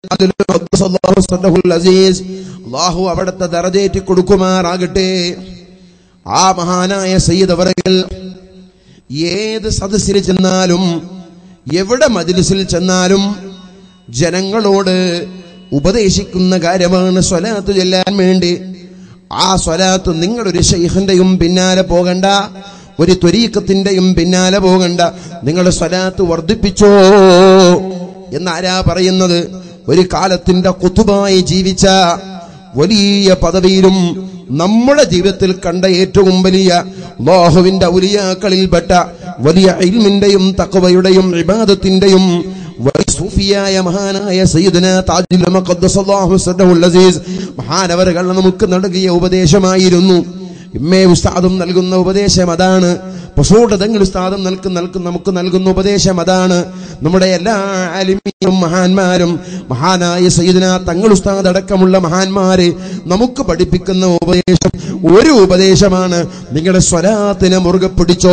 അസീസ് അള്ളാഹു അവിടുത്തെ ദറജേറ്റി കൊടുക്കുമാറാകട്ടെ ആ മഹാനായ സയ്യിദ് അവരകൾ ഏത് സദസ്സിൽ ചെന്നാലും എവിടെ മജ്ലിസിൽ ചെന്നാലും ജനങ്ങളോട് ഉപദേശിക്കുന്ന കാര്യമാണ് സ്വലാത്ത് ചെല്ലാൻ വേണ്ടി ആ സ്വലാത്ത് നിങ്ങളൊരു ഷെയ്ഖിന്റെയും പിന്നാലെ പോകണ്ട ഒരു ത്വരീക്കത്തിന്റെയും പിന്നാലെ പോകണ്ട നിങ്ങളുടെ സ്വലാത്ത് വർദ്ധിപ്പിച്ചോ എന്നാരാ പറയുന്നത് ഒരു കാലത്തിന്റെ കുത്തുബായി ജീവിച്ച വലിയ പദവിയിലും നമ്മുടെ ജീവിതത്തിൽ കണ്ട ഏറ്റവും വലിയ ലോഹുവിന്റെ ഔലിയാക്കളിൽപ്പെട്ട വലിയ ഇൽമിന്റെയും തക്കവയുടെയും ഇബാദത്തിന്റെയും വലിയ സൂഫിയായ മഹാനായ സയ്യിദന താജുൽ ഖദ്ദസല്ലാഹു സദ്ദഹുൽ അസീസ് മഹാനവറുകൾ നമുക്ക് നൽകിയ ഉപദേശമായിരുന്നു ഇമ്മേ ഉസ്താദും നൽകുന്ന ഉപദേശം അതാണ് പൊസോട് തങ്ങൾ ഉസ്താദം നൽകും നൽകും നമുക്ക് നൽകുന്ന ഉപദേശം അതാണ് നമ്മുടെ എല്ലാ ആലിമീയും മഹാന്മാരും മഹാനായ സയ്യിദന തങ്ങൾ ഉസ്താദ് അടക്കമുള്ള മഹാന്മാര് നമുക്ക് പഠിപ്പിക്കുന്ന ഉപദേശം ഒരു ഉപദേശമാണ് നിങ്ങളുടെ സ്വലാത്തിനെ മുറുകെ പിടിച്ചോ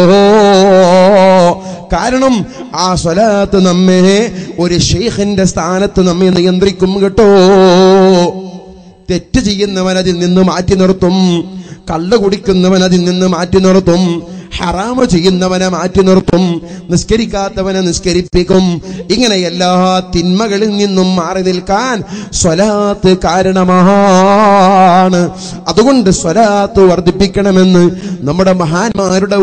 കാരണം ആ സ്വലാത്ത് നമ്മെ ഒരു ഷെയ്ഖിന്റെ സ്ഥാനത്ത് നമ്മെ നിയന്ത്രിക്കും കേട്ടോ തെറ്റ് ചെയ്യുന്നവൻ അതിൽ നിന്ന് മാറ്റി നിർത്തും കള്ള കുടിക്കുന്നവൻ അതിൽ നിന്ന് മാറ്റി നിർത്തും ഹറാമ് ചെയ്യുന്നവനെ മാറ്റി നിർത്തും നിസ്കരിക്കാത്തവനെ നിസ്കരിപ്പിക്കും ഇങ്ങനെ എല്ലാ തിന്മകളിൽ നിന്നും മാറി നിൽക്കാൻ സ്വലാത്ത് കാരണമാണ് അതുകൊണ്ട് സ്വലാത്ത് വർദ്ധിപ്പിക്കണമെന്ന് നമ്മുടെ മഹാന്മാരുടെ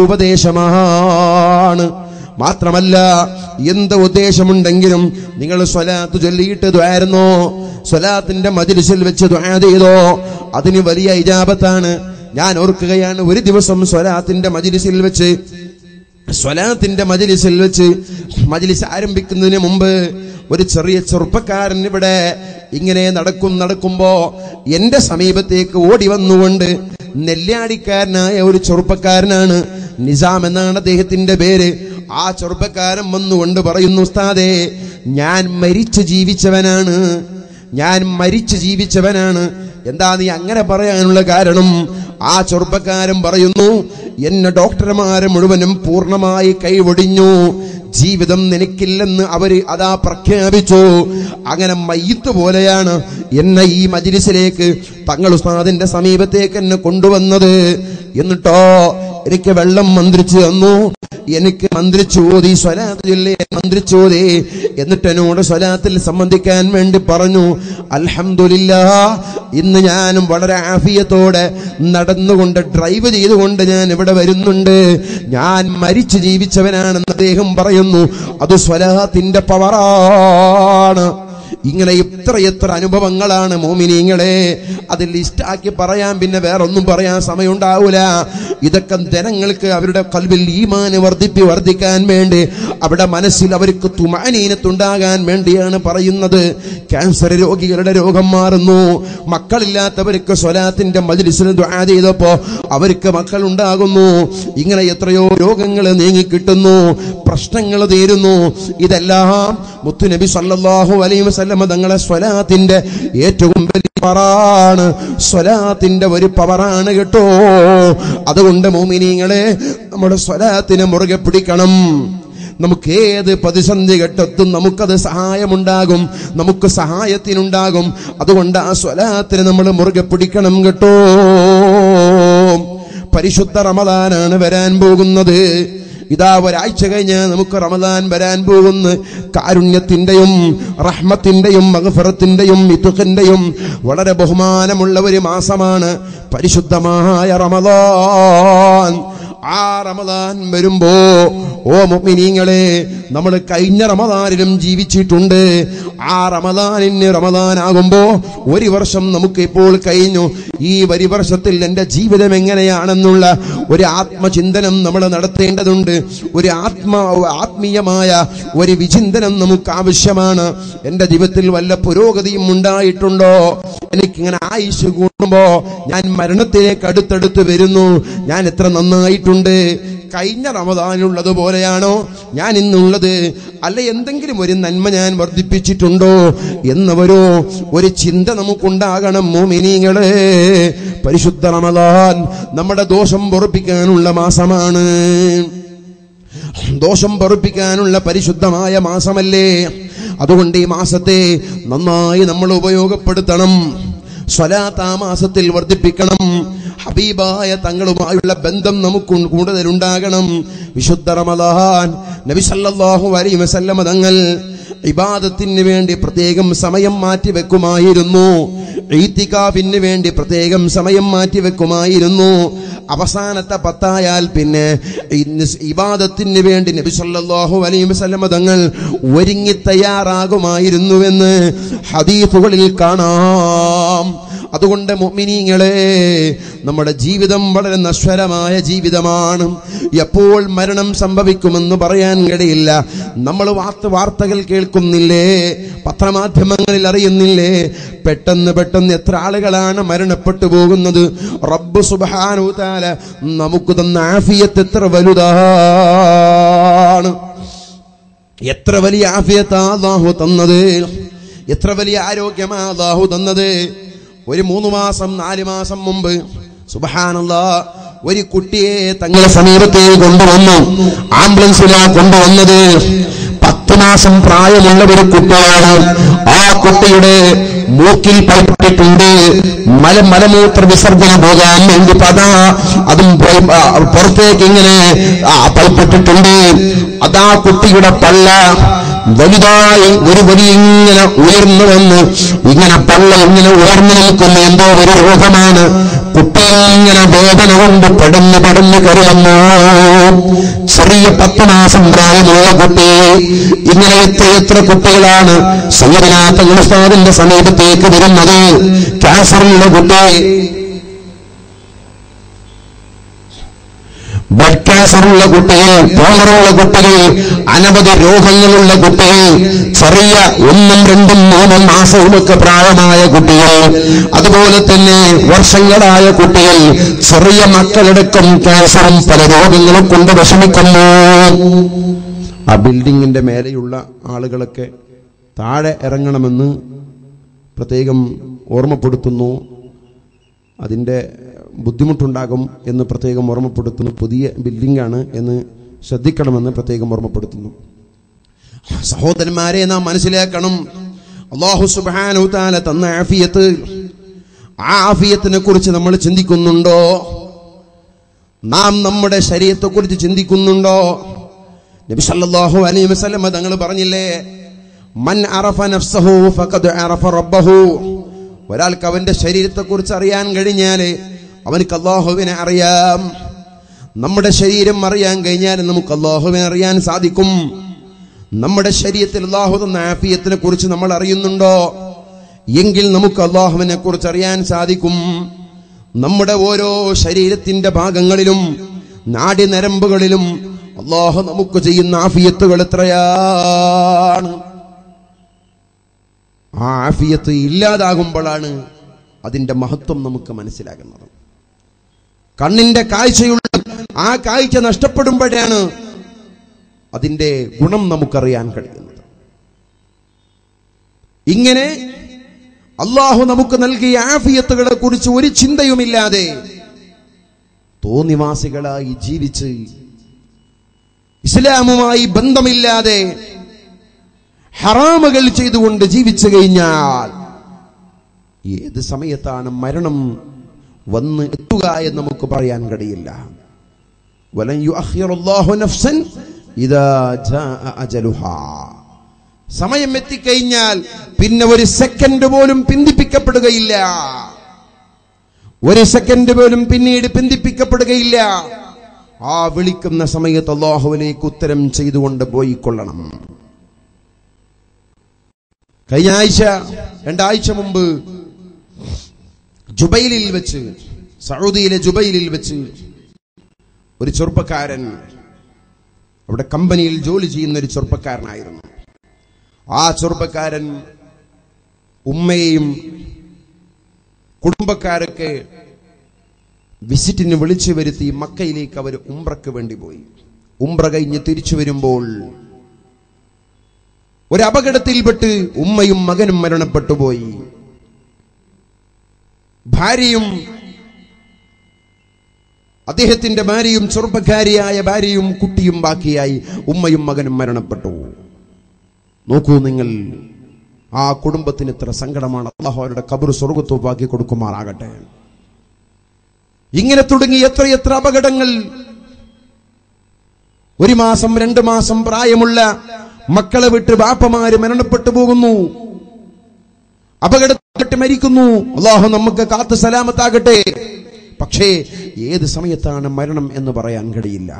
ഉപദേശമാണ് മാത്രമല്ല എന്ത് ഉദ്ദേശമുണ്ടെങ്കിലും നിങ്ങൾ സ്വലാത്ത് ചൊല്ലിയിട്ട് ദ്വാരുന്നോ സ്വലാത്തിന്റെ മജിലിസിൽ വെച്ച് ദ്വാ ചെയ്തോ അതിന് വലിയ ഇജാബത്താണ് ഞാൻ ഓർക്കുകയാണ് ഒരു ദിവസം സ്വലാത്തിന്റെ മജിലിസിൽ വെച്ച് സ്വലാത്തിന്റെ മജിലിസിൽ വെച്ച് മജിലിസ് ആരംഭിക്കുന്നതിന് മുമ്പ് ഒരു ചെറിയ ചെറുപ്പക്കാരൻ ഇവിടെ ഇങ്ങനെ നടക്കും നടക്കുമ്പോ എന്റെ സമീപത്തേക്ക് ഓടി വന്നുകൊണ്ട് നെല്ലിയാടിക്കാരനായ ഒരു ചെറുപ്പക്കാരനാണ് നിസാം എന്നാണ് അദ്ദേഹത്തിന്റെ പേര് ആ ചെറുപ്പക്കാരൻ വന്നുകൊണ്ട് പറയുന്നു ഉസ്താദേ ഞാൻ മരിച്ചു ജീവിച്ചവനാണ് ഞാൻ മരിച്ചു ജീവിച്ചവനാണ് എന്താ നീ അങ്ങനെ പറയാനുള്ള കാരണം ആ ചെറുപ്പക്കാരൻ പറയുന്നു എന്നെ ഡോക്ടർമാരെ മുഴുവനും പൂർണ്ണമായി കൈവൊടിഞ്ഞു ജീവിതം നിനക്കില്ലെന്ന് അവര് അതാ പ്രഖ്യാപിച്ചു അങ്ങനെ മയ്യത്ത് പോലെയാണ് എന്നെ ഈ മജിലിസിലേക്ക് തങ്ങൾ ഉസ്താദിന്റെ സമീപത്തേക്ക് എന്നെ കൊണ്ടുവന്നത് എന്നിട്ടോ എനിക്ക് വെള്ളം മന്ത്രിച്ചു തന്നു എനിക്ക് മന്ത്രിച്ചു ഓതി സ്വലാത്ത് ചൊല്ലി മന്ത്രിച്ചു ഓതി എന്നിട്ട് എന്നോട് സ്വലാത്തിൽ സംബന്ധിക്കാൻ വേണ്ടി പറഞ്ഞു അൽഹംദുലില്ല ഇന്ന് ഞാനും വളരെ ആഫിയത്തോടെ നടന്നുകൊണ്ട് ഡ്രൈവ് ചെയ്തുകൊണ്ട് ഞാൻ ഇവിടെ വരുന്നുണ്ട് ഞാൻ മരിച്ചു ജീവിച്ചവനാണെന്ന് അദ്ദേഹം പറയുന്നു അത് സ്വലാത്തിന്റെ പവറാണ് ഇങ്ങനെ എത്ര എത്ര അനുഭവങ്ങളാണ് മോമിനിങ്ങളെ അത് ലിസ്റ്റാക്കി പറയാൻ പിന്നെ വേറൊന്നും പറയാൻ സമയമുണ്ടാവൂല ഇതൊക്കെ ജനങ്ങൾക്ക് അവരുടെ കൽവിൽ ഈമാന് വർദ്ധിപ്പി വർദ്ധിക്കാൻ വേണ്ടി അവിടെ മനസ്സിൽ അവർക്ക് തുമാനീനത്തുണ്ടാകാൻ വേണ്ടിയാണ് പറയുന്നത് ക്യാൻസർ രോഗികളുടെ രോഗം മാറുന്നു മക്കളില്ലാത്തവർക്ക് സ്വലാത്തിന്റെ മജിലിസിന് ദ്വാ ചെയ്തപ്പോ അവർക്ക് മക്കൾ ഉണ്ടാകുന്നു ഇങ്ങനെ എത്രയോ രോഗങ്ങൾ നീങ്ങിക്കിട്ടുന്നു പ്രശ്നങ്ങൾ തീരുന്നു ഇതെല്ലാം മുത്തുനബി സല്ലല്ലാഹു അലൈഹി വസല്ലമ തങ്ങളെ സ്വലാത്തിന്റെ ഏറ്റവും വലിയ പവറാണ് സ്വലാത്തിന്റെ ഒരു പവറാണ് കേട്ടോ അതുകൊണ്ട് മോമിനിങ്ങളെ നമ്മുടെ സ്വലാത്തിനെ മുറുകെ പിടിക്കണം നമുക്ക് ഏത് പ്രതിസന്ധി ഘട്ടത്തും നമുക്കത് സഹായമുണ്ടാകും നമുക്ക് സഹായത്തിനുണ്ടാകും അതുകൊണ്ട് ആ സ്വലാത്തിനെ നമ്മൾ മുറുകെ പിടിക്കണം കേട്ടോ പരിശുദ്ധ റമദാനാണ് വരാൻ പോകുന്നത് ഇതാ ഒരാഴ്ച കഴിഞ്ഞ് നമുക്ക് റമദാൻ വരാൻ പോകുന്നു കാരുണ്യത്തിന്റെയും റഹ്മത്തിന്റെയും മഹഫറത്തിന്റെയും ഇത്തുഖിന്റെയും വളരെ ബഹുമാനമുള്ള ഒരു മാസമാണ് പരിശുദ്ധമായ റമദാൻ ആ റമദാൻ വരുമ്പോ ഓ മുഅ്മിനീങ്ങളെ നമ്മൾ കഴിഞ്ഞ റമദാനിലും ജീവിച്ചിട്ടുണ്ട് ആ റമദാനിന് റമദാനാകുമ്പോ ഒരു വർഷം നമുക്ക് ഇപ്പോൾ കഴിഞ്ഞു ഈ ഒരു വർഷത്തിൽ എന്റെ ജീവിതം എങ്ങനെയാണെന്നുള്ള ഒരു ആത്മചിന്തനം നമ്മൾ നടത്തേണ്ടതുണ്ട് ഒരു ആത്മ ആത്മീയമായ ഒരു വിചിന്തനം നമുക്ക് ആവശ്യമാണ് എന്റെ ജീവിതത്തിൽ വല്ല പുരോഗതിയും ഉണ്ടായിട്ടുണ്ടോ എനിക്കിങ്ങനെ ആയുസ് കൂടുമ്പോ ഞാൻ മരണത്തിലേക്ക് അടുത്തടുത്ത് വരുന്നു ഞാൻ എത്ര നന്നായിട്ടുണ്ട് കഴിഞ്ഞ റമദാനുള്ളത് പോലെയാണോ ഞാൻ ഇന്നുള്ളത് അല്ല എന്തെങ്കിലും ഒരു നന്മ ഞാൻ വർദ്ധിപ്പിച്ചിട്ടുണ്ടോ എന്നവരോ ഒരു ചിന്ത നമുക്കുണ്ടാകണം മോമിനിങ്ങളെ പരിശുദ്ധ റമദാൻ നമ്മുടെ ദോഷം പൊറപ്പിക്കാനുള്ള മാസമാണ് ദോഷം പൊറപ്പിക്കാനുള്ള പരിശുദ്ധമായ മാസമല്ലേ അതുകൊണ്ട് ഈ മാസത്തെ നന്നായി നമ്മൾ ഉപയോഗപ്പെടുത്തണം സ്വലാത്ത് ആ മാസത്തിൽ വർദ്ധിപ്പിക്കണം ഹബീബായ തങ്ങളുമായുള്ള ബന്ധം നമുക്ക് കൂടുതൽ ഉണ്ടാകണം വിശുദ്ധ റമദാൻ നബി സല്ലല്ലാഹു അലൈഹി വസല്ലമ തങ്ങൾ ഇബാദത്തിന് വേണ്ടി പ്രത്യേകം സമയം മാറ്റി വെക്കുമായിരുന്നു ഈത്തിക്കാഫിന് വേണ്ടി പ്രത്യേകം സമയം മാറ്റി വെക്കുമായിരുന്നു അവസാനത്തെ പത്തായാൽ പിന്നെ ഇന്ന് ഇബാദത്തിന് വേണ്ടി നബി സല്ലല്ലാഹു അലൈഹി വസല്ലമ തങ്ങൾ ഒരുങ്ങി തയ്യാറാകുമായിരുന്നുവെന്ന് ഹദീഫുകളിൽ കാണാം അതുകൊണ്ട് മുഅ്മിനീങ്ങളെ നമ്മുടെ ജീവിതം വളരെ നശ്വരമായ ജീവിതമാണ് എപ്പോൾ മരണം സംഭവിക്കുമെന്ന് പറയാൻ കഴിയില്ല നമ്മൾ വാർത്ത വാർത്തകൾ കേൾക്കുന്നില്ലേ പത്രമാധ്യമങ്ങളിൽ അറിയുന്നില്ലേ പെട്ടെന്ന് പെട്ടെന്ന് എത്ര ആളുകളാണ് മരണപ്പെട്ടു പോകുന്നത് റബ്ബ് സുബ്ഹാനഹു തആല നമുക്ക് തന്ന ആഫിയത്ത് എത്ര വലുതാണ് എത്ര വലിയ ആഫിയത്താ അള്ളാഹു തന്നത് എത്ര വലിയ ആരോഗ്യമാ അള്ളാഹു തന്നത് ഒരു മൂന്ന് മാസം നാല് മാസം മുമ്പ് സുബഹാനല്ലാ ഒരു കുട്ടിയെ തങ്ങളുടെ സമീപത്തേക്ക് കൊണ്ടുവന്നു ആംബുലൻസിലാ കൊണ്ടുവന്നത് പത്ത് മാസം പ്രായമുള്ള ഒരു കുട്ടിയാണ് ആ കുട്ടിയുടെ മൂക്കിൽ പൈപ്പിട്ടിട്ടുണ്ട് മല മലമൂത്ര വിസർജനം പോകാൻ വേണ്ടി പതാ അതും പോയി, ആ, പുറത്തേക്ക് ഇങ്ങനെ ആ, പൈപ്പിട്ടിട്ടുണ്ട് അതാ കുട്ടിയുടെ പള്ള വലുതായി ഒരു വലിയ ഇങ്ങനെ ഉയർന്നു വന്ന് ഇങ്ങനെ പള്ള ഇങ്ങനെ ഉയർന്നു നിൽക്കുന്ന എന്തോ ഒരു രോഗമാണ് കുട്ടി ഇങ്ങനെ വേദന കൊണ്ട് പടന്ന് പടന്ന് കരുതുന്നു ചെറിയ പത്ത് മാസം പ്രായമുള്ള കുട്ടി ഇങ്ങനെ എത്ര എത്ര കുട്ടികളാണ് സയ്യദനാഥ ഉസ്താദിന്റെ സമീപത്തേക്ക് വരുന്നത് ക്യാൻസറുള്ള കുട്ടി ബ്ലഡ് ക്യാൻസറുള്ള കുട്ടികൾ ട്യൂമറുള്ള കുട്ടികൾ അനവധി രോഗങ്ങളുള്ള കുട്ടികൾ ചെറിയ ഒന്നും രണ്ടും മൂന്നും മാസവുമൊക്കെ പ്രായമായ കുട്ടികൾ അതുപോലെ തന്നെ വർഷങ്ങളായ കുട്ടികൾ ചെറിയ മക്കളടക്കം ക്യാൻസറും പല രോഗങ്ങളും കൊണ്ട് വിഷമിക്കുന്നു ആ ബിൽഡിങ്ങിന്റെ മേലെയുള്ള ആളുകളൊക്കെ താഴെ ഇറങ്ങണമെന്ന് പ്രത്യേകം ഓർമ്മപ്പെടുത്തുന്നു അതിൻ്റെ ബുദ്ധിമുട്ടുണ്ടാകും എന്ന് പ്രത്യേകം ഓർമ്മപ്പെടുത്തുന്നു പുതിയ ബിൽഡിംഗാണ് എന്ന് ശ്രദ്ധിക്കണമെന്ന് പ്രത്യേകം ഓർമ്മപ്പെടുത്തുന്നു സഹോദരന്മാരെ നാം മനസ്സിലാക്കണം അള്ളാഹു സുബാനു താല തന്ന ആഫിയത്ത് ആ ആഫിയത്തിനെ കുറിച്ച് നമ്മൾ ചിന്തിക്കുന്നുണ്ടോ നാം നമ്മുടെ ശരീരത്തെ കുറിച്ച് ചിന്തിക്കുന്നുണ്ടോ നബി സല്ലല്ലാഹു അലൈഹി വസല്ലം തങ്ങൾ പറഞ്ഞില്ലേ മൻ അറഫ നഫ്സഹു ഫഖദ് അറഫ റബ്ബഹു ഒരാൾക്ക് അവന്റെ ശരീരത്തെ കുറിച്ച് അറിയാൻ കഴിഞ്ഞാൽ അവനക്ക് അള്ളാഹുവിനെ അറിയാം നമ്മുടെ ശരീരം അറിയാൻ കഴിഞ്ഞാൽ നമുക്ക് അള്ളാഹുവിനെ അറിയാൻ സാധിക്കും നമ്മുടെ ശരീരത്തിൽ അള്ളാഹു തന്ന ആഫിയത്തിനെ കുറിച്ച് നമ്മൾ അറിയുന്നുണ്ടോ എങ്കിൽ നമുക്ക് അള്ളാഹുവിനെ കുറിച്ച് അറിയാൻ സാധിക്കും നമ്മുടെ ഓരോ ശരീരത്തിന്റെ ഭാഗങ്ങളിലും നാടി നരമ്പുകളിലും അള്ളാഹു നമുക്ക് ചെയ്യുന്ന ആഫിയത്തുകൾ എത്രയാണ് ആ ആഫിയത്ത് ഇല്ലാതാകുമ്പോഴാണ് അതിന്റെ മഹത്വം നമുക്ക് മനസ്സിലാകുന്നത് കണ്ണിന്റെ കാഴ്ചയുള്ള ആ കാഴ്ച നഷ്ടപ്പെടുമ്പോഴാണ് അതിന്റെ ഗുണം നമുക്കറിയാൻ കഴിയുന്നത് ഇങ്ങനെ അള്ളാഹു നമുക്ക് നൽകിയ ആഫിയത്തുകളെ കുറിച്ച് ഒരു ചിന്തയുമില്ലാതെ തോന്നിവാസികളായി ജീവിച്ച് ഇസ്ലാമുമായി ബന്ധമില്ലാതെ ഹറാമുകൾ ചെയ്തുകൊണ്ട് ജീവിച്ചു കഴിഞ്ഞാൽ ഏത് സമയത്താണ് മരണം വന്ന് എത്തുക എന്ന് നമുക്ക് പറയാൻ കഴിയില്ല വലൻ യുഅഖിറുല്ലാഹു നഫ്സൻ ഇദാ ജാഅ അജലുഹാ സമയം എത്തിക്കഴിഞ്ഞാൽ പിന്നെ ഒരു സെക്കൻഡ് പോലും പിന്തിപ്പിക്കപ്പെടുകയില്ല ഒരു സെക്കൻഡ് പോലും പിന്നീട് പിന്തിപ്പിക്കപ്പെടുകയില്ല ആ വിളിക്കുന്ന സമയത്ത് അള്ളാഹുവിലേക്ക് ഉത്തരം ചെയ്തുകൊണ്ട് പോയിക്കൊള്ളണം കഴിഞ്ഞ ആഴ്ച രണ്ടാഴ്ച മുമ്പ് ജുബൈലിൽ വെച്ച് സൗദിയിലെ ജുബൈലിൽ വെച്ച് ഒരു ചെറുപ്പക്കാരൻ അവിടെ കമ്പനിയിൽ ജോലി ചെയ്യുന്ന ഒരു ചെറുപ്പക്കാരനായിരുന്നു ആ ചെറുപ്പക്കാരൻ ഉമ്മയെയും കുടുംബക്കാരൊക്കെ വിസിറ്റിന് വിളിച്ചു വരുത്തി മക്കയിലേക്ക് അവർ ഉംറയ്ക്ക് വേണ്ടി പോയി ഉംറ കഴിഞ്ഞ് തിരിച്ചു വരുമ്പോൾ ഒരു അപകടത്തിൽപ്പെട്ട് ഉമ്മയും മകനും മരണപ്പെട്ടു പോയി ഭാര്യയും അദ്ദേഹത്തിന്റെ ഭാര്യയും ചെറുപ്പക്കാരിയായ ഭാര്യയും കുട്ടിയും ബാക്കിയായി ഉമ്മയും മകനും മരണപ്പെട്ടു നോക്കൂ നിങ്ങൾ ആ കുടുംബത്തിന് ഇത്ര സങ്കടമാണ് അള്ളാഹു അവരുടെ കബർ സ്വർഗത്തോപ്പാക്കി കൊടുക്കുമാറാകട്ടെ ഇങ്ങനെ തുടങ്ങി എത്രയെത്ര അപകടങ്ങൾ ഒരു മാസം രണ്ട് മാസം പ്രായമുള്ള മക്കളെ വിട്ട് ബാപ്പമാര് മരണപ്പെട്ടു പോകുന്നു അപകടപ്പെട്ട് മരിക്കുന്നു അള്ളാഹു നമുക്ക് കാത്ത് സലാമത്താകട്ടെ പക്ഷേ ഏത് സമയത്താണ് മരണം എന്ന് പറയാൻ കഴിയില്ല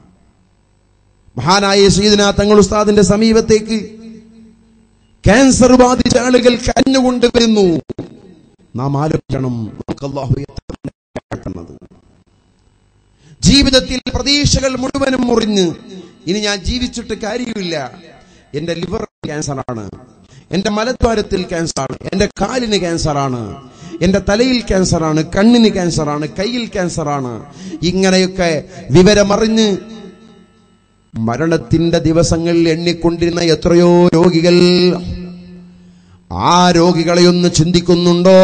മഹാനായ ശ്രീധന തങ്ങൾ ഉസ്താദിന്റെ സമീപത്തേക്ക് ക്യാൻസർ ബാധിച്ച ആളുകൾ കരഞ്ഞുകൊണ്ട് വരുന്നു നാം ആലോചിക്കണം നമുക്ക് അള്ളാഹു എത്ര ഉണ്ടാക്കുന്നത്. ജീവിതത്തിൽ പ്രതീക്ഷകൾ മുഴുവനും മുറിഞ്ഞ് ഇനി ഞാൻ ജീവിച്ചിട്ട് കാര്യമില്ല എന്റെ ലിവർ ക്യാൻസറാണ് എന്റെ മലദ്വാരത്തിൽ ക്യാൻസറാണ് എന്റെ കാലിന് ക്യാൻസറാണ് എന്റെ തലയിൽ ക്യാൻസറാണ് കണ്ണിന് ക്യാൻസറാണ് കയ്യിൽ ക്യാൻസറാണ് ഇങ്ങനെയൊക്കെ വിവരമറിഞ്ഞ് മരണത്തിന്റെ ദിവസങ്ങൾ എണ്ണിക്കൊണ്ടിരുന്ന എത്രയോ രോഗികൾ ആ രോഗികളെ ഒന്ന് ചിന്തിക്കുന്നുണ്ടോ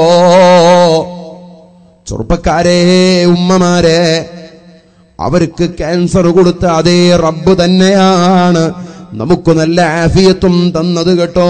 ചെറുപ്പക്കാരെ ഉമ്മമാരെ അവർക്ക് ക്യാൻസർ കൊടുത്ത അതേ റബ്ബ് തന്നെയാണ് നമുക്ക് നല്ല ആഫിയത്തും തന്നത് കേട്ടോ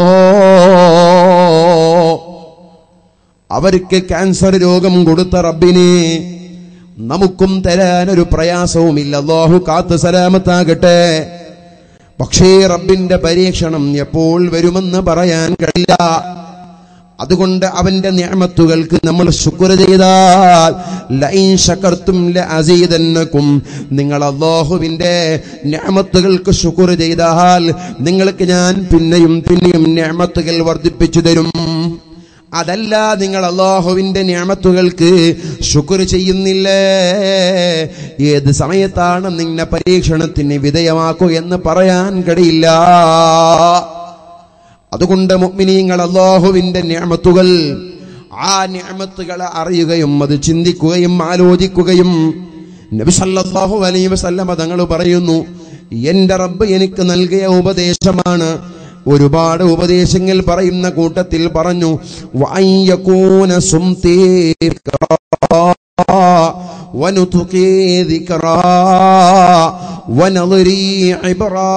അവർക്ക് ക്യാൻസർ രോഗം കൊടുത്ത റബ്ബിനെ നമുക്കും തരാനൊരു പ്രയാസവുമില്ല അല്ലാഹു കാത്ത് സലാമത്താകട്ടെ പക്ഷേ റബ്ബിന്റെ പരീക്ഷണം എപ്പോൾ വരുമെന്ന് പറയാൻ കഴിയില്ല അതുകൊണ്ട് അവന്റെ നിയമത്തുകൾക്ക് നമ്മൾ ശുക്ർ ചെയ്താൽ ലൈൻ ശകർത്തും ലഅസീദന്നകും നിങ്ങൾ അല്ലാഹുവിന്റെ നിയമത്തുകൾക്ക് ശുക്ർ ചെയ്താൽ നിങ്ങൾക്ക് ഞാൻ പിന്നെയും പിന്നെയും നിയമത്തുകൾ വർദ്ധിപ്പിച്ചു തരും അതല്ല നിങ്ങൾ അള്ളാഹുവിന്റെ നിയമത്തുകൾക്ക് ശുക്ർ ചെയ്യുന്നില്ലേ ഏത് സമയത്താണ് നിന്നെ പരീക്ഷണത്തിന് വിധേയമാക്കൂ എന്ന് പറയാൻ കഴിയില്ല അതുകൊണ്ട് മുഅ്മിനീങ്ങൾ അള്ളാഹുവിന്റെ നിയമത്തുകൾ ആ നിയമത്തുകളെ അറിയുകയും അത് ചിന്തിക്കുകയും ആലോചിക്കുകയും നബി സല്ലല്ലാഹു അലൈഹി വസല്ലമ തങ്ങൾ പറയുന്നു എന്റെ റബ്ബ് എനിക്ക് നൽകിയ ഉപദേശമാണ് ഒരുപാട് ഉപദേശങ്ങൾ പറയുന്ന കൂട്ടത്തിൽ പറഞ്ഞു വഅയ്യകൂന സുംതീ വനുതുകീ ദിക്റാ വനളരി ഇബ്റാ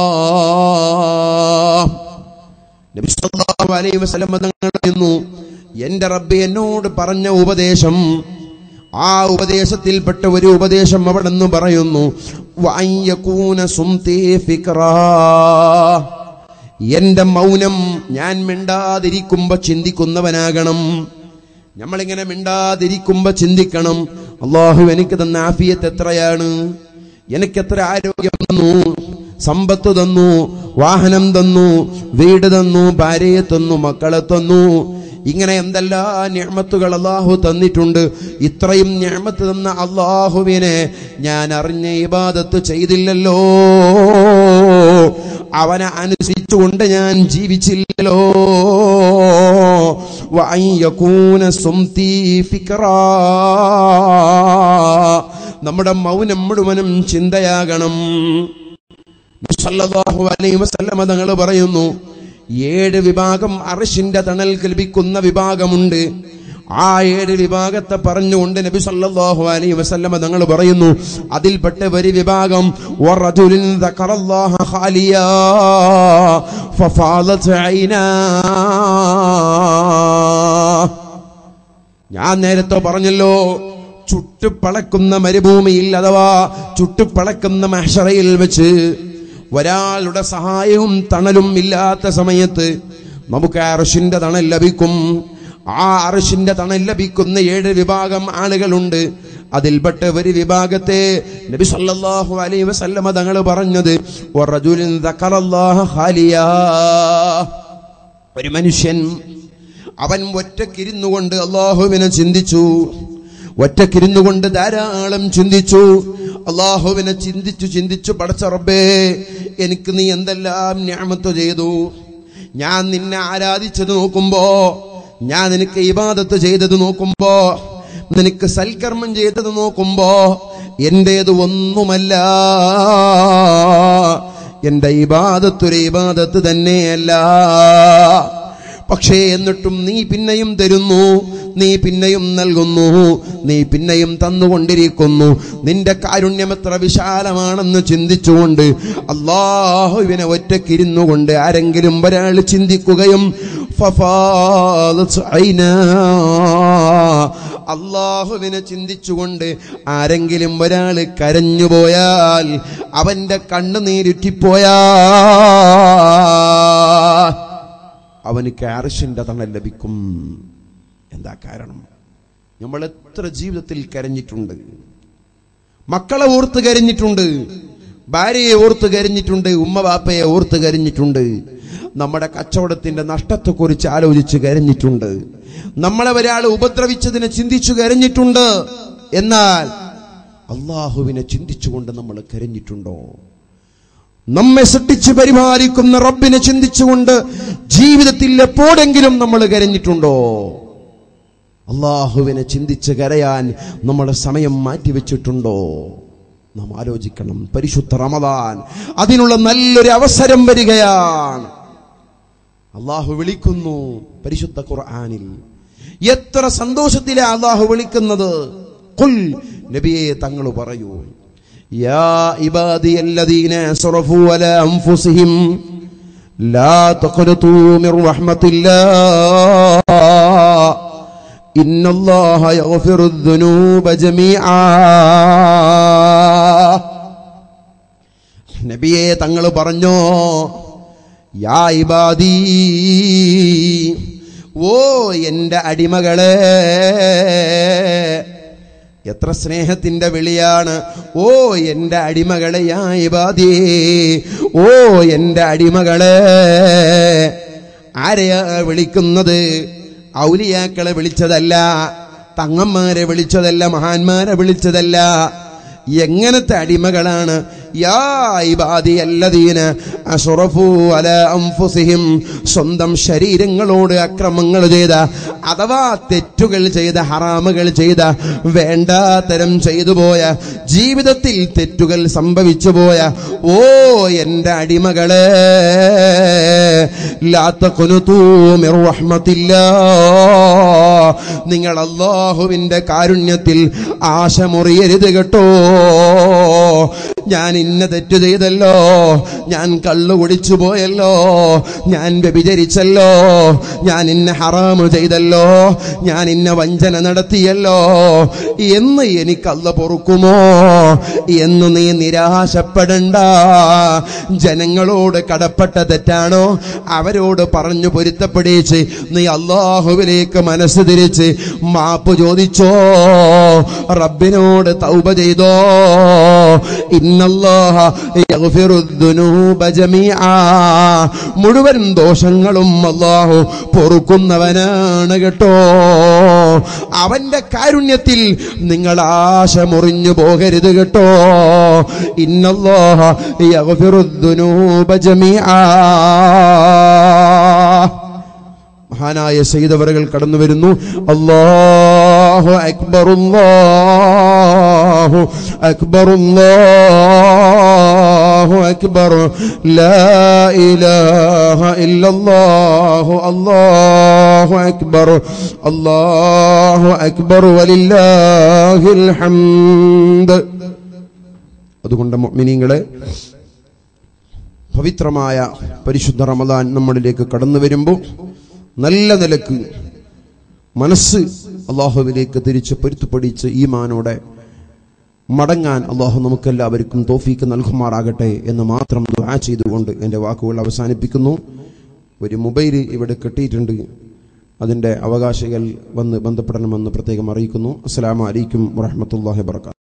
നബി സല്ലല്ലാഹു അലൈഹി വസല്ലം തങ്ങൾ പറയുന്നു എന്റെ റബ്ബ് എന്നോട് പറഞ്ഞ ഉപദേശം ആ ഉപദേശത്തിൽപ്പെട്ട ഒരു ഉപദേശം അവിടെ നിന്ന് പറയുന്നു വഅയ്യകൂന സുംതീ ഫിക്റാ എന്റെ മൗനം ഞാൻ മിണ്ടാതിരിക്കുമ്പോ ചിന്തിക്കുന്നവനാകണം നമ്മളിങ്ങനെ മിണ്ടാതിരിക്കുമ്പോ ചിന്തിക്കണം അള്ളാഹു എനിക്ക് തന്ന ആഫിയത്ത് എത്രയാണ് എനിക്ക് എത്ര ആരോഗ്യം തന്നു സമ്പത്ത് തന്നു വാഹനം തന്നു വീട് തന്നു ഭാര്യയെ തന്നു മക്കളെ തന്നു ഇങ്ങനെ എന്തെല്ലാം ഞാമത്തുകൾ അള്ളാഹു തന്നിട്ടുണ്ട് ഇത്രയും ഞാമത്ത് തന്ന അള്ളാഹുവിനെ ഞാൻ അറിഞ്ഞ ഇബാദത്ത് ചെയ്തില്ലല്ലോ അവനെ അനുസരിച്ചുകൊണ്ട് ഞാൻ ജീവിച്ചില്ലല്ലോ വഅൻ യകൂന സുംതീ ഫിക്റാ നമ്മുടെ മൗനം മുഴുവനും ചിന്തയാകണം സല്ലല്ലാഹു അലൈഹി വസല്ലമ തങ്ങൾ പറയുന്നു ഏഴ് വിഭാഗം അർഷിന്റെ തണൽ ലഭിക്കുന്ന വിഭാഗമുണ്ട് ആ ഏഴ് വിഭാഗത്തെ പറഞ്ഞുകൊണ്ട് നബി സല്ലല്ലാഹു അലൈഹി വസല്ലമ തങ്ങൾ പറയുന്നു അതിൽപ്പെട്ട ഒരു വിഭാഗം വറജുലിൻ ദക്കറല്ലാഹ ഖാലിയാ ഫഫാലത് ഐനാ ഞാൻ നേരത്തെ പറഞ്ഞല്ലോ ചുട്ടുപളക്കുന്ന മരുഭൂമിയിൽ അഥവാ ചുട്ടുപളക്കുന്ന മഹ്ഷറയിൽ വെച്ച് ഒരാളുടെ സഹായവും തണലും ഇല്ലാത്ത സമയത്ത് നമുക്ക് അർഷിന്റെ തണൽ ലഭിക്കും ആ അർഷിന്റെ തണൽ ലഭിക്കുന്ന ഏഴ് വിഭാഗം ആളുകളുണ്ട് അതിൽപ്പെട്ട ഒരു വിഭാഗത്തെ നബി സല്ലല്ലാഹു അലൈഹി വസല്ലമ തങ്ങൾ പറഞ്ഞത് വറജുലിൻ ദക്കറല്ലാഹ ഖാലിയാ ഒരു മനുഷ്യൻ അവൻ ഒറ്റക്കിരുന്നുകൊണ്ട് അള്ളാഹുവിനെ ചിന്തിച്ചു ഒറ്റക്കിരുന്നുകൊണ്ട് ധാരാളം ചിന്തിച്ചു അള്ളാഹുവിനെ ചിന്തിച്ചു ചിന്തിച്ചു പടച്ച റബ്ബേ എനിക്ക് നീ എന്തെല്ലാം ഞാമത്ത് ചെയ്തു ഞാൻ നിന്നെ ആരാധിച്ചത് നോക്കുമ്പോ ഞാൻ നിനക്ക് ഇബാദത്ത് ചെയ്തത് നോക്കുമ്പോ നിനക്ക് സൽക്കർമ്മം ചെയ്തത് നോക്കുമ്പോ എന്റേത് ഒന്നുമല്ല എന്റെ ഇബാദത്തൊരു ഇബാദത്ത് തന്നെയല്ല പക്ഷേ എന്നിട്ടും നീ പിന്നെയും തരുന്നു നീ പിന്നെയും നൽകുന്നു നീ പിന്നെയും തന്നുകൊണ്ടിരിക്കുന്നു നിന്റെ കാരുണ്യം എത്ര വിശാലമാണെന്ന് ചിന്തിച്ചുകൊണ്ട് അള്ളാഹുവിനെ ഒറ്റക്കിരുന്നു കൊണ്ട് ആരെങ്കിലും ഒരാൾ ചിന്തിക്കുകയും ഫഫാലത്ത് ഐനാ. അള്ളാഹുവിനെ ചിന്തിച്ചുകൊണ്ട് ആരെങ്കിലും ഒരാൾ കരഞ്ഞുപോയാൽ അവന്റെ കണ്ണുനീരുറ്റിപ്പോയാൽ അവന് കാർഷിന്റെ തണൽ ലഭിക്കും എന്താ കാരണം നമ്മൾ എത്ര ജീവിതത്തിൽ കരഞ്ഞിട്ടുണ്ട് മക്കളെ ഓർത്ത് കരഞ്ഞിട്ടുണ്ട് ഭാര്യയെ ഓർത്ത് കരഞ്ഞിട്ടുണ്ട് ഉമ്മ ബാപ്പയെ ഓർത്ത് കരഞ്ഞിട്ടുണ്ട് നമ്മുടെ കച്ചവടത്തിന്റെ നഷ്ടത്തെക്കുറിച്ച് ആലോചിച്ച് കരഞ്ഞിട്ടുണ്ട് നമ്മളെ ഒരാൾ ഉപദ്രവിച്ചതിനെ ചിന്തിച്ചു കരഞ്ഞിട്ടുണ്ട് എന്നാൽ അള്ളാഹുവിനെ ചിന്തിച്ചുകൊണ്ട് നമ്മൾ കരഞ്ഞിട്ടുണ്ടോ നമ്മെ സൃഷ്ടിച്ച് പരിപാലിക്കുന്ന റബ്ബിനെ ചിന്തിച്ചുകൊണ്ട് ജീവിതത്തിൽ എപ്പോഴെങ്കിലും നമ്മൾ കരഞ്ഞിട്ടുണ്ടോ അള്ളാഹുവിനെ ചിന്തിച്ച് കരയാൻ നമ്മുടെ സമയം മാറ്റിവെച്ചിട്ടുണ്ടോ നാം ആലോചിക്കണം പരിശുദ്ധ റമദാൻ അതിനുള്ള നല്ലൊരു അവസരം വരികയാണ് അള്ളാഹു വിളിക്കുന്നു പരിശുദ്ധ ഖുർആനിൽ എത്ര സന്തോഷത്തിലെ അള്ളാഹു വിളിക്കുന്നത് കുൽ നബിയെ തങ്ങൾ പറയൂ യാ ഇബാദിയല്ലദീന അസ്റഫു അലാ അൻഫുസിഹിം ലാ തഖ്നതു മിർ റഹ്മത്തില്ലാഹ് ഇന്നല്ലാഹ യഗ്ഫിറു الذുനൂബ ജമീആ നബിയെ തങ്ങൾ പറഞ്ഞോ യാ ഇബാദീ ഓ എന്റെ അടിമകളെ എത്ര സ്നേഹത്തിന്റെ വിളിയാണ് ഓ എന്റെ അടിമകളെ യാ ഇബാദീ ഓ എന്റെ അടിമകളെ ആരെയാ വിളിക്കുന്നത് ഔലിയാക്കളെ വിളിച്ചതല്ല തങ്ങന്മാരെ വിളിച്ചതല്ല മഹാന്മാരെ വിളിച്ചതല്ല എങ്ങനത്തെ അടിമകളാണ് യാ ഇബാദി അല്ലദീന അസ്റഫു അലാ അൻഫുസിഹിം സ്വന്തം ശരീരങ്ങളോട് അക്രമങ്ങൾ ചെയ്ത അഥവാ തെറ്റുകൾ ചെയ്ത ഹറാമുകൾ ചെയ്ത വേണ്ടാത്തരം ചെയ്തു പോയ ജീവിതത്തിൽ തെറ്റുകൾ സംഭവിച്ചു പോയ ഓ എൻ്റെ അടിമകളെ ലാ തഖ്നുതൂ മിർ റഹ്മത്തില്ലാ നിങ്ങൾ അള്ളാഹുവിന്റെ കാരുണ്യത്തിൽ ആശ മുറിയരുത് കേട്ടോ ഞാൻ ഇന്ന തെറ്റ് ചെയ്തല്ലോ ഞാൻ കള്ളു കുടിച്ചു പോയല്ലോ ഞാൻ വ്യഭിചരിച്ചല്ലോ ഞാൻ ഇന്ന ഹറാമ് ചെയ്തല്ലോ ഞാൻ ഇന്ന വഞ്ചന നടത്തിയല്ലോ എന്ന് എനിക്കല്ല പൊറുക്കുമോ എന്ന് നീ നിരാശപ്പെടണ്ട ജനങ്ങളോട് കടപ്പെട്ട തെറ്റാണോ അവരോട് പറഞ്ഞു പൊരുത്തപ്പെടിച്ച് നീ അള്ളാഹുവിലേക്ക് മനസ്സ് തിരിച്ച് മാപ്പ് ചോദിച്ചോ റബ്ബിനോട് തൗബ ചെയ്തോ ഇന്നല്ലാഹ യഗ്ഫിറു ദുനൂബ ജമീആ മുഴുവൻ ദോഷങ്ങളും അല്ലാഹു പൊറുക്കുന്നവനാണ് കേട്ടോ അവന്റെ കാരുണ്യത്തിൽ നിങ്ങൾ ആശ മുറിഞ്ഞു പോകരുത് കേട്ടോ ഇന്നല്ലാഹ യഗ്ഫിറു ദുനൂബ ജമീആ മഹാനായ ചെയ്തവരകൾ കടന്നു വരുന്നു അല്ലാഹു അക്ബർ അല്ലാഹു അക്ബർ അല്ലാഹു അക്ബർ ലാ ഇലാഹ ഇല്ലല്ലാഹു അല്ലാഹു അക്ബർ അല്ലാഹു അക്ബർ വലില്ലാഹിൽ ഹംദ് അതുകൊണ്ട് മുഅ്മിനീങ്ങളെ പവിത്രമായ പരിശുദ്ധ റമദാൻ നമ്മളിലേക്ക് കടന്നു വരുമ്പോൾ നല്ല നിലക്ക് മനസ്സ് അള്ളാഹുവിലേക്ക് തിരിച്ച് പൊരുത്തുപടിച്ച് ഈമാനോടെ മടങ്ങാൻ അള്ളാഹു നമുക്കെല്ലാവർക്കും തോഫീക്ക് നൽകുമാറാകട്ടെ എന്ന് മാത്രം ദുആ ചെയ്തുകൊണ്ട് എൻ്റെ വാക്കുകൾ അവസാനിപ്പിക്കുന്നു ഒരു മൊബൈൽ ഇവിടെ കെട്ടിയിട്ടുണ്ട് അതിൻ്റെ അവകാശികൾ വന്ന് ബന്ധപ്പെടണമെന്ന് പ്രത്യേകം അറിയിക്കുന്നു അസ്സലാമു അലൈക്കും വറഹ്മത്തുള്ളാഹി വബറകാതുഹു